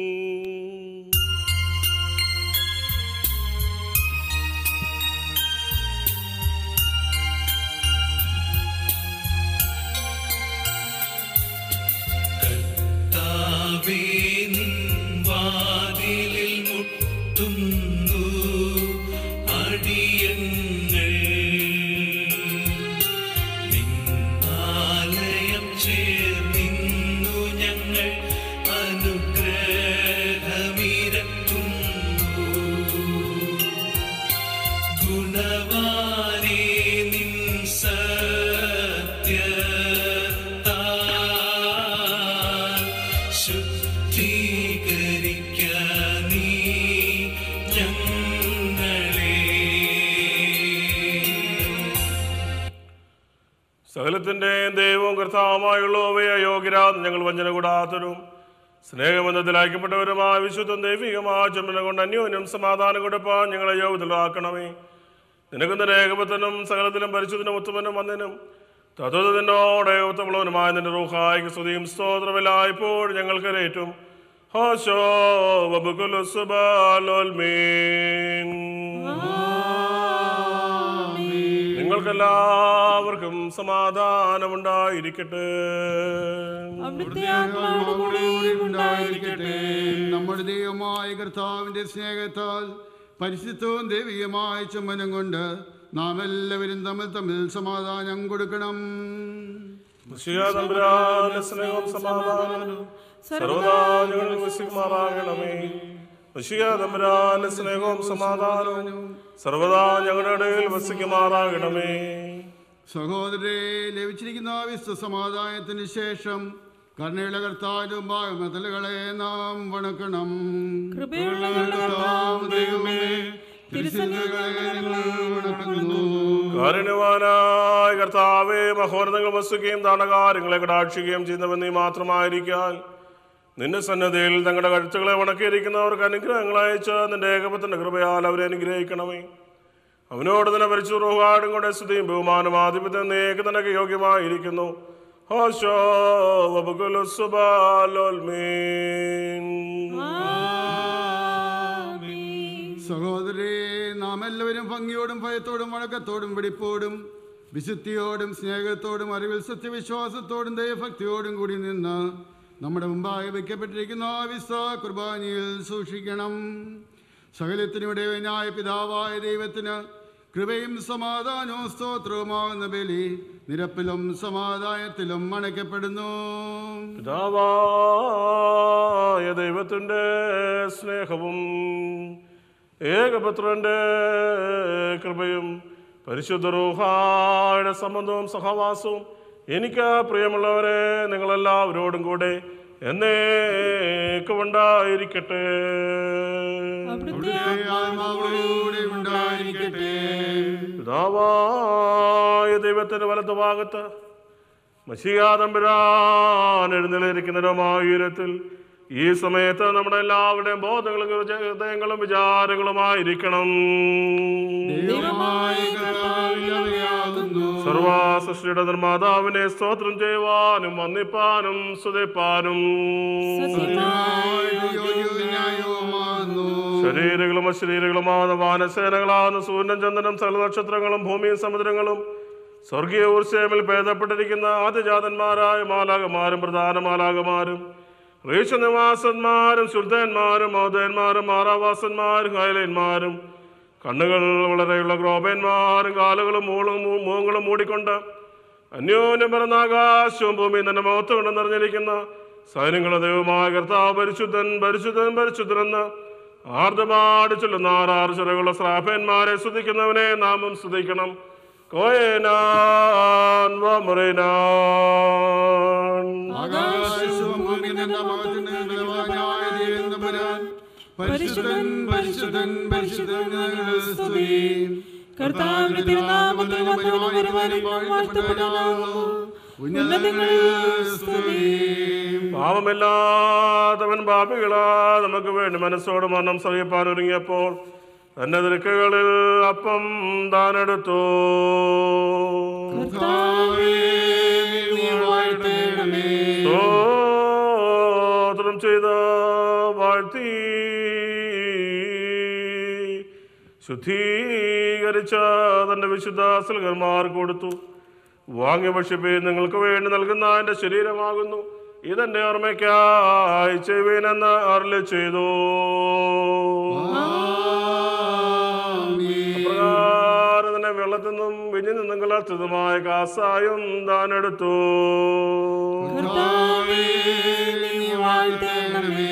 കർത്താവേ നിൻ വാതിലിൽ മുട്ടുന്നു അടിയങ്ങൾ നിന്നാലയം ചേർന്നിന്നു ഞങ്ങൾ അനുഗ്രഹമിരക്കുന്നു ഗുണവാനേ നിൻ സത്യത്താൽ ശുദ്ധീകരിക്ക നീ ഞങ്ങളെ സകലത്തിൻ്റെ ദൈവവും കർത്താവുമായുള്ളവയെ യോഗ്യരാന്ന് ഞങ്ങൾ വഞ്ചന കൂടാത്തവരും സ്നേഹബന്ധത്തിൽ ഐക്യപ്പെട്ടവരുമായ വിശുദ്ധം ദൈവികമായ ചുമന കൊണ്ട് അന്യോന്യം സമാധാനം കൊടുപ്പാൻ ഞങ്ങളെ യോഗ്യതലാക്കണമേ നിനക്ക് നിന്റെ ഏകപത്തനും സകലത്തിലും പരിശുദ്ധനും ഉത്തമനും വന്നനും തത്വത്തിനോടെ ഉത്തമളവനുമായ നിന്റെ റൂഹായിക്ക് സ്തുതിയും സ്തോത്രമില്ലായ്പോൾ ഞങ്ങൾക്ക് രേറ്റും ഹോശോ വബുകുലുസുബാലോൽമീൻ നിങ്ങൾക്കെല്ലാവർക്കും സമാധാനമുണ്ടായിരിക്കട്ടെ അവിടുത്തെ ആത്മാവോടുകൂടി ഉണ്ടായിരിക്കട്ടെ നമ്മുടെ ദൈവമായ കർത്താവിന്റെ സ്നേഹത്താൽ പരിശുദ്ധവും ദൈവികമായ ചുമ്മനം കൊണ്ട് നാം എല്ലാവരും തമ്മിൽ തമ്മിൽ സമാധാനം കൊടുക്കണം മിശിഹാ തമ്പുരാന്റെ സ്നേഹവും സമാധാനവും സർവദാ ഞങ്ങളിൽ വസിക്കുമാറാകണമേ മിശിഹാ തമ്പുരാന്റെ സ്നേഹവും സമാധാനവും സർവദാ ഞങ്ങളുടെ ഇടയിൽ വസിക്കുമാറാകണമേ സഹോദരരെ ലഭിച്ചിരിക്കുന്ന വിശ്വ സമാധാനത്തിന് ശേഷം കരുണയുള്ള കർത്താവിനും ഭാഗമതലുകളെ നാം വണക്കണം കൃപയുള്ള കർത്താവ് ദൈവമേ തിരുസന്നിധികളെ ഞങ്ങൾ വണക്കുന്നു കാരുണ്യവാനായ കർത്താവെ മഹോന്നതങ്ങൾ വസുകയും ദാനകാര്യങ്ങളെ കടാക്ഷിക്കുകയും ചെയ്യുന്നവൻ നീ മാത്രമായിരിക്കാൻ നിന്റെ സന്നദ്ധയിൽ തങ്ങളുടെ കഴുത്തുകളെ ഉണക്കിയിരിക്കുന്നവർക്ക് അനുഗ്രഹങ്ങൾ അയച്ച് നിന്റെ ഏകപത്തിന്റെ കൃപയാൽ അവരെ അനുഗ്രഹിക്കണമേ അവനോട് തന്നെ പരിച്ചു റോഹാടും കൂടെ സ്തുതിയും ബഹുമാനം ആധിപത്യം നീക്ക് നിനക്ക് യോഗ്യമായിരിക്കുന്നു ഹോശോ വബുകുലു സുബാലോൽമീൻ സഹോദരേ നാം എല്ലാവരും ഭംഗിയോടും ഭയത്തോടും വഴക്കത്തോടും വെടിപ്പോടും വിശുദ്ധിയോടും സ്നേഹത്തോടും അറിവിൽ സത്യവിശ്വാസത്തോടും ദൈവഭക്തിയോടും കൂടി നിന്ന് നമ്മുടെ മുമ്പായി വയ്ക്കപ്പെട്ടിരിക്കുന്ന ആ വിശ്വ കുർബാനയിൽ സൂക്ഷിക്കണം സകലത്തിനുടേവനായ പിതാവായ ദൈവത്തിന് കൃപയും സമാധാനവും സ്തോത്രവുമാകുന്ന ബലി നിരപ്പിലും സമാധാനത്തിലും അണയ്ക്കപ്പെടുന്നു പിതാവായ ദൈവത്തിൻ്റെ സ്നേഹവും ഏകപുത്രൻ്റെ കൃപയും പരിശുദ്ധ റൂഹായുടെ സംബന്ധവും സഹവാസവും എനിക്ക് പ്രിയമുള്ളവരെ നിങ്ങളെല്ലാവരോടും കൂടെ എന്നേക്കും ഉണ്ടായിരിക്കട്ടെ അവിടുത്തെ ആത്മാവോടെ ഉണ്ടായിരിക്കട്ടെ പിതാവായ ദൈവത്തിന്റെ വലതുഭാഗത്ത് മഷിയാതമ്പുരാൻ എഴുന്നള്ളിരിക്കുന്നതുമായ ഉയരത്തിൽ ഈ സമയത്ത് നമ്മുടെ എല്ലാവരുടെയും ബോധങ്ങളും ഹൃദയങ്ങളും വിചാരങ്ങളുമായിരിക്കണം ദൈവമായ കർത്താവിനവയാകുന്നു സർവാസൃഷ്ടിയുടെ നിർമ്മാതാവിനെ സ്തോത്രം ചെയ്യുവാനും വന്ദിപ്പാനും സ്തുതിപ്പാനും ന്യായവുമാകുന്നു ശരീരങ്ങളും അശരീരങ്ങളുമാകുന്ന വാനസേനകളാകുന്ന സൂര്യനും ചന്ദ്രനും സകല നക്ഷത്രങ്ങളും ഭൂമിയും സമുദ്രങ്ങളും സ്വർഗീയ ഊർജമിൽ ഭേദപ്പെട്ടിരിക്കുന്ന ആദ്യജാതന്മാരായ മാലാകമാരും പ്രധാന മാലാകമാരും റീശനിവാസന്മാരും ശുദ്ധന്മാരും മൗദന്മാരും മാറാവാസന്മാരും ഹൈലന്മാരും കണ്ണുകൾ വളരെയുള്ള ഗ്രോപന്മാരും കാലുകളും മൂളും മൂങ്ങളും മൂടിക്കൊണ്ട് അന്യോന്യം പിറന്ന ആകാശവും ഭൂമിയും തന്നെ മുഖത്ത് കൊണ്ട് നിറഞ്ഞിരിക്കുന്ന സൈന്യങ്ങളുടെ ദൈവമായ കർത്താവ് പരിശുദ്ധൻ പരിശുദ്ധൻ പരിശുദ്ധനെന്ന് ആർദ്രമാടി ചൊല്ലുന്ന ആറാറ് ചിറകുള്ള ശ്രാഫന്മാരെ സ്തുതിക്കുന്നവനെ നാമം സ്തുതിക്കണം കോയനാൻ വമുറൈനാൻ ആകാശവും ഭൂമിയും നിന്റെ മഹത്വത്തിന്റെ ബലവാനായ ദൈവം തമ്പുരാൻ. പരിശുദ്ധൻ പരിശുദ്ധൻ പരിശുദ്ധൻ ഞങ്ങളുടെ സ്തുതി കർത്താവിന്റെ തിരുനാമത്തിൽ വന്നവനും വരുവാനും വാഴ്ത്തപ്പെട്ടവനാകുന്നു. ഉന്നതങ്ങളിൽ സ്തുതി. പാവമില്ലാത്തവൻ പാപികളാ നമുക്ക് വേണ്ടി മനസ്സോട് മരണം സഹിപ്പാൻ ഒരുങ്ങിയപ്പോൾ തന്റെ ദൃക്കുകളിൽ അപ്പം താനെടുത്തു കർത്താവേ, നീ വാഴ്ത്തേണമേ. സ്തോത്രം ചെയ്ത് വാഴ്ത്തി ശുദ്ധീകരിച്ച തന്റെ വിശുദ്ധ സൽകന്മാർ കൊടുത്തു വാങ്ങി ഭക്ഷിപ്പേ നിങ്ങൾക്ക് വേണ്ടി നൽകുന്ന എന്റെ ശരീരമാകുന്നു ഇതെന്റെ ഓർമ്മയ്ക്കായി ചെയ്യുവീനെന്ന് അരുളി ചെയ്തു അപ്രകാരം തന്നെ വെള്ളത്തിൽ നിന്നും വിഞ്ഞു നിന്നും കലർത്തതുമായ കാസായും താനെടുത്തു കർത്താവേ, നീ വാഴ്ത്തേണമേ.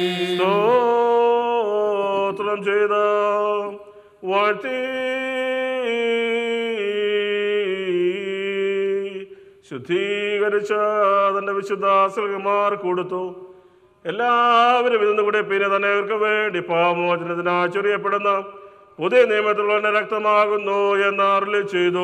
സ്തോത്രം ചെയ്ത് വാഴ്ത്തി ശുദ്ധീകരിച്ച തന്റെ വിശുദ്ധാസൽകുമാർ കൊടുത്തു എല്ലാവരും ഇതിൽ കൂടെ പിന്നെ തന്നെ അവർക്ക് വേണ്ടി പാമോചനത്തിനായി ചൊറിയപ്പെടുന്ന പുതിയ നിയമത്തിലുള്ള എന്റെ രക്തമാകുന്നു എന്ന് അരുളി ചെയ്തു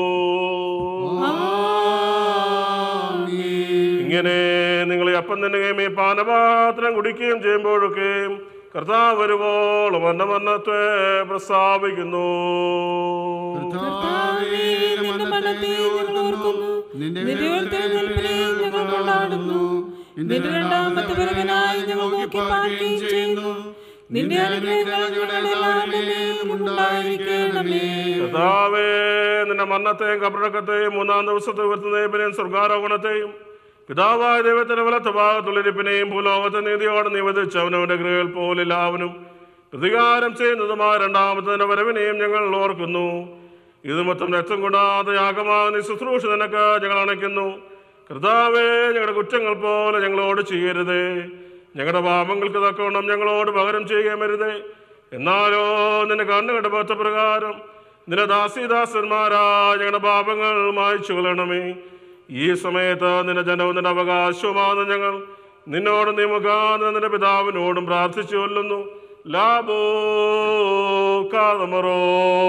ഇങ്ങനെ നിങ്ങൾ ഈ അപ്പം തിന്നുകയും ഈ പാനപാത്രം കുടിക്കുകയും ചെയ്യുമ്പോഴൊക്കെയും കർത്താവ് വരുവോളം എന്റെ മരണത്തെ പ്രസ്താവിക്കുന്നു കർത്താവേ, നിന്റെ മരണത്തെ ഞങ്ങൾ ഓർക്കുന്നു. നിന്റെ ഉയർത്തെഴുന്നേൽപ്പിനെ ഞങ്ങൾ കൊണ്ടാടുന്നു. നിന്റെ രണ്ടാമത്തെ വരവിനായി ഞങ്ങൾ നോക്കി പാർക്കുകയും ചെയ്യുന്നു നിന്റെ അനുഗ്രഹങ്ങൾ ഞങ്ങളുടെ എല്ലാവരുടെയും മേലും ഉണ്ടായിരിക്കണമേ കർത്താവേ നിന്റെ മരണത്തെയും കബറക്കത്തെയും മൂന്നാം ദിവസത്തെ ഉയർത്തുന്നതിനെയും സ്വർഗാരോഹണത്തെയും പിതാവായ ദൈവത്തിന്റെ വലത്ത് ഭാഗത്തുള്ളിരിപ്പിനെയും ഭൂലോകത്തെ നീതിയോടെ നിവദിച്ച് അവനവന്റെ ഗൃഹയിൽ പോലെല്ലാവനും പ്രതികാരം ചെയ്യുന്നതുമായ രണ്ടാമത്തെ വരവിനെയും ഞങ്ങൾ ഓർക്കുന്നു ഇത് മൊത്തം രക്തം കൂടാതെ യാഗമാകുന്ന ഈ ശുശ്രൂഷ നിനക്ക് ഞങ്ങൾ അണയ്ക്കുന്നു കർത്താവേ ഞങ്ങളുടെ കുറ്റങ്ങൾ പോലെ ഞങ്ങളോട് ചെയ്യരുതേ ഞങ്ങളുടെ പാപങ്ങൾക്ക് തക്കവണ്ണം ഞങ്ങളോട് പകരം ചെയ്യുകയും അരുതേ എന്നാലോ നിന്റെ കണ്ണുകളുടെ പത്ത പ്രകാരം നിന്റെ ദാസിദാസന്മാരായ ഞങ്ങളുടെ പാപങ്ങൾ മായ്ച്ചു കൊള്ളണമേ ഈ സമയത്ത് നിന്റെ ജനവും നിന്റെ അവകാശവുമാണ് ഞങ്ങൾ നിന്നോട് നീ മുഖാന്തരം നിന്റെ പിതാവിനോടും പ്രാർത്ഥിച്ചു കൊല്ലുന്നു ലാബോ കാതമറോ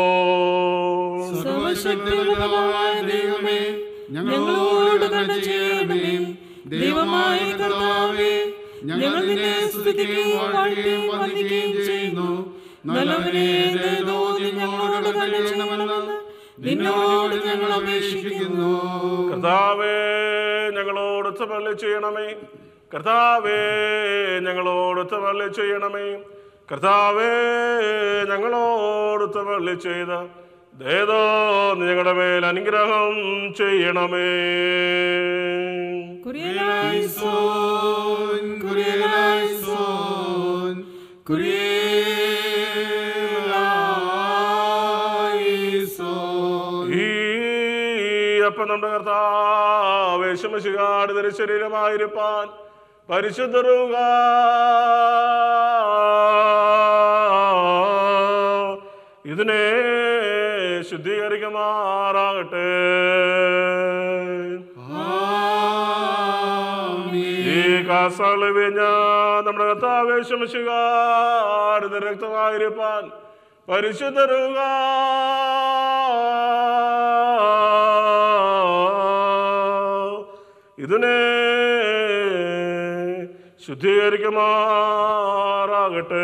സർവശക്തിയുള്ളവനായ ദൈവമേ ഞങ്ങളോട് കരുണ ചെയ്യണമേ ദൈവമായ കർത്താവേ ഞങ്ങൾ നിന്നെ സ്തുതിക്കുകയും വാഴ്ത്തുകയും വന്ദിക്കുകയും ചെയ്യുന്നു നല്ലവനെ ദയതോന്നി ഞങ്ങളോട് കരുണ ചെയ്യണമെന്ന് നിന്നോട് ഞങ്ങൾ അപേക്ഷിക്കുന്നു കർത്താവേ ഞങ്ങളോട് തമല്ലി ചെയ്യണമേ കർത്താവേ ഞങ്ങളോട് തമല്ലി ചെയ്യണമേ കർത്താവേ ഞങ്ങളോട് തവള്ളി ചെയ്ത ദേതോ നീ ഞങ്ങളുടെ മേൽ അനുഗ്രഹം ചെയ്യണമേ കുറിയലായിസോൻ കുരിയലായിസോൻ കുരിയലായിസോൻ ഈ അപ്പം നമ്മുടെ കർത്താവേശമശികാട് തിരു ശരീരമായിരിക്കാൻ പരിശുദ്ധരുക ഇതിനെ ശുദ്ധീകരിക്കുമാറാകട്ടെ ഈ കാസാള് വിഞ്ഞ നമ്മുടെ കർത്താവേശമശികാട് രക്തമായിരിക്കാൻ പരിശുദ്ധരുക ഇതിനെ ശുദ്ധീകരിക്കുമാറാകട്ടെ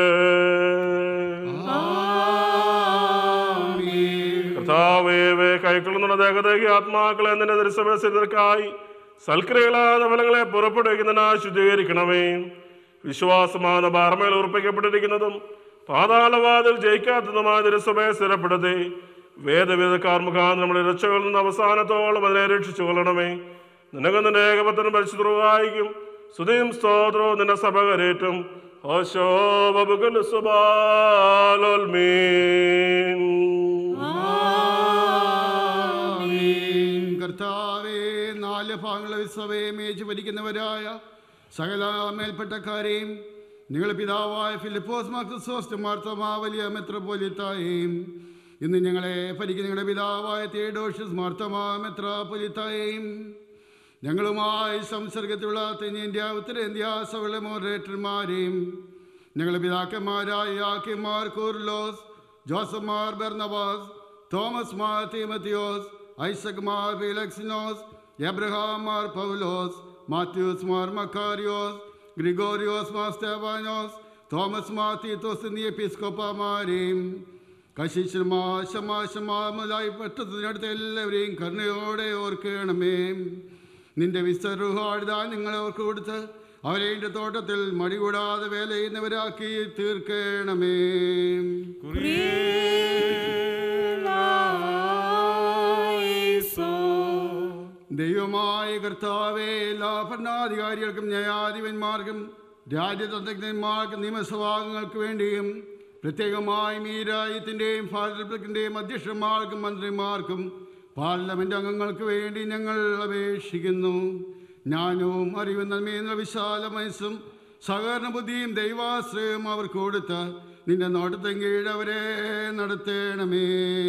കർത്താവേവേ കൈക്കൊള്ളുന്ന ദേഹദേഹി ആത്മാക്കളെ നിന്റെ ദർശനത്തിനായി സൽക്രിയകളായ ഫലങ്ങളെ പുറപ്പെടുവിക്കുന്നതിനായി ശുദ്ധീകരിക്കണമേ വിശ്വാസமான ബാർമയിൽ ഉറപ്പിക്കപ്പെട്ടിരിക്കുന്നതും പാതാളവാതിൽ ജയിക്കാത്തതുമായ ദുരസഭയെ സ്ഥിരപ്പെടുത്തി വേദവേദക്കാർ മുഖാന്തരം നമ്മുടെ രക്ഷകളിൽ നിന്ന് അവസാനത്തോളം അതിനെ രക്ഷിച്ചു കൊള്ളണമേ നിനക്ക് നിന്റെ ഏകപത്തനും പരിശുദ്ധവായിക്കും സ്തുതിയും സ്തോത്രവും നിന്റെ സഭ കരേറ്റും ആമീൻ. കർത്താവേ നാല് ഭാഗങ്ങളെ വിശ്വയെ മേച്ച് ഭരിക്കുന്നവരായ സകല മേൽപ്പെട്ടക്കാരെയും നിങ്ങളുടെ പിതാവായ ഫിലിപ്പോസ് മാർക്രിസോസ് മാർത്തമാ വലിയ മെത്രപോലിത്തായെയും ഇന്ന് ഞങ്ങളെ ഭരിക്കുന്ന നിങ്ങളുടെ പിതാവായ തിയേഡോഷ്യസ് മാർത്തമാ മെത്രാപൊലിത്തായെയും ഞങ്ങളുമായി സംസർഗത്തിലുള്ള തെന്നിന്ത്യ ഉത്തരേന്ത്യ സകല മോഡറേറ്റർമാരെയും ഞങ്ങളുടെ പിതാക്കന്മാരായ യാക്കിമാർ Kurilos Joseph Mar Barnabas Thomas Mar Timotheos Isaac Mar Philoxenos Abraham Mar Paulos Mathews Mar Makarios Gregorios Mar Stephanos Thomas Mar Theethos എന്നീ എപ്പിസ്കോപ്പമാരെയും കശിശന്മാ ശമാശമാ മുതലായി പെട്ടതിനടുത്ത് എല്ലാവരെയും കരുണയോടെ ഓർക്കണമേ നിന്റെ വിസ്തരുഹാടുതാ നിങ്ങളെ അവർക്ക് കൊടുത്ത് അവരെ എൻ്റെ തോട്ടത്തിൽ മടികൂടാതെ വേല ചെയ്യുന്നവരാക്കി തീർക്കണമേ ദൈവമായ കർത്താവേ എല്ലാ ഭരണാധികാരികൾക്കും ന്യായാധിപന്മാർക്കും രാജ്യതന്ത്രജ്ഞന്മാർക്കും നിയമസഭാംഗങ്ങൾക്ക് വേണ്ടിയും പ്രത്യേകമായും ഈ രാജ്യത്തിൻ്റെയും ഭാരതത്തിൻ്റെയും അധ്യക്ഷന്മാർക്കും മന്ത്രിമാർക്കും പാർലമെന്റ് അംഗങ്ങൾക്ക് വേണ്ടി ഞങ്ങൾ അപേക്ഷിക്കുന്നു ജ്ഞാനവും അറിവും നന്മയെന്ന വിശാല മനസ്സും സഹകരണ ബുദ്ധിയും ദൈവാശ്രയവും അവർക്ക് കൊടുത്ത് നിന്റെ നോട്ടത്തിൻ കീഴ് അവരെ നടത്തണമേ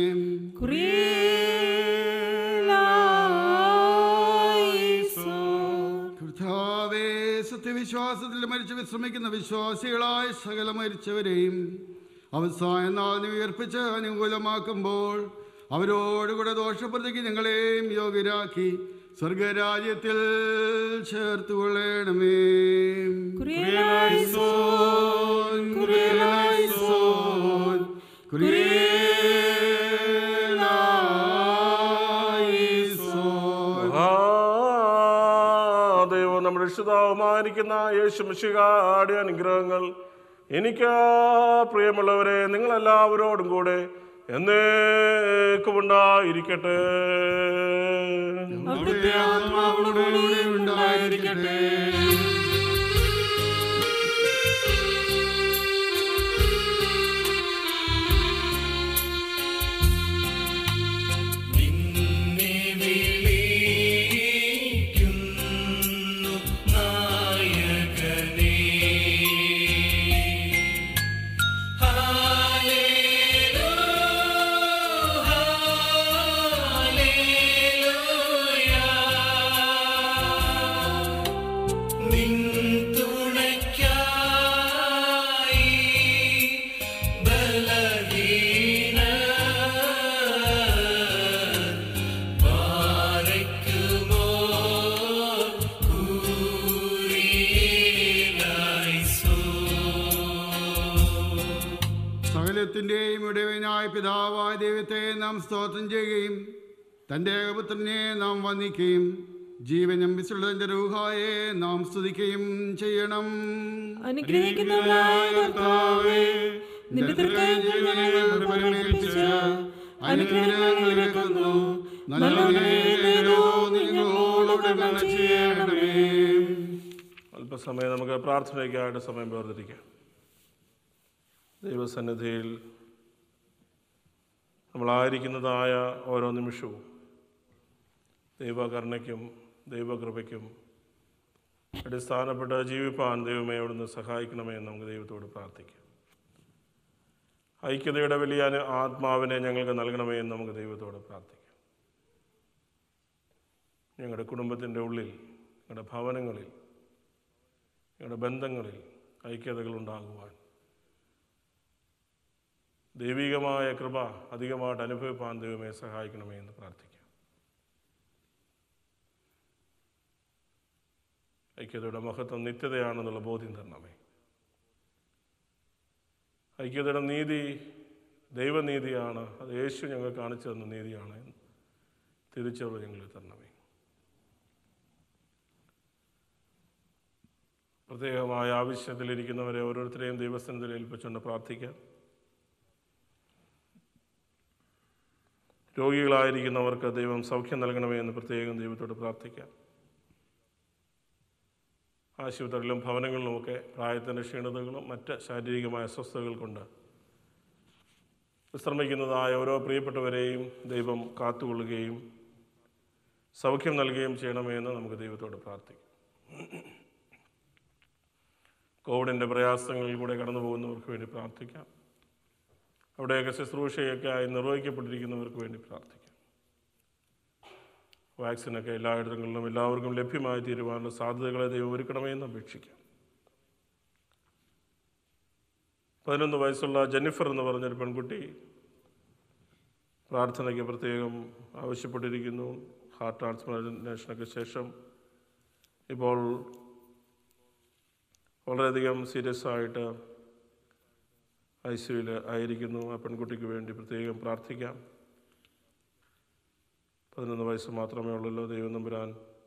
കർത്താവേ സത്യവിശ്വാസത്തിൽ മരിച്ച് വിശ്രമിക്കുന്ന വിശ്വാസികളായ സകല മരിച്ചവരെയും അവസാന നാളിനെ ഉയർപ്പിച്ച് അനുകൂലമാക്കുമ്പോൾ അവരോടുകൂടെ ദോഷപ്രതിക്ക് ഞങ്ങളെയും യോഗ്യരാക്കി സ്വർഗരാജ്യത്തിൽ ചേർത്തുകൊള്ളണമേ കുരിയലായിസോൻ, കുരിയലായിസോൻ, കുരിയലായിസോൻ. ആ, ദൈവം നമ്മുടെ രക്ഷിതാവുമായിരിക്കുന്ന യേശു മിശികാടി അനുഗ്രഹങ്ങൾ എനിക്ക് പ്രിയമുള്ളവരെ നിങ്ങളെല്ലാവരോടും കൂടെ എന്നേക്കും ഉണ്ടായിരിക്കട്ടെ അവിടുത്തെ ആത്മാവോടുകൂടി ഉണ്ടായിരിക്കട്ടെ നിന്നെ വിളിക്കുന്നു നായകനേ ഹാലേലൂ ഹാലേലൂയ നിൻ തുണയ്ക്കായി ബലഹീന പാരയ്ക്കുമോ കൂറിയിലായിസോ സകലത്തിൻ്റെയും ഇടവനായ പിതാവായ ദൈവത്തെ നാം സ്തോത്രം ചെയ്യുകയും തൻ്റെ ഏകപുത്രനെ നാം വന്ദിക്കുകയും ജീവനും വിശുള്ളതിന്റെ രൂഹായെ നാം സ്തുതിക്കുകയും ചെയ്യണം അനുഗ്രഹിക്കുന്നവനായ കർത്താവേ നിന്റെ തൃക്കൈകൾ ഞങ്ങളെ പരിമേൽപ്പിച്ച് അനുഗ്രഹങ്ങൾ ഇറക്കുന്നു നല്ലവനെ നിങ്ങളോട് കരുണ ചെയ്യണമേ അല്പസമയം നമുക്ക് പ്രാർത്ഥനയ്ക്കായിട്ട് സമയം വേർതിരിക്കാം ദൈവസന്നിധിയിൽ നമ്മളായിരിക്കുന്നതായ ഓരോ നിമിഷവും ദൈവകരുണയ്ക്കും ദൈവകൃപയ്ക്കും അടിസ്ഥാനപ്പെട്ട് ജീവിപ്പാൻ ദൈവമേ അവിടുന്ന് സഹായിക്കണമേ എന്ന് നമുക്ക് ദൈവത്തോട് പ്രാർത്ഥിക്കാം ഐക്യതയുടെ വലിയ അനു- ആത്മാവിനെ ഞങ്ങൾക്ക് നൽകണമേ എന്ന് നമുക്ക് ദൈവത്തോട് പ്രാർത്ഥിക്കാം ഞങ്ങളുടെ കുടുംബത്തിൻ്റെ ഉള്ളിൽ ഞങ്ങളുടെ ഭവനങ്ങളിൽ ഞങ്ങളുടെ ബന്ധങ്ങളിൽ ഐക്യതകൾ ഉണ്ടാകുവാൻ ദൈവികമായ കൃപ അധികമായിട്ട് അനുഭവിപ്പാൻ ദൈവമേ സഹായിക്കണമേ എന്ന് പ്രാർത്ഥിക്കാം ഐക്യതയുടെ മഹത്വം നിത്യതയാണെന്നുള്ള ബോധ്യം തരണമേ ഐക്യതയുടെ നീതി ദൈവനീതിയാണ് അത് യേശു ഞങ്ങൾ കാണിച്ചു തന്ന നീതിയാണ് എന്ന് തിരിച്ചറിവ് ഞങ്ങൾ തരണമേ പ്രത്യേകമായ ആവശ്യത്തിലിരിക്കുന്നവരെ ഓരോരുത്തരെയും ദൈവസ്ഥാനത്തിൽ ഏൽപ്പിച്ചുകൊണ്ട് പ്രാർത്ഥിക്കാം രോഗികളായിരിക്കുന്നവർക്ക് ദൈവം സൗഖ്യം നൽകണമേ എന്ന് പ്രത്യേകം ദൈവത്തോട് പ്രാർത്ഥിക്കാം ആശുപത്രിയിലും ഭവനങ്ങളിലുമൊക്കെ പ്രായത്തിൻ്റെ ക്ഷീണതകളും മറ്റ് ശാരീരികമായ അസ്വസ്ഥതകൾ കൊണ്ട് വിശ്രമിക്കുന്നതായ ഓരോ പ്രിയപ്പെട്ടവരെയും ദൈവം കാത്തുകൊള്ളുകയും സൗഖ്യം നൽകുകയും ചെയ്യണമേ എന്ന് നമുക്ക് ദൈവത്തോട് പ്രാർത്ഥിക്കാം കോവിഡിൻ്റെ പ്രയാസങ്ങളിൽ കൂടെ കടന്നു പോകുന്നവർക്ക് വേണ്ടി പ്രാർത്ഥിക്കാം അവിടെയൊക്കെ ശുശ്രൂഷയൊക്കെ ആയി നിർവഹിക്കപ്പെട്ടിരിക്കുന്നവർക്ക് വേണ്ടി പ്രാർത്ഥിക്കാം വാക്സിനൊക്കെ എല്ലായിടങ്ങളിലും എല്ലാവർക്കും ലഭ്യമായി തീരുവാനുള്ള സാധ്യതകളെ ദൈവം ഒരുക്കണമേ എന്ന് അപേക്ഷിക്കാം പതിനൊന്ന് വയസ്സുള്ള ജെന്നിഫർ എന്ന് പറഞ്ഞൊരു പെൺകുട്ടി പ്രാർത്ഥനയ്ക്ക് പ്രത്യേകം ആവശ്യപ്പെട്ടിരിക്കുന്നു ഹാർട്ട് ട്രാൻസ്പ്ലാന്റേഷനൊക്കെ ശേഷം ഇപ്പോൾ വളരെയധികം സീരിയസ് ആയിട്ട് ഐ സിയുയിൽ ആയിരിക്കുന്നു ആ പെൺകുട്ടിക്ക് വേണ്ടി പ്രത്യേകം പ്രാർത്ഥിക്കാം പതിനൊന്ന് വയസ്സ് മാത്രമേ ഉള്ളല്ലോ ദൈവം നമ്പുരാൻ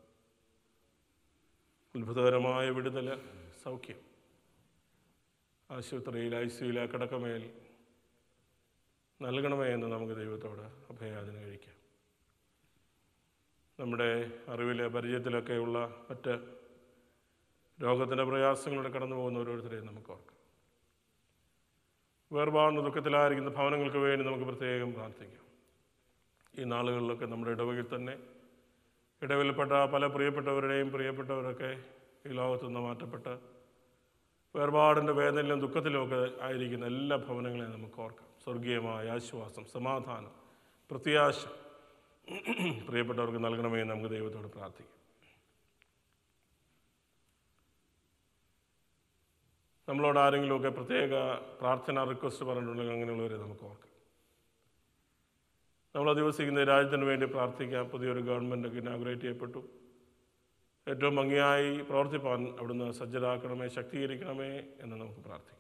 അത്ഭുതകരമായ വിടുതൽ സൗഖ്യം ആശുപത്രിയിൽ ഐ സിയുയിൽ ആ കിടക്കമേൽ നൽകണമേ എന്ന് നമുക്ക് ദൈവത്തോട് അഭയാചന കഴിക്കാം നമ്മുടെ അറിവിലെ പരിചയത്തിലൊക്കെയുള്ള മറ്റ് രോഗത്തിൻ്റെ പ്രയാസങ്ങളുടെ കടന്നു പോകുന്ന ഓരോരുത്തരെയും നമുക്ക് ഓർക്കാം വേർപാടുന്ന ദുഃഖത്തിലായിരിക്കുന്ന ഭവനങ്ങൾക്ക് വേണ്ടി നമുക്ക് പ്രത്യേകം പ്രാർത്ഥിക്കാം ഈ നാളുകളിലൊക്കെ നമ്മുടെ ഇടവകയിൽ തന്നെ ഇടവിൽപ്പെട്ട പല പ്രിയപ്പെട്ടവരുടെയും പ്രിയപ്പെട്ടവരൊക്കെ ഈ ലോകത്തു നിന്ന് മാറ്റപ്പെട്ട് വേർപാടിൻ്റെ വേദനയിലും ദുഃഖത്തിലും ഒക്കെ ആയിരിക്കുന്ന എല്ലാ ഭവനങ്ങളെയും നമുക്ക് ഓർക്കാം സ്വർഗീയമായ ആശ്വാസം സമാധാനം പ്രത്യാശ പ്രിയപ്പെട്ടവർക്ക് നൽകണമേ എന്ന് നമുക്ക് ദൈവത്തോട് പ്രാർത്ഥിക്കാം നമ്മളോട് ആരെങ്കിലുമൊക്കെ പ്രത്യേക പ്രാർത്ഥന റിക്വസ്റ്റ് പറഞ്ഞിട്ടുണ്ടെങ്കിൽ അങ്ങനെയുള്ളവരെ നമുക്ക് ഓർക്കാം നമ്മൾ അധിവസിക്കുന്ന ഈ രാജ്യത്തിന് വേണ്ടി പ്രാർത്ഥിക്കാം പുതിയൊരു ഗവൺമെൻറ് ഇനാഗുറേറ്റ് ചെയ്യപ്പെട്ടു ഏറ്റവും ഭംഗിയായി പ്രവർത്തിപ്പാൻ അവിടുന്ന് സജ്ജരാക്കണമേ ശക്തീകരിക്കണമേ എന്ന് നമുക്ക് പ്രാർത്ഥിക്കാം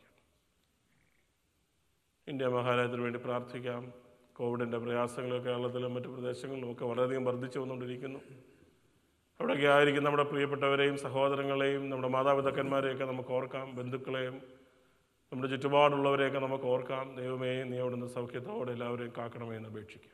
ഇന്ത്യ മഹാരാജ്യത്തിന് വേണ്ടി പ്രാർത്ഥിക്കാം കോവിഡിൻ്റെ പ്രയാസങ്ങൾ കേരളത്തിലും മറ്റു പ്രദേശങ്ങളിലും ഒക്കെ വളരെയധികം വർദ്ധിച്ചു വന്നുകൊണ്ടിരിക്കുന്നു അവിടെയൊക്കെ ആയിരിക്കും നമ്മുടെ പ്രിയപ്പെട്ടവരെയും സഹോദരങ്ങളെയും നമ്മുടെ മാതാപിതാക്കന്മാരെയൊക്കെ നമുക്ക് ഓർക്കാം ബന്ധുക്കളെയും നമ്മുടെ ചുറ്റുപാടുള്ളവരെയൊക്കെ നമുക്ക് ഓർക്കാം ദൈവമേ നീ അവിടുന്ന് സൗഖ്യത്തോടെ എല്ലാവരെയും കാക്കണമേ എന്ന് അപേക്ഷിക്കാം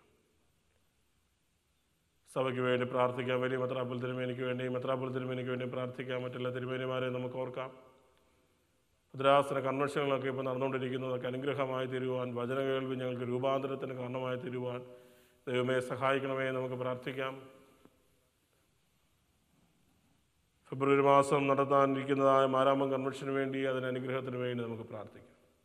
സഭയ്ക്ക് വേണ്ടി പ്രാർത്ഥിക്കാം വലിയ മെത്രാപ്പുൽ തിരുമേനിക്ക് വേണ്ടിയും മെത്രാപ്പുൽ തിരുമേനിക്ക് വേണ്ടിയും പ്രാർത്ഥിക്കാം മറ്റുള്ള തിരുമേനിമാരെയും നമുക്ക് ഓർക്കാം ഭദ്രാസന കൺവെൻഷനുകളൊക്കെ ഇപ്പോൾ നടന്നുകൊണ്ടിരിക്കുന്നതൊക്കെ അനുഗ്രഹമായി തീരുവാൻ വചന കേൾവി ഞങ്ങൾക്ക് രൂപാന്തരത്തിന് കാരണമായി തീരുവാൻ ദൈവമേ സഹായിക്കണമേ എന്ന് നമുക്ക് പ്രാർത്ഥിക്കാം ഫെബ്രുവരി മാസം നടത്താനിരിക്കുന്നതായ മാരാമം കൺവെൻഷന് വേണ്ടി അതിന് അനുഗ്രഹത്തിന് വേണ്ടി നമുക്ക് പ്രാർത്ഥിക്കാം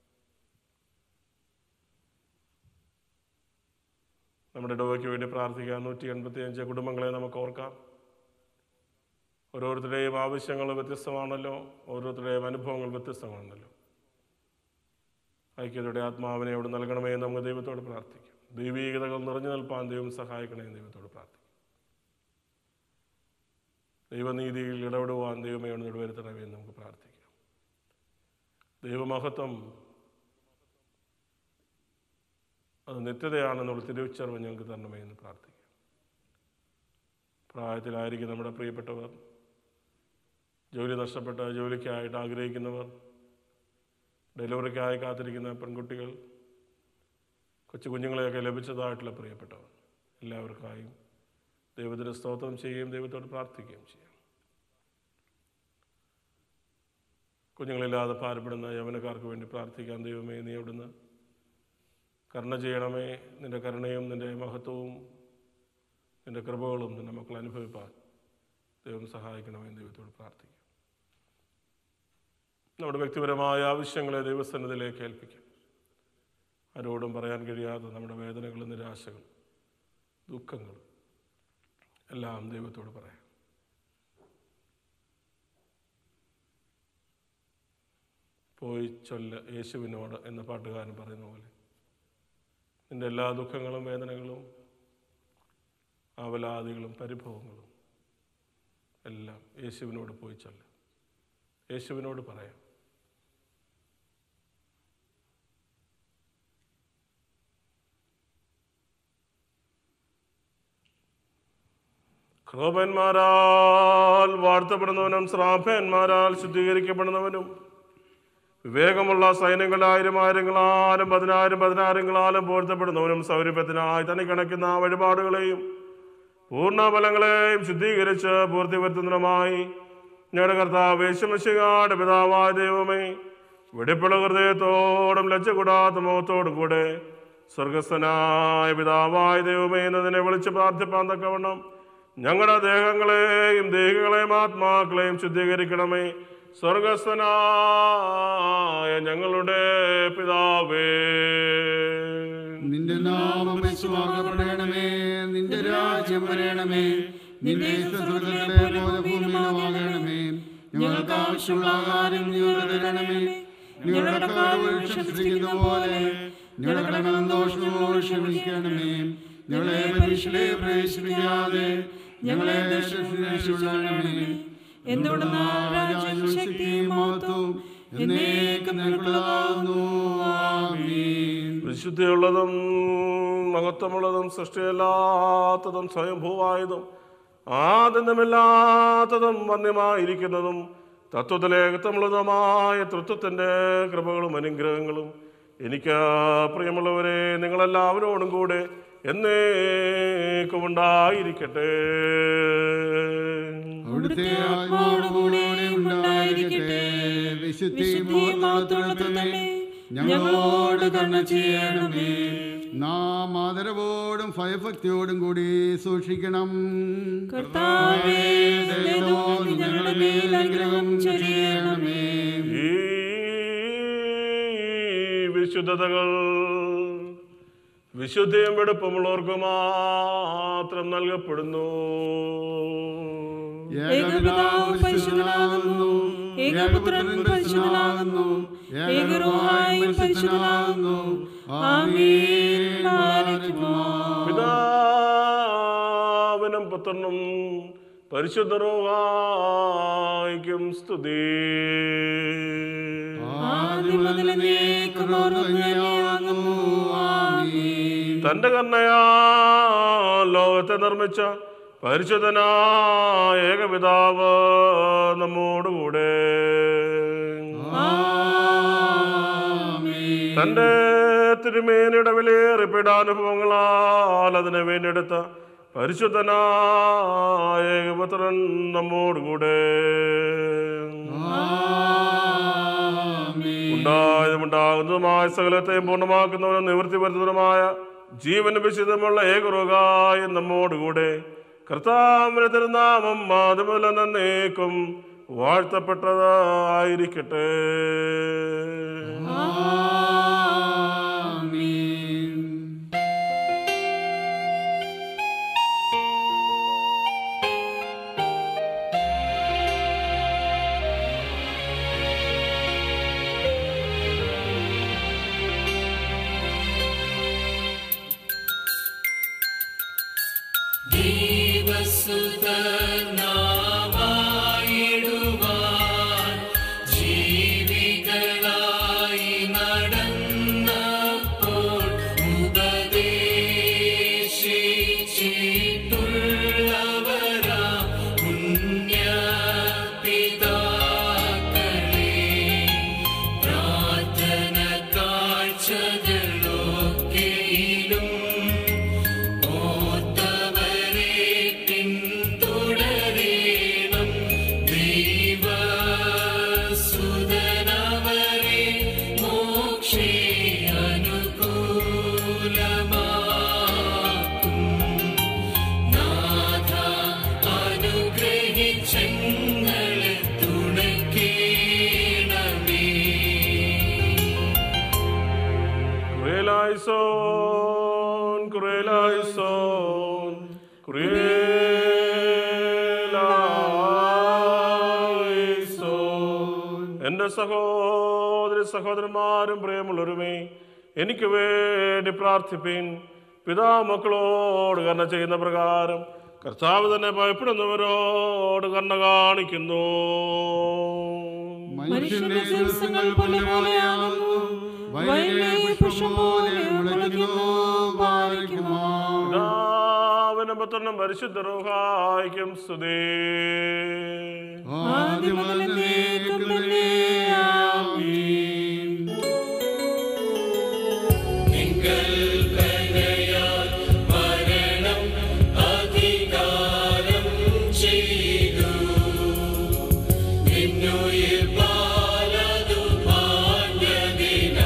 നമ്മുടെ ഇടവയ്ക്ക് വേണ്ടി പ്രാർത്ഥിക്കാം നൂറ്റി എൺപത്തി അഞ്ച് കുടുംബങ്ങളെ നമുക്ക് ഓർക്കാം ഓരോരുത്തരുടെയും ആവശ്യങ്ങൾ വ്യത്യസ്തമാണല്ലോ ഓരോരുത്തരുടെയും അനുഭവങ്ങൾ വ്യത്യസ്തമാണല്ലോ ഐക്യതയുടെ ആത്മാവിനെ അവിടെ നൽകണമേ എന്ന് നമുക്ക് ദൈവത്തോട് പ്രാർത്ഥിക്കാം ദൈവീകതകൾ നിറഞ്ഞു നിൽപ്പാൻ ദൈവം സഹായിക്കണേ എന്ന് ദൈവത്തോട് പ്രാർത്ഥിക്കാം ദൈവനീതിയിൽ ഇടപെടുവാൻ ദൈവമേ അവിടെ ഇടവരുത്തണമേ എന്ന് നമുക്ക് പ്രാർത്ഥിക്കാം ദൈവമഹത്വം അത് നിത്യതയാണെന്നുള്ള തിരിച്ചറിവ് ഞങ്ങൾക്ക് തരണമേ എന്ന് പ്രാർത്ഥിക്കാം പ്രായത്തിലായിരിക്കും നമ്മുടെ പ്രിയപ്പെട്ടവർ ജോലി നഷ്ടപ്പെട്ട ജോലിക്കായിട്ട് ആഗ്രഹിക്കുന്നവർ ഡെലിവറിക്കായി കാത്തിരിക്കുന്ന പെൺകുട്ടികൾ കൊച്ചു കുഞ്ഞുങ്ങളെയൊക്കെ ലഭിച്ചതായിട്ടുള്ള പ്രിയപ്പെട്ടവർ എല്ലാവർക്കായും ദൈവത്തിന് സ്തോത്രം ചെയ്യുകയും ദൈവത്തോട് പ്രാർത്ഥിക്കുകയും ചെയ്യാം കുഞ്ഞുങ്ങളില്ലാതെ ഭാരപ്പെടുന്ന യവനക്കാർക്ക് വേണ്ടി പ്രാർത്ഥിക്കാൻ ദൈവമേ നീ അവിടുന്ന് കരുണ ചെയ്യണമേ നിൻ്റെ കരുണയും നിൻ്റെ മഹത്വവും നിൻ്റെ കൃപകളും നിൻ്റെ മക്കൾ അനുഭവിപ്പാൻ ദൈവം സഹായിക്കണമേ എന്ന് ദൈവത്തോട് പ്രാർത്ഥിക്കാം നമ്മുടെ വ്യക്തിപരമായ ആവശ്യങ്ങളെ ദൈവസന്നിധിയിലേക്ക് ഏൽപ്പിക്കാം ആരോടും പറയാൻ കഴിയാത്ത നമ്മുടെ വേദനകളും നിരാശകളും ദുഃഖങ്ങളും എല്ലാം ദൈവത്തോട് പറയാം പോയി ചൊല്ല യേശുവിനോട് എന്ന പാട്ടുകാരൻ പറയുന്ന പോലെ നിന്റെ എല്ലാ ദുഃഖങ്ങളും വേദനകളും ആവലാദികളും പരിഭവങ്ങളും എല്ലാം യേശുവിനോട് പോയി ചൊല്ല യേശുവിനോട് പറയാം ക്രോപന്മാരാൽ വാഴ്ത്തപ്പെടുന്നവനും ശ്രാപ്പന്മാരാൽ ശുദ്ധീകരിക്കപ്പെടുന്നവനും വിവേകമുള്ള സൈന്യങ്ങളായിരം ആയിരങ്ങളാലും പതിനായിരം പതിനായിരങ്ങളാലും പോഴ്ത്തപ്പെടുന്നവനും സൗരഭ്യത്തിനായി തനിക്കണക്കുന്ന വഴിപാടുകളെയും പൂർണ്ണഫലങ്ങളെയും ശുദ്ധീകരിച്ച് പൂർത്തി വരുത്തുന്നതിനുമായി ഞങ്ങളുടെ കർത്താവ് യേശുമശികാട് പിതാവായ ദൈവമേ വെടിപ്പുള്ള ഹൃദയത്തോടും ലജ്ജകൂടാത്ത മുഖത്തോടും കൂടെ സ്വർഗസ്ഥനായ പിതാവായ ദൈവമേ എന്നതിനെ വിളിച്ച് പ്രാർത്ഥിപ്പാൻ തക്കവണ്ണം ഞങ്ങളുടെ ദേഹങ്ങളെയും ദേഹികളെയും ആത്മാക്കളെയും ശുദ്ധീകരിക്കണമേ സ്വർഗസ്ഥനായ ഞങ്ങളുടെ പിതാവേ നിന്റെ നാമം വിശ്വാസപ്പെടണമേ നിന്റെ രാജ്യം വരണമേ നിന്റെ ഇഷ്ടസുഹൃത്തുക്കളെ പോലെ ഭൂമിയിലുമാകണമേ ഞങ്ങൾക്ക് ആവശ്യമുള്ള ആഹാരം ഞങ്ങൾക്ക് തരണമേ ഞങ്ങളുടെ കാടുകൾ ക്ഷമിച്ചിരിക്കുന്ന പോലെ ഞങ്ങളുടെ കടങ്ങളും ദോഷങ്ങളോട് ക്ഷമിക്കണമേ ഞങ്ങളെ പരീക്ഷയിലെ പ്രവേശിപ്പിക്കാതെ ഞങ്ങളെ രക്ഷിക്കണമേ എന്തുകൊണ്ടെന്നാൽ രാജ്യവും ശക്തിയും മഹത്വവും എന്നേക്കും നിനക്കുള്ളതാകുന്നു ആമീൻ വിശുദ്ധിയുള്ളതും മഹത്വമുള്ളതും സൃഷ്ടിയല്ലാത്തതും സ്വയംഭൂവായതും ആനന്ദമില്ലാത്തതും വന്യമായിരിക്കുന്നതും തത്വത്തിലേകത്വമുള്ളതുമായ തൃത്വത്തിൻ്റെ കൃപകളും അനുഗ്രഹങ്ങളും എനിക്ക് പ്രിയമുള്ളവരെ നിങ്ങളെല്ലാവരോടും കൂടെ എന്നേക്കും ഉണ്ടായിരിക്കട്ടെ അവിടുത്തെ ആത്മാവോടുകൂടെ ഉണ്ടായിരിക്കട്ടെ വിശുദ്ധി മോഹത്തോളത്തമേ ഞങ്ങളോട് കരുണ ചെയ്യണമേ നാം ആദരവോടും ഭയഭക്തിയോടും കൂടി സൂക്ഷിക്കണം കർത്താവേ ദൈവമേ, ഞങ്ങളുടെ മേൽ അനുഗ്രഹം ചൊരിയണമേ ഈ വിശുദ്ധതകൾ വിശുദ്ധിയും വെടുപ്പമുള്ളവർക്ക് മാത്രം നൽകപ്പെടുന്നു ഏകപിതാവ് പരിശുദ്ധനാകുന്നു ഏകപുത്രൻ പരിശുദ്ധനാകുന്നു ഏകരൂഹായും പരിശുദ്ധനാകുന്നു ആമീൻ ബാലകുമാർ പിതാവിനും പുത്രനും പരിശുദ്ധറുവായിക്കും സ്തുതി ആദ്യം മുതൽ എന്നേക്കും ഓർമ്മയാകുന്നു ആമീൻ തന്റെ കർണയാ ലോകത്തെ നിർമ്മിച്ച പരിശുദ്ധനായ ഏകപിതാവ് നമ്മോടുകൂടെ തന്റെ തിരുമേനിയുടെ വിലയേറി പീഡാനുഭവങ്ങളാൽ അതിനെ വേണ്ടിയെടുത്ത പരിശുദ്ധനായ ഏകപുത്രൻ നമ്മോടുകൂടെ ഉണ്ടായതും ഉണ്ടാകുന്നതുമായ സകലത്തെയും പൂർണ്ണമാക്കുന്നവനും നിവൃത്തി വരുത്തുന്നതുമായ ജീവന് വിശുദ്ധമുള്ള ഏകറുകായ നമ്മോടുകൂടെ കർത്താവിന്റെ തിരുനാമം ആദ്യമുതൽ നന്നേക്കും വാഴ്ത്തപ്പെട്ടതായിരിക്കട്ടെ ആമീൻ ദൈവസുതനാമായിടുവാൻ ജീവികളായി നടന്ന സ്നേഹിച്ചങ്ങളെ തുണയ്ക്കേണമേ Kurelaison, Kurelaison, Kurelaison. എൻ്റെ സഹോദരി സഹോദരന്മാരും പ്രിയമുള്ളവരുമേ എനിക്ക് വേണ്ടി പ്രാർത്ഥിപ്പിൻ പിതാവ് മക്കളോട് കർണ ചെയ്യുന്ന പ്രകാരം കർത്താവ് തന്നെ ഭയപ്പെടുന്നവരോട് കർണ കാണിക്കുന്നു മനുഷ്യന്റെ ദിവസങ്ങൾ പുല്ല് പോലെയാകുന്നു വയലിലെ പുഷ്പം പോലെ മുളയ്ക്കുന്നു പാലിക്കുമോ പിതാവിനും പുത്രനും പരിശുദ്ധ റൂഹായിക്കും സ്തുതി ആദ്യം മുതൽ എന്നേക്കും തന്നെ ആമീൻ. നിങ്ങൾ തനയാൽ മരണം അധികാരം ചെയ്തു നിന്നുയിർ പാലതു മാഞ്ഞതിന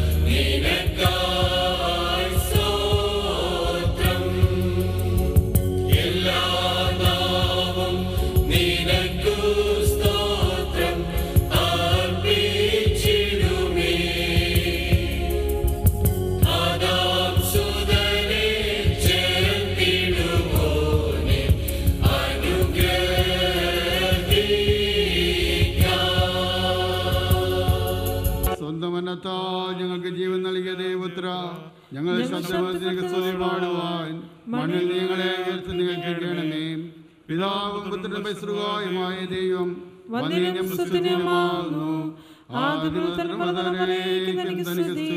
നിനക്കായി സ്തോത്രം എല്ലാ നാവും നിനക്കു സ്തോത്രം അർപ്പിച്ചിടുമേ ആദാം സുതനെ ചേർത്തിടുമോനെ അനുഗ്രഹിക്കാം സ്വന്തം മനത്താൽ ഞങ്ങൾക്ക് ജീവൻ നൽകിയ ദൈവപുത്ര ഞങ്ങൾ ശബ്ദമതിക്ക് സ്തുതി പാടുവാൻ മണ്ണിൽ നിങ്ങളെ ഉയർത്തി നികൽപ്പിക്കണമേ പിതാവും പുത്രനും പരിശ്രുകായുമായ ദൈവം വന്യനും സ്തുതിനുമാകുന്നു ആദ്യം മുതൽ തലമുറയിലേക്ക് തനിക്ക് സ്തുതി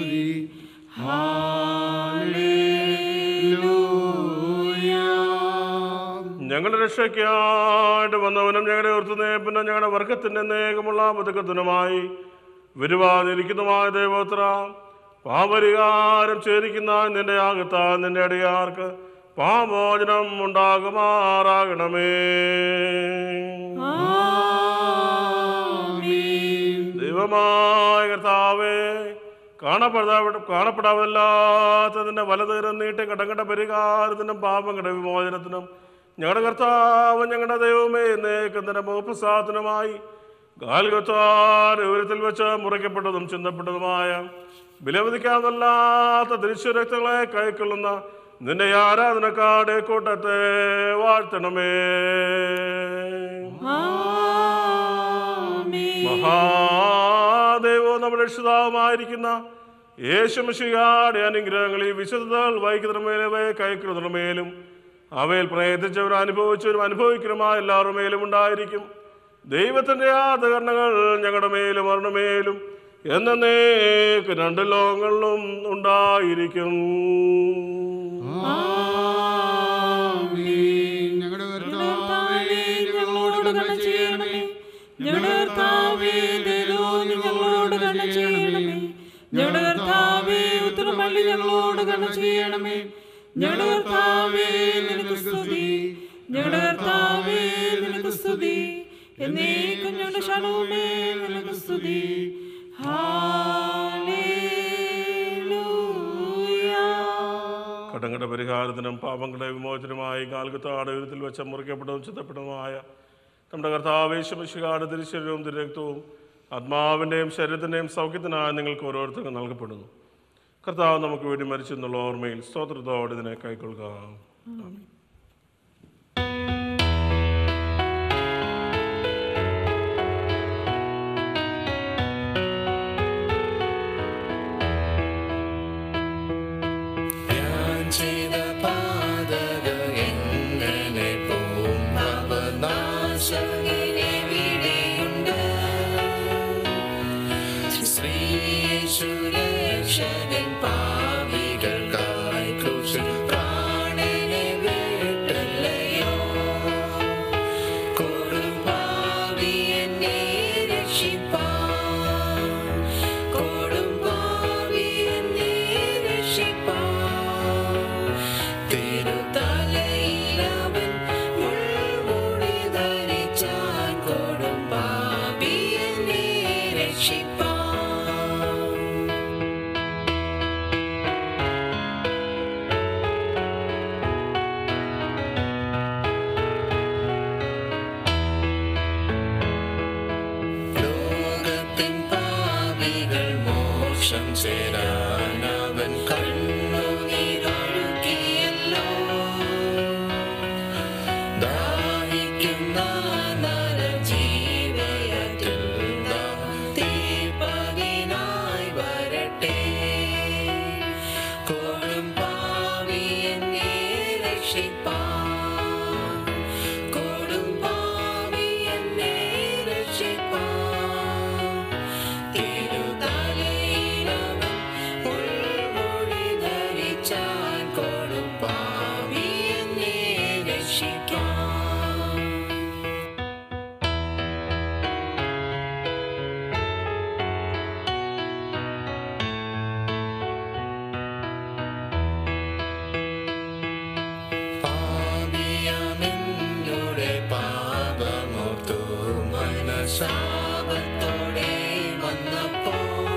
ഹാലേലൂയ ഞങ്ങളുടെ രക്ഷയ്ക്കായിട്ട് വന്നവനും ഞങ്ങളുടെ ഓർത്തുന്നേ പിന്നെ ഞങ്ങളുടെ വർഗത്തിന്റെ നേകമുള്ള ബതുക്കത്തിനുമായി വരുവാനിരിക്കുന്നതുമായ ദൈവോത്ര പാപരിഹാരം ചേരിക്കുന്ന നിന്റെ ആകത്താൽ നിന്റെ അടിയാർക്ക് പാമോചനം ഉണ്ടാകുമാറാകണമേ ദൈവമായ കർത്താവേ കാണപ്പെടാ കാണപ്പെടാവല്ലാത്തതിന്റെ വലതരം നീട്ടി കടങ്കട പരിഹാരത്തിനും പാപങ്ങളുടെ വിമോചനത്തിനും ഞങ്ങളുടെ കർത്താവ് ഞങ്ങളുടെ ദൈവമേ എന്നേക്കുന്നതിന്റെ മുഖപ്രസാദനമായി ഗാൽഗത്താൻ വിവരത്തിൽ വെച്ച് മുറിക്കപ്പെട്ടതും ചിന്തപ്പെട്ടതുമായ വിലമതിക്കാവുന്നല്ലാത്ത ദൃശ്യരക്തങ്ങളെ കൈക്കൊള്ളുന്ന നിന്റെ ആരാധനക്കാടെ കൂട്ടത്തെ വാഴ്ത്തണമേ മഹാദേവോ നമ്മുടെ രക്ഷിതാവുമായിരിക്കുന്ന യേശുമിഷിയാടെ അനുഗ്രഹങ്ങൾ ഈ വിശുദ്ധതകൾ വൈക്കുന്നതിനുമേലെ കൈക്കുന്നതിനുമേലും അവയിൽ പ്രയത്നിച്ചവരും അനുഭവിച്ചവരും അനുഭവിക്കുന്നതുമായ എല്ലാവരുടെ മേലും ഉണ്ടായിരിക്കും ദൈവത്തിന്റെ ആദകരണങ്ങൾ ഞങ്ങളുടെ മേലും മരണമേലും എന്നേക്ക് രണ്ട് ലോകങ്ങളിലും ഉണ്ടായിരിക്കും ആമീൻ. ഞങ്ങളുടെ കർത്താവേ ഞങ്ങളോട് കരുണ ചെയ്യണമേ ഞങ്ങളുടെ കർത്താവേ ദൈവം ഞങ്ങളോട് കരുണ ചെയ്യണമേ ഞങ്ങളുടെ കർത്താവേ ഉത്തരമള്ളി ഞങ്ങളോട് കരുണ ചെയ്യണമേ ഞങ്ങളുടെ കർത്താവേ നിനക്ക് സ്തുതി ഞങ്ങളുടെ കർത്താവേ നിനക്ക് സ്തുതി എന്നേക്കും ഞങ്ങളുടെ ശരണമേ നിനക്ക് സ്തുതി ഹാലേലൂയ കടങ്ങളുടെ പരിഹാരത്തിനും പാപങ്ങളുടെ വിമോചനമായി കാൽകുത്താട് ഉയരത്തിൽ വെച്ച് മുറിക്കപ്പെട്ടതും ചിത്തപ്പെട്ടതുമായ നമ്മുടെ കർത്താവേശമിശികാട് തിരുശരീരവും തിരക്തവും ആത്മാവിൻ്റെയും ശരീരത്തിൻ്റെയും സൗഖ്യത്തിനായി നിങ്ങൾക്ക് ഓരോരുത്തർക്കും നൽകപ്പെടുന്നു കർത്താവ് നമുക്ക് വേണ്ടി മരിച്ചു എന്നുള്ള ഓർമ്മയിൽ സ്തോത്രത്തോടെ ഇതിനെ കൈക്കൊള്ളുക ഞാൻ ചെയ്ത പാതകൾ എങ്ങനെ പോം അവനാശമിനെവിടെയുണ്ട് ശ്രീയേശുരക്ഷകൻ പാപികൾക്കായി ക്രൂശിൽ പ്രാണനെ വിട്ടല്ലയോ കൊടുംപാവി എന്നെ രക്ഷിപ്പാൻ കൊടുംപാവി എന്നെ രക്ഷിപ്പാൻ തിരുതലയിൽ അവൻ മുൾമുടി ധരിച്ചാൻ മോക്ഷം ചേരാനവൻ കണ്ണുനീരൊഴുക്കിയല്ലോ ദാഹിക്കുന്ന നരജീവയറ്റിൽ തീപ്പതിനായി വരട്ടെ കൊടും പാവി എന്നെ രക്ഷിപ്പാൻ കൊടും പാവി എന്നെ രക്ഷിപ്പാൻ തിരുതലയിലവൻ ഉൾമൊഴി ധരിച്ചാൻ കൊടും പാവി എന്നെ രക്ഷിക്കാൻ പാപിയാമെന്നുടെ പാപമോർത്തു മനശാപത്തോടെ വന്നപ്പോ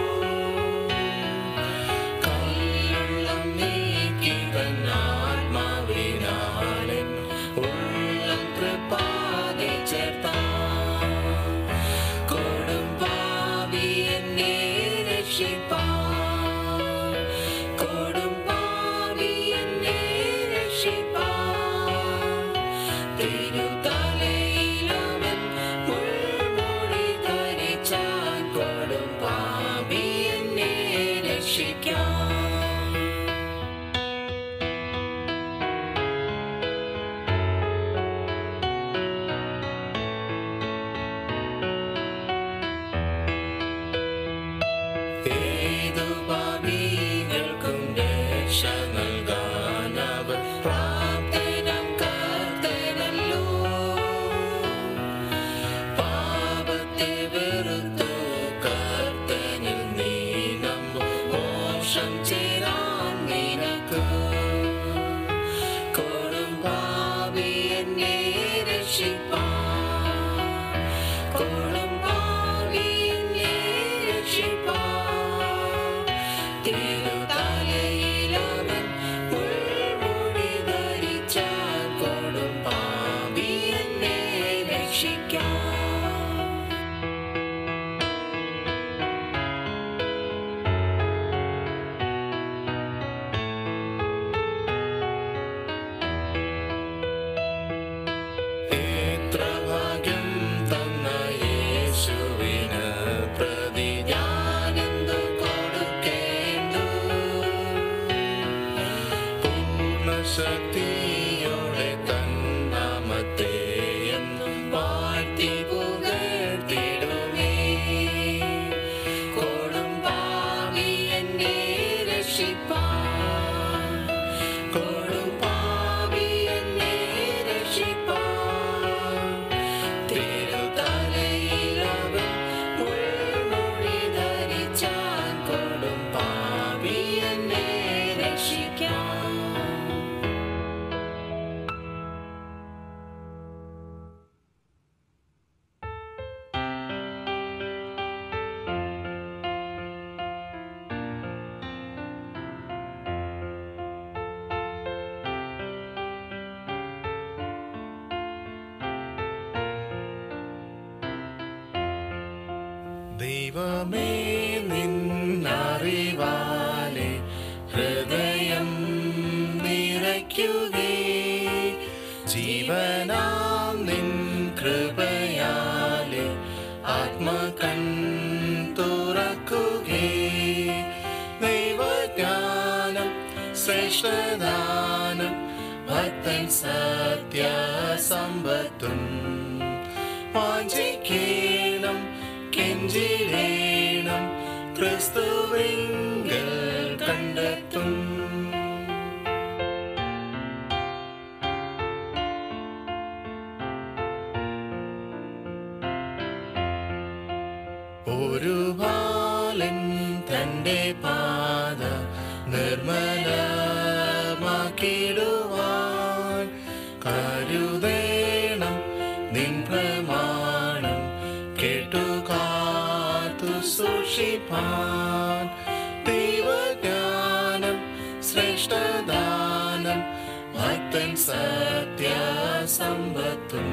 കല്ലുള്ളം നീക്കി തന്നാത്മാവിനാലൻ ഉള്ളം തൃപ്പാതെ ചേർത്താൻ കൊടും പാവി എന്നെ രക്ഷിപ്പാൻ കൊടും പാവി എന്നെ രക്ഷിപ്പാൻ തിരുതലയിലവൻ മുൾമുടി ധരിച്ചാൻ കൊടും പാവി എന്നെ രക്ഷിക്കാൻ ഏതു പാപികൾക്കും രക്ഷ നൽകാനവൻ പ്രാപ്തനം കർത്തനല്ലോ പാപത്തെ വെറുത്തു കർത്തനിൽ നീ നമ്പു മോക്ഷം ചേരാൻ നിനക്ക് കൊടും പാപി എന്നെ രക്ഷിപ്പാൻ കൊടും പാവി എന്നെ രക്ഷിപ്പാൻ തിരുതലയിലവൻ ഉൾമുടി ധരിച്ചാൻ കൊടും പാവി എന്നെ രക്ഷിക്കാൻ എത്ര ഭാഗ്യം തന്ന യേശുവിന് പ്രതി ഞാനെന്തു കൊടുക്കേണ്ടു പൂർണ്ണശക്തിയോടെ തന്നാമത്തെ എന്നും വാഴ്ത്തി പുകഴ്ത്തിടുമേ കൊടും പാവി എന്നെ രക്ഷിപ്പാൻ കൊടും പാവി എന്നെ രക്ഷിപ്പാൻ തിരുതലയിലവൻ മുൾമുടി ധരിച്ചാൻ കൊടും പാവി എന്നെ രക്ഷിക്കാൻ ദൈവമേ നിന്നറിവാലെ ഹൃദയം നിറയ്ക്കുകേ ജീവനാം നിൻ കൃപയാലെ ആത്മകൺ തുറക്കുകേ ദൈവജ്ഞാനം ശ്രേഷ്ഠദാനം ഭക്തൻ സത്യസമ്പത്തും വാഞ്ചിക്കേണം കെഞ്ചിടേണം ക്രിസ്തുവിങ്കൽ കണ്ടെത്തും ഒരു ബാലൻ തന്റെ പാത നിർമ്മലമാക്കിടുവാൻ കരുതേണം നിൻ പ്രമാണം കേട്ടു കാത്തു സൂക്ഷിപ്പാൻ ദൈവജ്ഞാനം ശ്രേഷ്ഠദാനം ഭക്തൻ സത്യസമ്പത്തും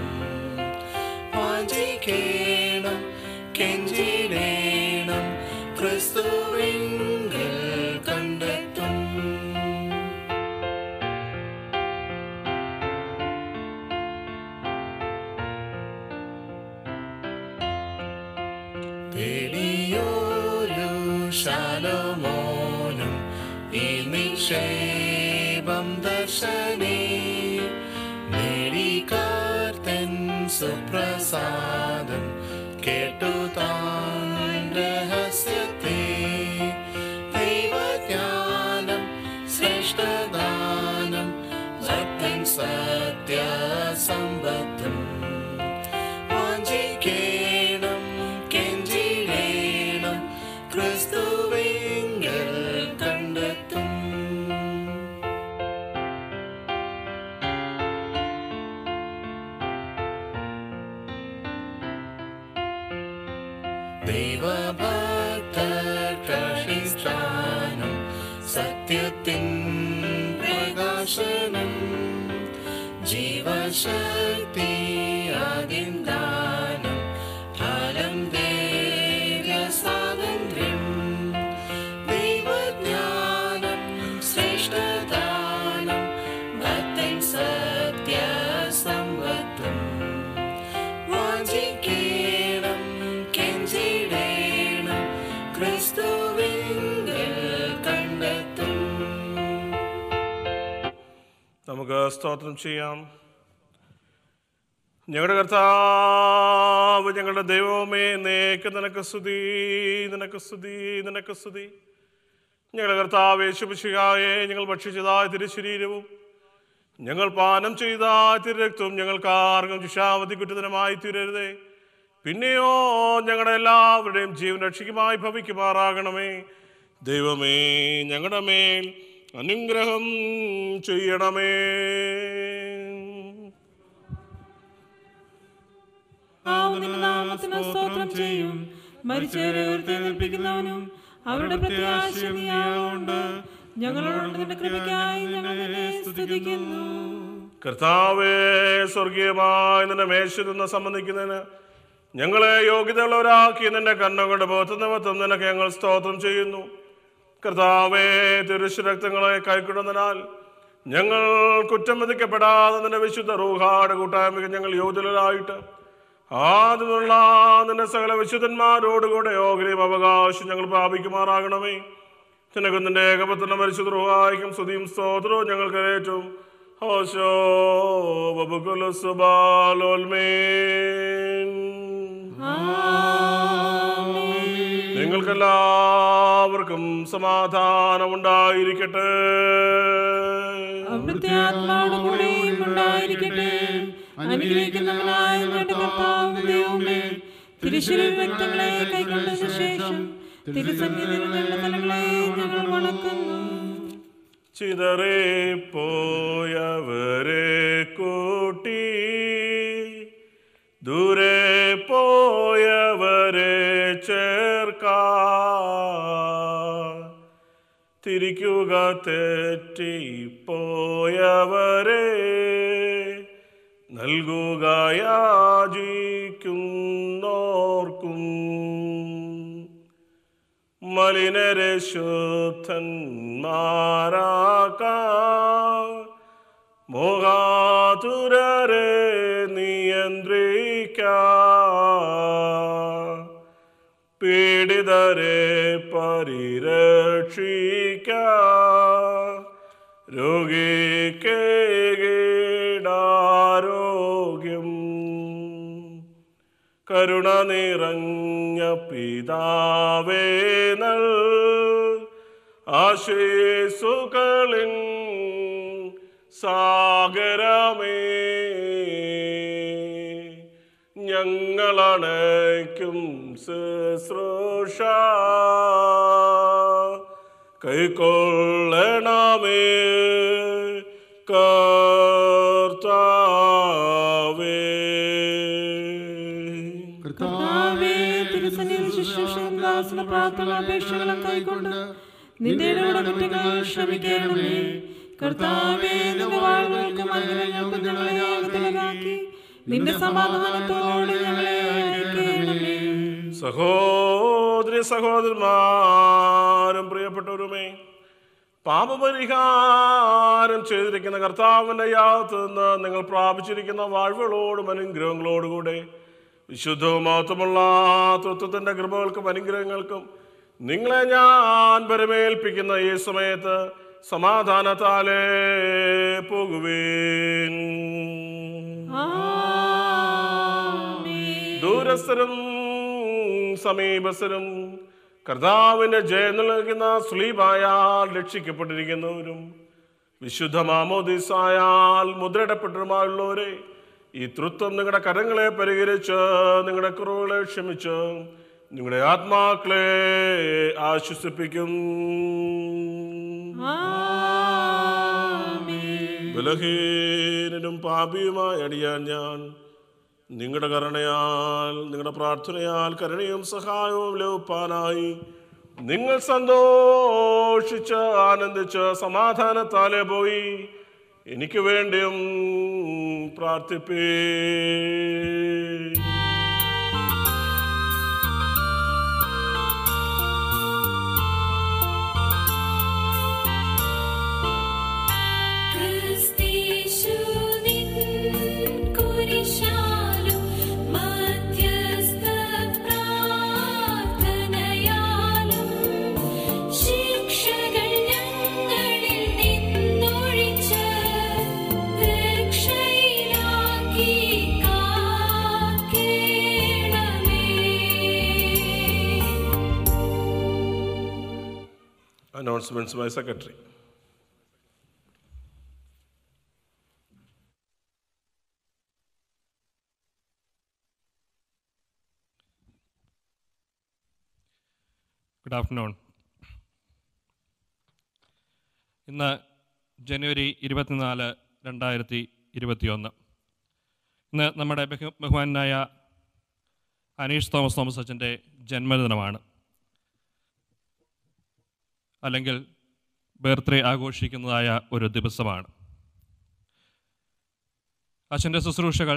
വാഞ്ചിക്കേണം കെഞ്ചിടേണം ക്രിസ്തുവിൻ തേടിയോരു ശാലോമോനും ഈ നിക്ഷേപം ദർശനേ നേടിക്കാർത്തൻ സുപ്രസാദം കേട്ടു താൻ രഹസ്യത്തെ ദൈവജ്ഞാനം ശ്രേഷ്ഠദാനം ഭക്തൻ സത്യസമ്പത്തും വാഞ്ചിക്കേണം കെഞ്ചിടേണം ക്രിസ്തുവിങ്കൽ കണ്ടെത്തും ദൈവഭക്തർക്കഹിസ്ഥാനം സത്യത്തിൻ പ്രകാശനം ജീവശക്തി ആദ്യം ദാനം ഫലം ദേവ്യ സ്വാതന്ത്ര്യം ദൈവജ്ഞാനം ശ്രേഷ്ഠദാനം ഭക്തൻ സത്യസമ്പത്തും വാഞ്ചിക്കേണം കെഞ്ചിടേണം ക്രിസ്തുവിങ്കൽ കണ്ടെത്തും നമുക്ക് സ്തോത്രം ചെയ്യാം ഞങ്ങളുടെ കർത്താവ് ഞങ്ങളുടെ ദൈവമേ നേക്ക് നിനക്ക് സ്തുതി നിനക്ക് സ്തുതി നിനക്ക് സ്തുതി ഞങ്ങളുടെ കർത്താവ് യേശുപിശികായെ ഞങ്ങൾ ഭക്ഷിച്ചതായ തിരുശരീരവും ഞങ്ങൾ പാനം ചെയ്ത തിരുരക്തവും ഞങ്ങൾക്ക് ആർക്കും ശിക്ഷാവധി കുറ്റതനമായി തീരരുതേ പിന്നെയോ ഞങ്ങളുടെ എല്ലാവരുടെയും ജീവൻ രക്ഷിക്കുമായി ഭവിക്കുമാറാകണമേ ദൈവമേ ഞങ്ങളുടെ മേൽ അനുഗ്രഹം ചെയ്യണമേ ആവുന്ന നാമത്തിന് സ്തോത്രം ചെയ്യും മരിച്ചവരെ ഉയർത്തെഴുന്നേൽപ്പിക്കുന്നവനും അവരുടെ പ്രത്യാശ നീയാവുണ്ട് ഞങ്ങളോട് നിന്റെ കൃപയ്ക്കായി ഞങ്ങൾ നിന്നെ സ്തുതിക്കുന്നു കർത്താവേ സ്വർഗീയമായി നിന്റെ മേശ നിന്ന് സംബന്ധിക്കുന്നതിന് ഞങ്ങളെ യോഗ്യതയുള്ളവരാക്കി നിന്റെ കണ്ണുകളുടെ ബോധ നിമിത്തം നിനക്ക് ഞങ്ങൾ സ്തോത്രം ചെയ്യുന്നു കർത്താവേ തിരുശു രക്തങ്ങളെ കൈക്കൊള്ളുന്നതിനാൽ ഞങ്ങൾ കുറ്റം വിധിക്കപ്പെടാതെ നിന്റെ വിശുദ്ധ റൂഹാട് കൂട്ടായ്മയ്ക്ക് ഞങ്ങൾ യോഗ്യതരായിട്ട് ആദ്യമുള്ള നിന്റെ സകല വിശുദ്ധന്മാരോടുകൂടെ യോഗ്യതയും അവകാശം ഞങ്ങൾ പ്രാപിക്കുമാറാകണമേ നിനക്ക് നിന്റെ ഏകപത്രം പരിശുദ്ധ റൂഹായിക്കും സ്തുതിയും സ്തോത്രവും ഞങ്ങൾക്ക് ഏറ്റവും ഹോശോ ബബുകുല സുബാലോൽമേൻ നിങ്ങൾക്കെല്ലാവർക്കും സമാധാനം ഉണ്ടായിരിക്കട്ടെ അവിടുത്തെ ആത്മാവോട് കൂടെയും ഉണ്ടായിരിക്കട്ടെ അനുഗ്രഹിക്കുന്നവനായ ഞങ്ങളുടെ കർത്താവ് ദൈവമേ തിരുശിലിൽ വ്യക്തങ്ങളെ കൈക്കൊണ്ടതിനു ശേഷം തിരുസന്നിധിയിൽ ഞങ്ങളുടെ തലങ്ങളെ ഞങ്ങൾ വണക്കുന്നു ചിതറിപ്പോയവരെ കൂട്ടി ദൂരെ പോയവരെ ചേർക്കാ തിരിക്കുക തെറ്റിപ്പോയവരെ നൽകുക യാചിക്കുന്നോർക്കും മലിനരെ ശുദ്ധന്മാരാക്ക മോഹാതുരരെ നിയന്ത്രിക്ക പീഡിതരെ പരിരക്ഷിക്ക രോഗിക്ക് കീടാരോഗ്യം കരുണ നിറഞ്ഞ പിതാവേ നൽ ആശേസുകളിൻ സാഗരമേ ഞങ്ങളണയ്ക്കും ശുശ്രൂഷ കൈക്കൊള്ളണമേ കർത്താവേ കർത്താവേ തിരുസന്നിധിയിൽ ശുശ്രൂഷയും ദാസന പ്രാർത്ഥന അപേക്ഷകളും കൈക്കൊണ്ട് നിന്റെ ഇടപെട കുറ്റങ്ങൾ ക്ഷമിക്കണമേ കർത്താവേ നിന്റെ വാഴ്വകൾക്കും അനുഗ്രഹങ്ങൾക്കും ഞങ്ങളെ യാഗത്തിലാക്കി നിന്റെ സമാധാനത്തോടെ ഞങ്ങളെ അയക്കണമേ സഹോദരി സഹോദരന്മാരും പ്രിയപ്പെട്ടവരുമേ പാപപരിഹാരം ചെയ്തിരിക്കുന്ന കർത്താവിൻ്റെ യാഗത്ത് നിന്ന് നിങ്ങൾ പ്രാപിച്ചിരിക്കുന്ന വാഴ്വുകളോടും അനുഗ്രഹങ്ങളോടുകൂടെ വിശുദ്ധവും മഹത്വമുള്ള തൃത്വത്തിൻ്റെ കൃപകൾക്കും അനുഗ്രഹങ്ങൾക്കും നിങ്ങളെ ഞാൻ പരമേൽപ്പിക്കുന്ന ഈ സമയത്ത് സമാധാനത്താലേ പോകുവേൻ ദൂരസ്ഥരും സമീപസ്ഥരും കർത്താവിൻ്റെ ജയം നൽകുന്ന സ്ലീപായാൽ രക്ഷിക്കപ്പെട്ടിരിക്കുന്നവരും വിശുദ്ധ മാമോദിസായാൽ മുദ്രയിടപ്പെട്ടിരുമായുള്ളവരെ ഈ തൃത്വം നിങ്ങളുടെ കരങ്ങളെ പരിഹരിച്ച് നിങ്ങളുടെ കുറവുകളെ ക്ഷമിച്ച് നിങ്ങളുടെ ആത്മാക്കളെ ആശ്വസിപ്പിക്കും ബലഹീനനും പാപിയുമായി അടിയാൻ ഞാൻ നിങ്ങളുടെ കരുണയാൽ നിങ്ങളുടെ പ്രാർത്ഥനയാൽ കരുണയും സഹായവും ലഭിപ്പാനായി നിങ്ങൾ സന്തോഷിച്ച് ആനന്ദിച്ച് സമാധാനത്താലെ പോയി എനിക്ക് വേണ്ടിയും പ്രാർത്ഥിപ്പേ ക്രിസ്തീശുവിൻ കുരിശാലും മധ്യസ്ഥ പ്രാർത്ഥനയാലും ശിക്ഷകൾ ഞങ്ങളിൽ നിന്നൊഴിച്ച് രക്ഷയിലാക്കി കാക്കേണമേ announcements by secretary good afternoon ഇന്ന് ജനുവരി ഇരുപത്തിനാല് രണ്ടായിരത്തി ഇരുപത്തിയൊന്ന് ഇന്ന് നമ്മുടെ ബഹു ബഹുമാനായ അനീഷ് തോമസ് തോമസ് അച്ഛൻ്റെ ജന്മദിനമാണ് അല്ലെങ്കിൽ ബർത്ത്ഡേ ആഘോഷിക്കുന്നതായ ഒരു ദിവസമാണ് അച്ഛൻ്റെ ശുശ്രൂഷകൾ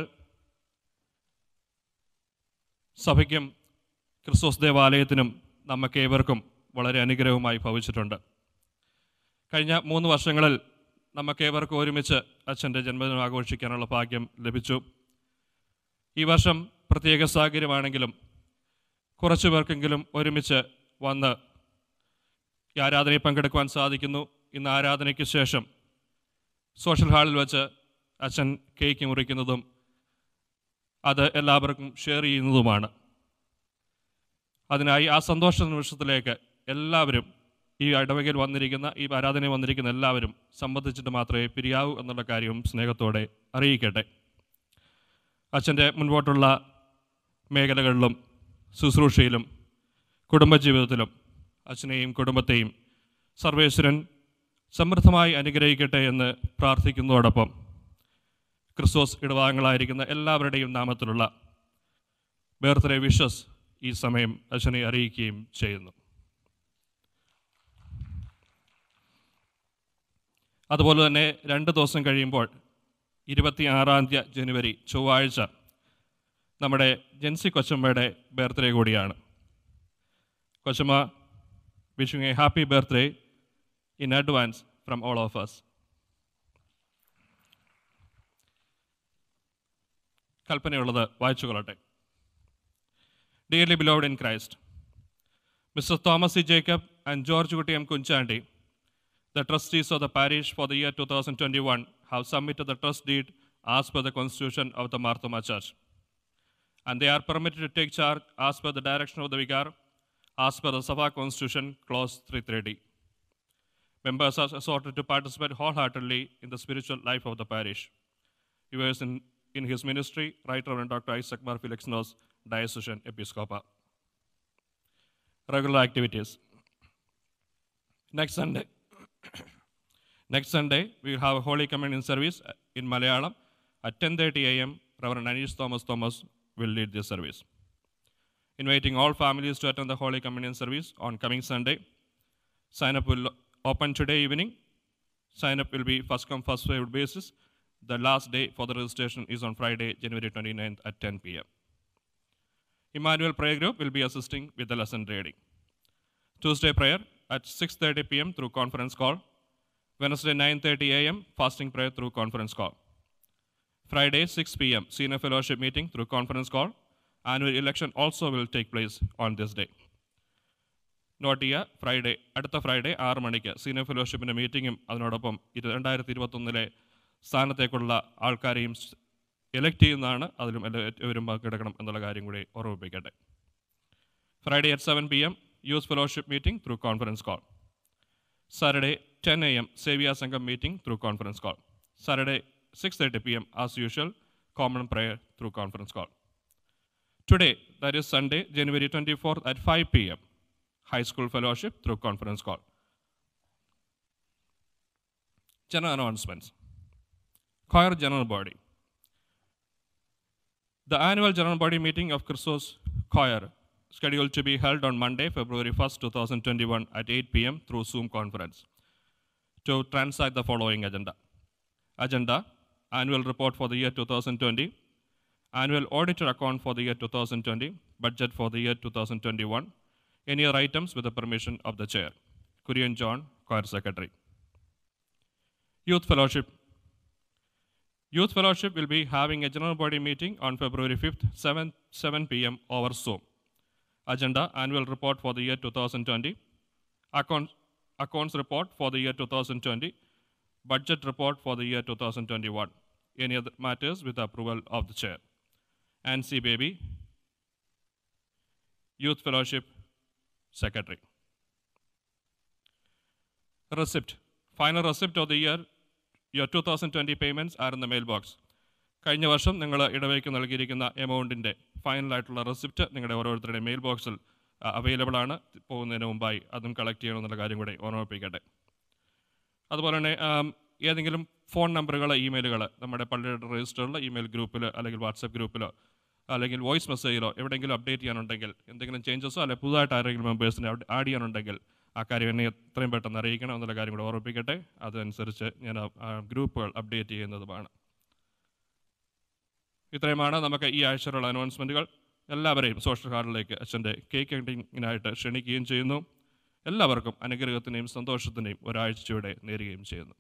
സഭയ്ക്കും ക്രിസ്തുസ് ദേവാലയത്തിനും നമുക്കേവർക്കും വളരെ അനുഗ്രഹവുമായി ഭവിച്ചിട്ടുണ്ട് കഴിഞ്ഞ മൂന്ന് വർഷങ്ങളിൽ നമുക്കേവർക്കും ഒരുമിച്ച് അച്ഛൻ്റെ ജന്മദിനം ആഘോഷിക്കാനുള്ള ഭാഗ്യം ലഭിച്ചു ഈ വർഷം പ്രത്യേക സാഹചര്യമാണെങ്കിലും കുറച്ചു പേർക്കെങ്കിലും ഒരുമിച്ച് വന്ന് ഈ ആരാധനയിൽ പങ്കെടുക്കുവാൻ സാധിക്കുന്നു ഇന്ന് ആരാധനയ്ക്ക് ശേഷം സോഷ്യൽ ഹാളിൽ വെച്ച് അച്ഛൻ കേക്ക് മുറിക്കുന്നതും അത് എല്ലാവർക്കും ഷെയർ ചെയ്യുന്നതുമാണ് അതിനായി ആ സന്തോഷ നിമിഷത്തിലേക്ക് എല്ലാവരും ഈ ഇടവകയിൽ വന്നിരിക്കുന്ന ഈ ആരാധനയിൽ വന്നിരിക്കുന്ന എല്ലാവരും സംബന്ധിച്ചിട്ട് മാത്രമേ പിരിയാവൂ എന്നുള്ള കാര്യവും സ്നേഹത്തോടെ അറിയിക്കട്ടെ അച്ഛൻ്റെ മുൻപോട്ടുള്ള മേഖലകളിലും ശുശ്രൂഷയിലും കുടുംബജീവിതത്തിലും അച്ഛനെയും കുടുംബത്തെയും സർവേശ്വരൻ സമൃദ്ധമായി അനുഗ്രഹിക്കട്ടെ എന്ന് പ്രാർത്ഥിക്കുന്നതോടൊപ്പം ക്രിസ്തോസ് ഇടവാങ്ങളായിരിക്കുന്ന എല്ലാവരുടെയും നാമത്തിലുള്ള ബർത്ത്ഡേ വിഷസ് ഈ സമയം അച്ഛനെ അറിയിക്കുകയും ചെയ്യുന്നു അതുപോലെ തന്നെ രണ്ട് ദിവസം കഴിയുമ്പോൾ ഇരുപത്തി ആറാം തീയതി ജനുവരി ചൊവ്വാഴ്ച നമ്മുടെ ജെൻസി കൊച്ചമ്മയുടെ ബർത്ത്ഡേ കൂടിയാണ് കൊച്ചമ്മ wishing a happy birthday in advance from all of us കൽപ്പനയുള്ളത് വായിച്ചു കൊള്ളട്ടെ dearly beloved in Christ mister Thomas C Jacob and George Kutty M Kunchandy the trustees of the parish for the year 2021 have submitted the trust deed as per the constitution of the Marthoma Church. And they are permitted to take charge as per the direction of the vicar, as per the Sabha Constitution, clause 330. Members are exhorted to participate wholeheartedly in the spiritual life of the parish. Yours in, in his ministry, Right Reverend Dr. Isaac Mar Felix Nos, Diocesan Episcopal. Regular activities. Next Sunday, Next Sunday, we will have a Holy Communion service uh, in Malayalam at 10.30 a.m. Reverend Anish Thomas Thomas will lead this service. Inviting all families to attend the Holy Communion service on coming Sunday. Sign up will open today evening. Sign up will be first come, first served basis. The last day for the registration is on Friday, January 29th at 10 p.m. Emmanuel Prayer Group will be assisting with the lesson reading. Tuesday prayer at 6:30 p.m. through conference call. Wednesday 9:30 a.m. fasting prayer through conference call. Friday 6 p.m. senior fellowship meeting through conference call Annual election also will take place on this day. Note ചെയ്യുക ഫ്രൈഡേ അടുത്ത ഫ്രൈഡേ ആറ് മണിക്ക് സീനിയർ ഫെലോഷിപ്പിൻ്റെ മീറ്റിങ്ങും അതിനോടൊപ്പം ഇരു രണ്ടായിരത്തി ഇരുപത്തൊന്നിലെ സ്ഥാനത്തേക്കുള്ള ആൾക്കാരെയും എലക്ട് ചെയ്യുന്നതാണ് അതിലും എല്ലാവരും പങ്കെടുക്കണം എന്നുള്ള കാര്യം കൂടി ഓർമ്മിപ്പിക്കട്ടെ Friday at seven P M youth fellowship meeting through conference call Saturday ten A M Sevika Sangham meeting through conference call Saturday six thirty P M as usual common prayer through conference call today that is Sunday January twenty fourth at five P M high school fellowship through conference call. General announcements. Choir General Body. The annual General Body meeting of Christos Choir scheduled to be held on Monday, February 1st, 2021 at 8 p.m. through Zoom conference. To transact the following agenda. Agenda, annual report for the year 2020, annual auditor account for the year 2020, budget for the year 2021, any other items with the permission of the chair. Kurian John, choir secretary. Youth Fellowship. Youth Fellowship will be having a general body meeting on February 5th, 7, 7 p.m. over Zoom. Agenda, annual report for the year 2020, accounts, accounts report for the year 2020, budget report for the year 2021. Any other matters with the approval of the chair. Nancy Baby, Youth Fellowship Secretary. Receipt. Final receipt of the year, your 2020 payments are in the mailbox. കഴിഞ്ഞ വർഷം നിങ്ങൾ ഇടവയ്ക്ക് നൽകിയിരിക്കുന്ന എമൗണ്ടിൻ്റെ ഫൈനലായിട്ടുള്ള റെസിപ്റ്റ് നിങ്ങളുടെ ഓരോരുത്തരുടെ മെയിൽ ബോക്സിൽ അവൈലബിൾ ആണ് പോകുന്നതിന് മുമ്പായി അതും കളക്ട് ചെയ്യണമെന്നുള്ള കാര്യം കൂടി ഓർമ്മിപ്പിക്കട്ടെ അതുപോലെ തന്നെ ആം, ഏതെങ്കിലും ഫോൺ നമ്പറുകൾ ഇമെയിലുകൾ നമ്മുടെ പള്ളിയുടെ രജിസ്റ്ററിൽ ഇമെയിൽ ഗ്രൂപ്പിൽ അല്ലെങ്കിൽ വാട്സപ്പ് ഗ്രൂപ്പിലോ അല്ലെങ്കിൽ വോയിസ് മെസ്സേജിലോ എവിടെയെങ്കിലും അപ്ഡേറ്റ് ചെയ്യാനുണ്ടെങ്കിൽ എന്തെങ്കിലും ചേഞ്ചസോ അല്ലെങ്കിൽ പുതുതായിട്ട് ആരെങ്കിലും മെമ്പേഴ്സിനെ ആഡ് ചെയ്യാനുണ്ടെങ്കിൽ ആ കാര്യം എന്നെ എത്രയും പെട്ടെന്ന് അറിയിക്കണം എന്നുള്ള കാര്യം കൂടെ ഓർമ്മിപ്പിക്കട്ടെ അതനുസരിച്ച് ഞാൻ ആ- ആ ഗ്രൂപ്പുകൾ അപ്ഡേറ്റ് ചെയ്യുന്നതുമാണ് ഇത്രയുമാണ് നമുക്ക് ഈ ആഴ്ചയിലുള്ള അനൗൺസ്മെൻറ്റുകൾ എല്ലാവരെയും സോഷ്യൽ ഹാളിലേക്ക് അച്ഛൻ്റെ കേക്ക് കട്ടിങ്ങിനായിട്ട് ക്ഷണിക്കുകയും ചെയ്യുന്നു എല്ലാവർക്കും അനുഗ്രഹത്തിൻ്റെയും സന്തോഷത്തിൻ്റെയും ഒരാഴ്ചയുടെ നേരുകയും ചെയ്യുന്നു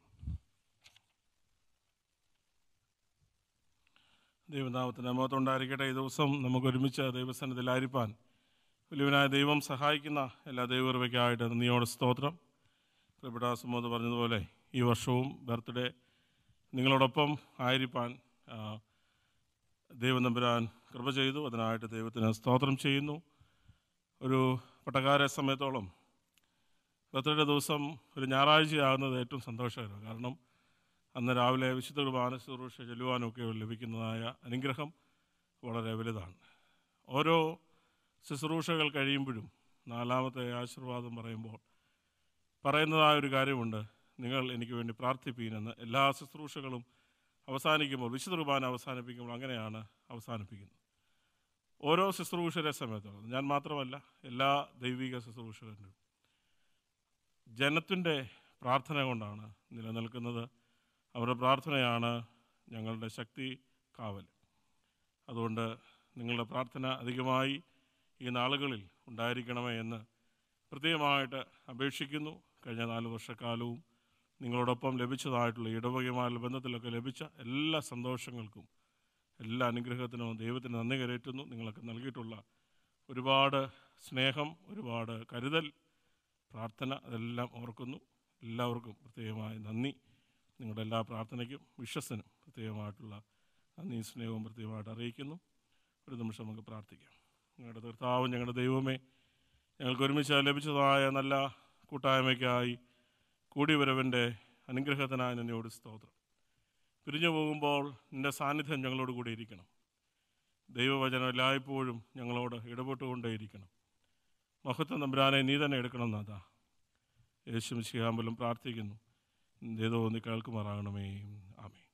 ദൈവനാമത്തിന് മഹത്വമുണ്ടായിരിക്കട്ടെ ഈ ദിവസം നമുക്ക് ഒരുമിച്ച് ദൈവസന്നിധിയിലായിരിക്കാൻ വലിയവനായ ദൈവം സഹായിക്കുന്ന എല്ലാ ദൈവകൃപയ്ക്കായിട്ട് നന്ദിയോട് സ്തോത്രം പ്രിയപ്പെട്ട സുമോദ് പറഞ്ഞതുപോലെ ഈ വർഷവും ബർത്ത്ഡേ നിങ്ങളോടൊപ്പം ആയിരിക്കാൻ ആ, ദൈവം നമ്പുരാൻ കൃപ ചെയ്തു അതിനായിട്ട് ദൈവത്തിന് സ്തോത്രം ചെയ്യുന്നു ഒരു പട്ടക്കാരെ സമയത്തോളം ബർത്ത്ഡേ ദിവസം ഒരു ഞായറാഴ്ചയാകുന്നത് ഏറ്റവും സന്തോഷകരമാണ് കാരണം അന്ന് രാവിലെ വിശുദ്ധ കുർബാന ശുശ്രൂഷ ചെല്ലുവാനൊക്കെ ലഭിക്കുന്നതായ അനുഗ്രഹം വളരെ വലുതാണ് ഓരോ ശുശ്രൂഷകൾ കഴിയുമ്പോഴും നാലാമത്തെ ആശീർവാദം പറയുമ്പോൾ പറയുന്നതായ ഒരു കാര്യമുണ്ട് നിങ്ങൾ എനിക്ക് വേണ്ടി പ്രാർത്ഥിപ്പീനെന്ന് എല്ലാ ശുശ്രൂഷകളും അവസാനിക്കുമ്പോൾ വിശുദ്ധ കുർബാന അവസാനിപ്പിക്കുമ്പോൾ അങ്ങനെയാണ് അവസാനിപ്പിക്കുന്നത് ഓരോ ശുശ്രൂഷയുടെ സമയത്തോളം ഞാൻ മാത്രമല്ല എല്ലാ ദൈവിക ശുശ്രൂഷകരും ജനത്തിൻ്റെ പ്രാർത്ഥന കൊണ്ടാണ് നിലനിൽക്കുന്നത് അവരുടെ പ്രാർത്ഥനയാണ് ഞങ്ങളുടെ ശക്തി കാവൽ അതുകൊണ്ട് നിങ്ങളുടെ പ്രാർത്ഥന അധികമായി ഈ നാളുകളിൽ ഉണ്ടായിരിക്കണമേ എന്ന് പ്രത്യേകമായിട്ട് അപേക്ഷിക്കുന്നു കഴിഞ്ഞ നാല് വർഷക്കാലവും നിങ്ങളോടൊപ്പം ലഭിച്ചതായിട്ടുള്ള ഇടവകയുമായുള്ള ബന്ധത്തിലൊക്കെ ലഭിച്ച എല്ലാ സന്തോഷങ്ങൾക്കും എല്ലാ അനുഗ്രഹത്തിനും ദൈവത്തിന് നന്ദി കരയറ്റുന്നു നിങ്ങൾക്ക് നൽകിയിട്ടുള്ള ഒരുപാട് സ്നേഹം ഒരുപാട് കരുതൽ പ്രാർത്ഥന അതെല്ലാം ഓർക്കുന്നു എല്ലാവർക്കും പ്രത്യേകമായി നന്ദി നിങ്ങളുടെ എല്ലാ പ്രാർത്ഥനയ്ക്കും വിശ്വസനും പ്രത്യേകമായിട്ടുള്ള നന്ദി സ്നേഹവും പ്രത്യേകമായിട്ട് അറിയിക്കുന്നു ഒരു നിമിഷം നമുക്ക് പ്രാർത്ഥിക്കാം ഞങ്ങളുടെ കർത്താവും ഞങ്ങളുടെ ദൈവമേ ഞങ്ങൾക്ക് ഒരുമിച്ച് ലഭിച്ചതായ നല്ല കൂട്ടായ്മയ്ക്കായി കൂടിവരവൻ്റെ അനുഗ്രഹത്തിനായി നിന്നോട് സ്തോത്രം പിരിഞ്ഞു പോകുമ്പോൾ നിൻ്റെ സാന്നിധ്യം ഞങ്ങളോട് കൂടി ഇരിക്കണം ദൈവവചനം എല്ലായ്പ്പോഴും ഞങ്ങളോട് ഇടപെട്ടുകൊണ്ടേയിരിക്കണം മഹത്വം തമ്പുരാനെ നീ തന്നെ എടുക്കണം നാഥാ യേശും ശിഹാമ്പലും പ്രാർത്ഥിക്കുന്നു ഏതോ നീ കേൾക്കുമാറാകണമേ ആമേ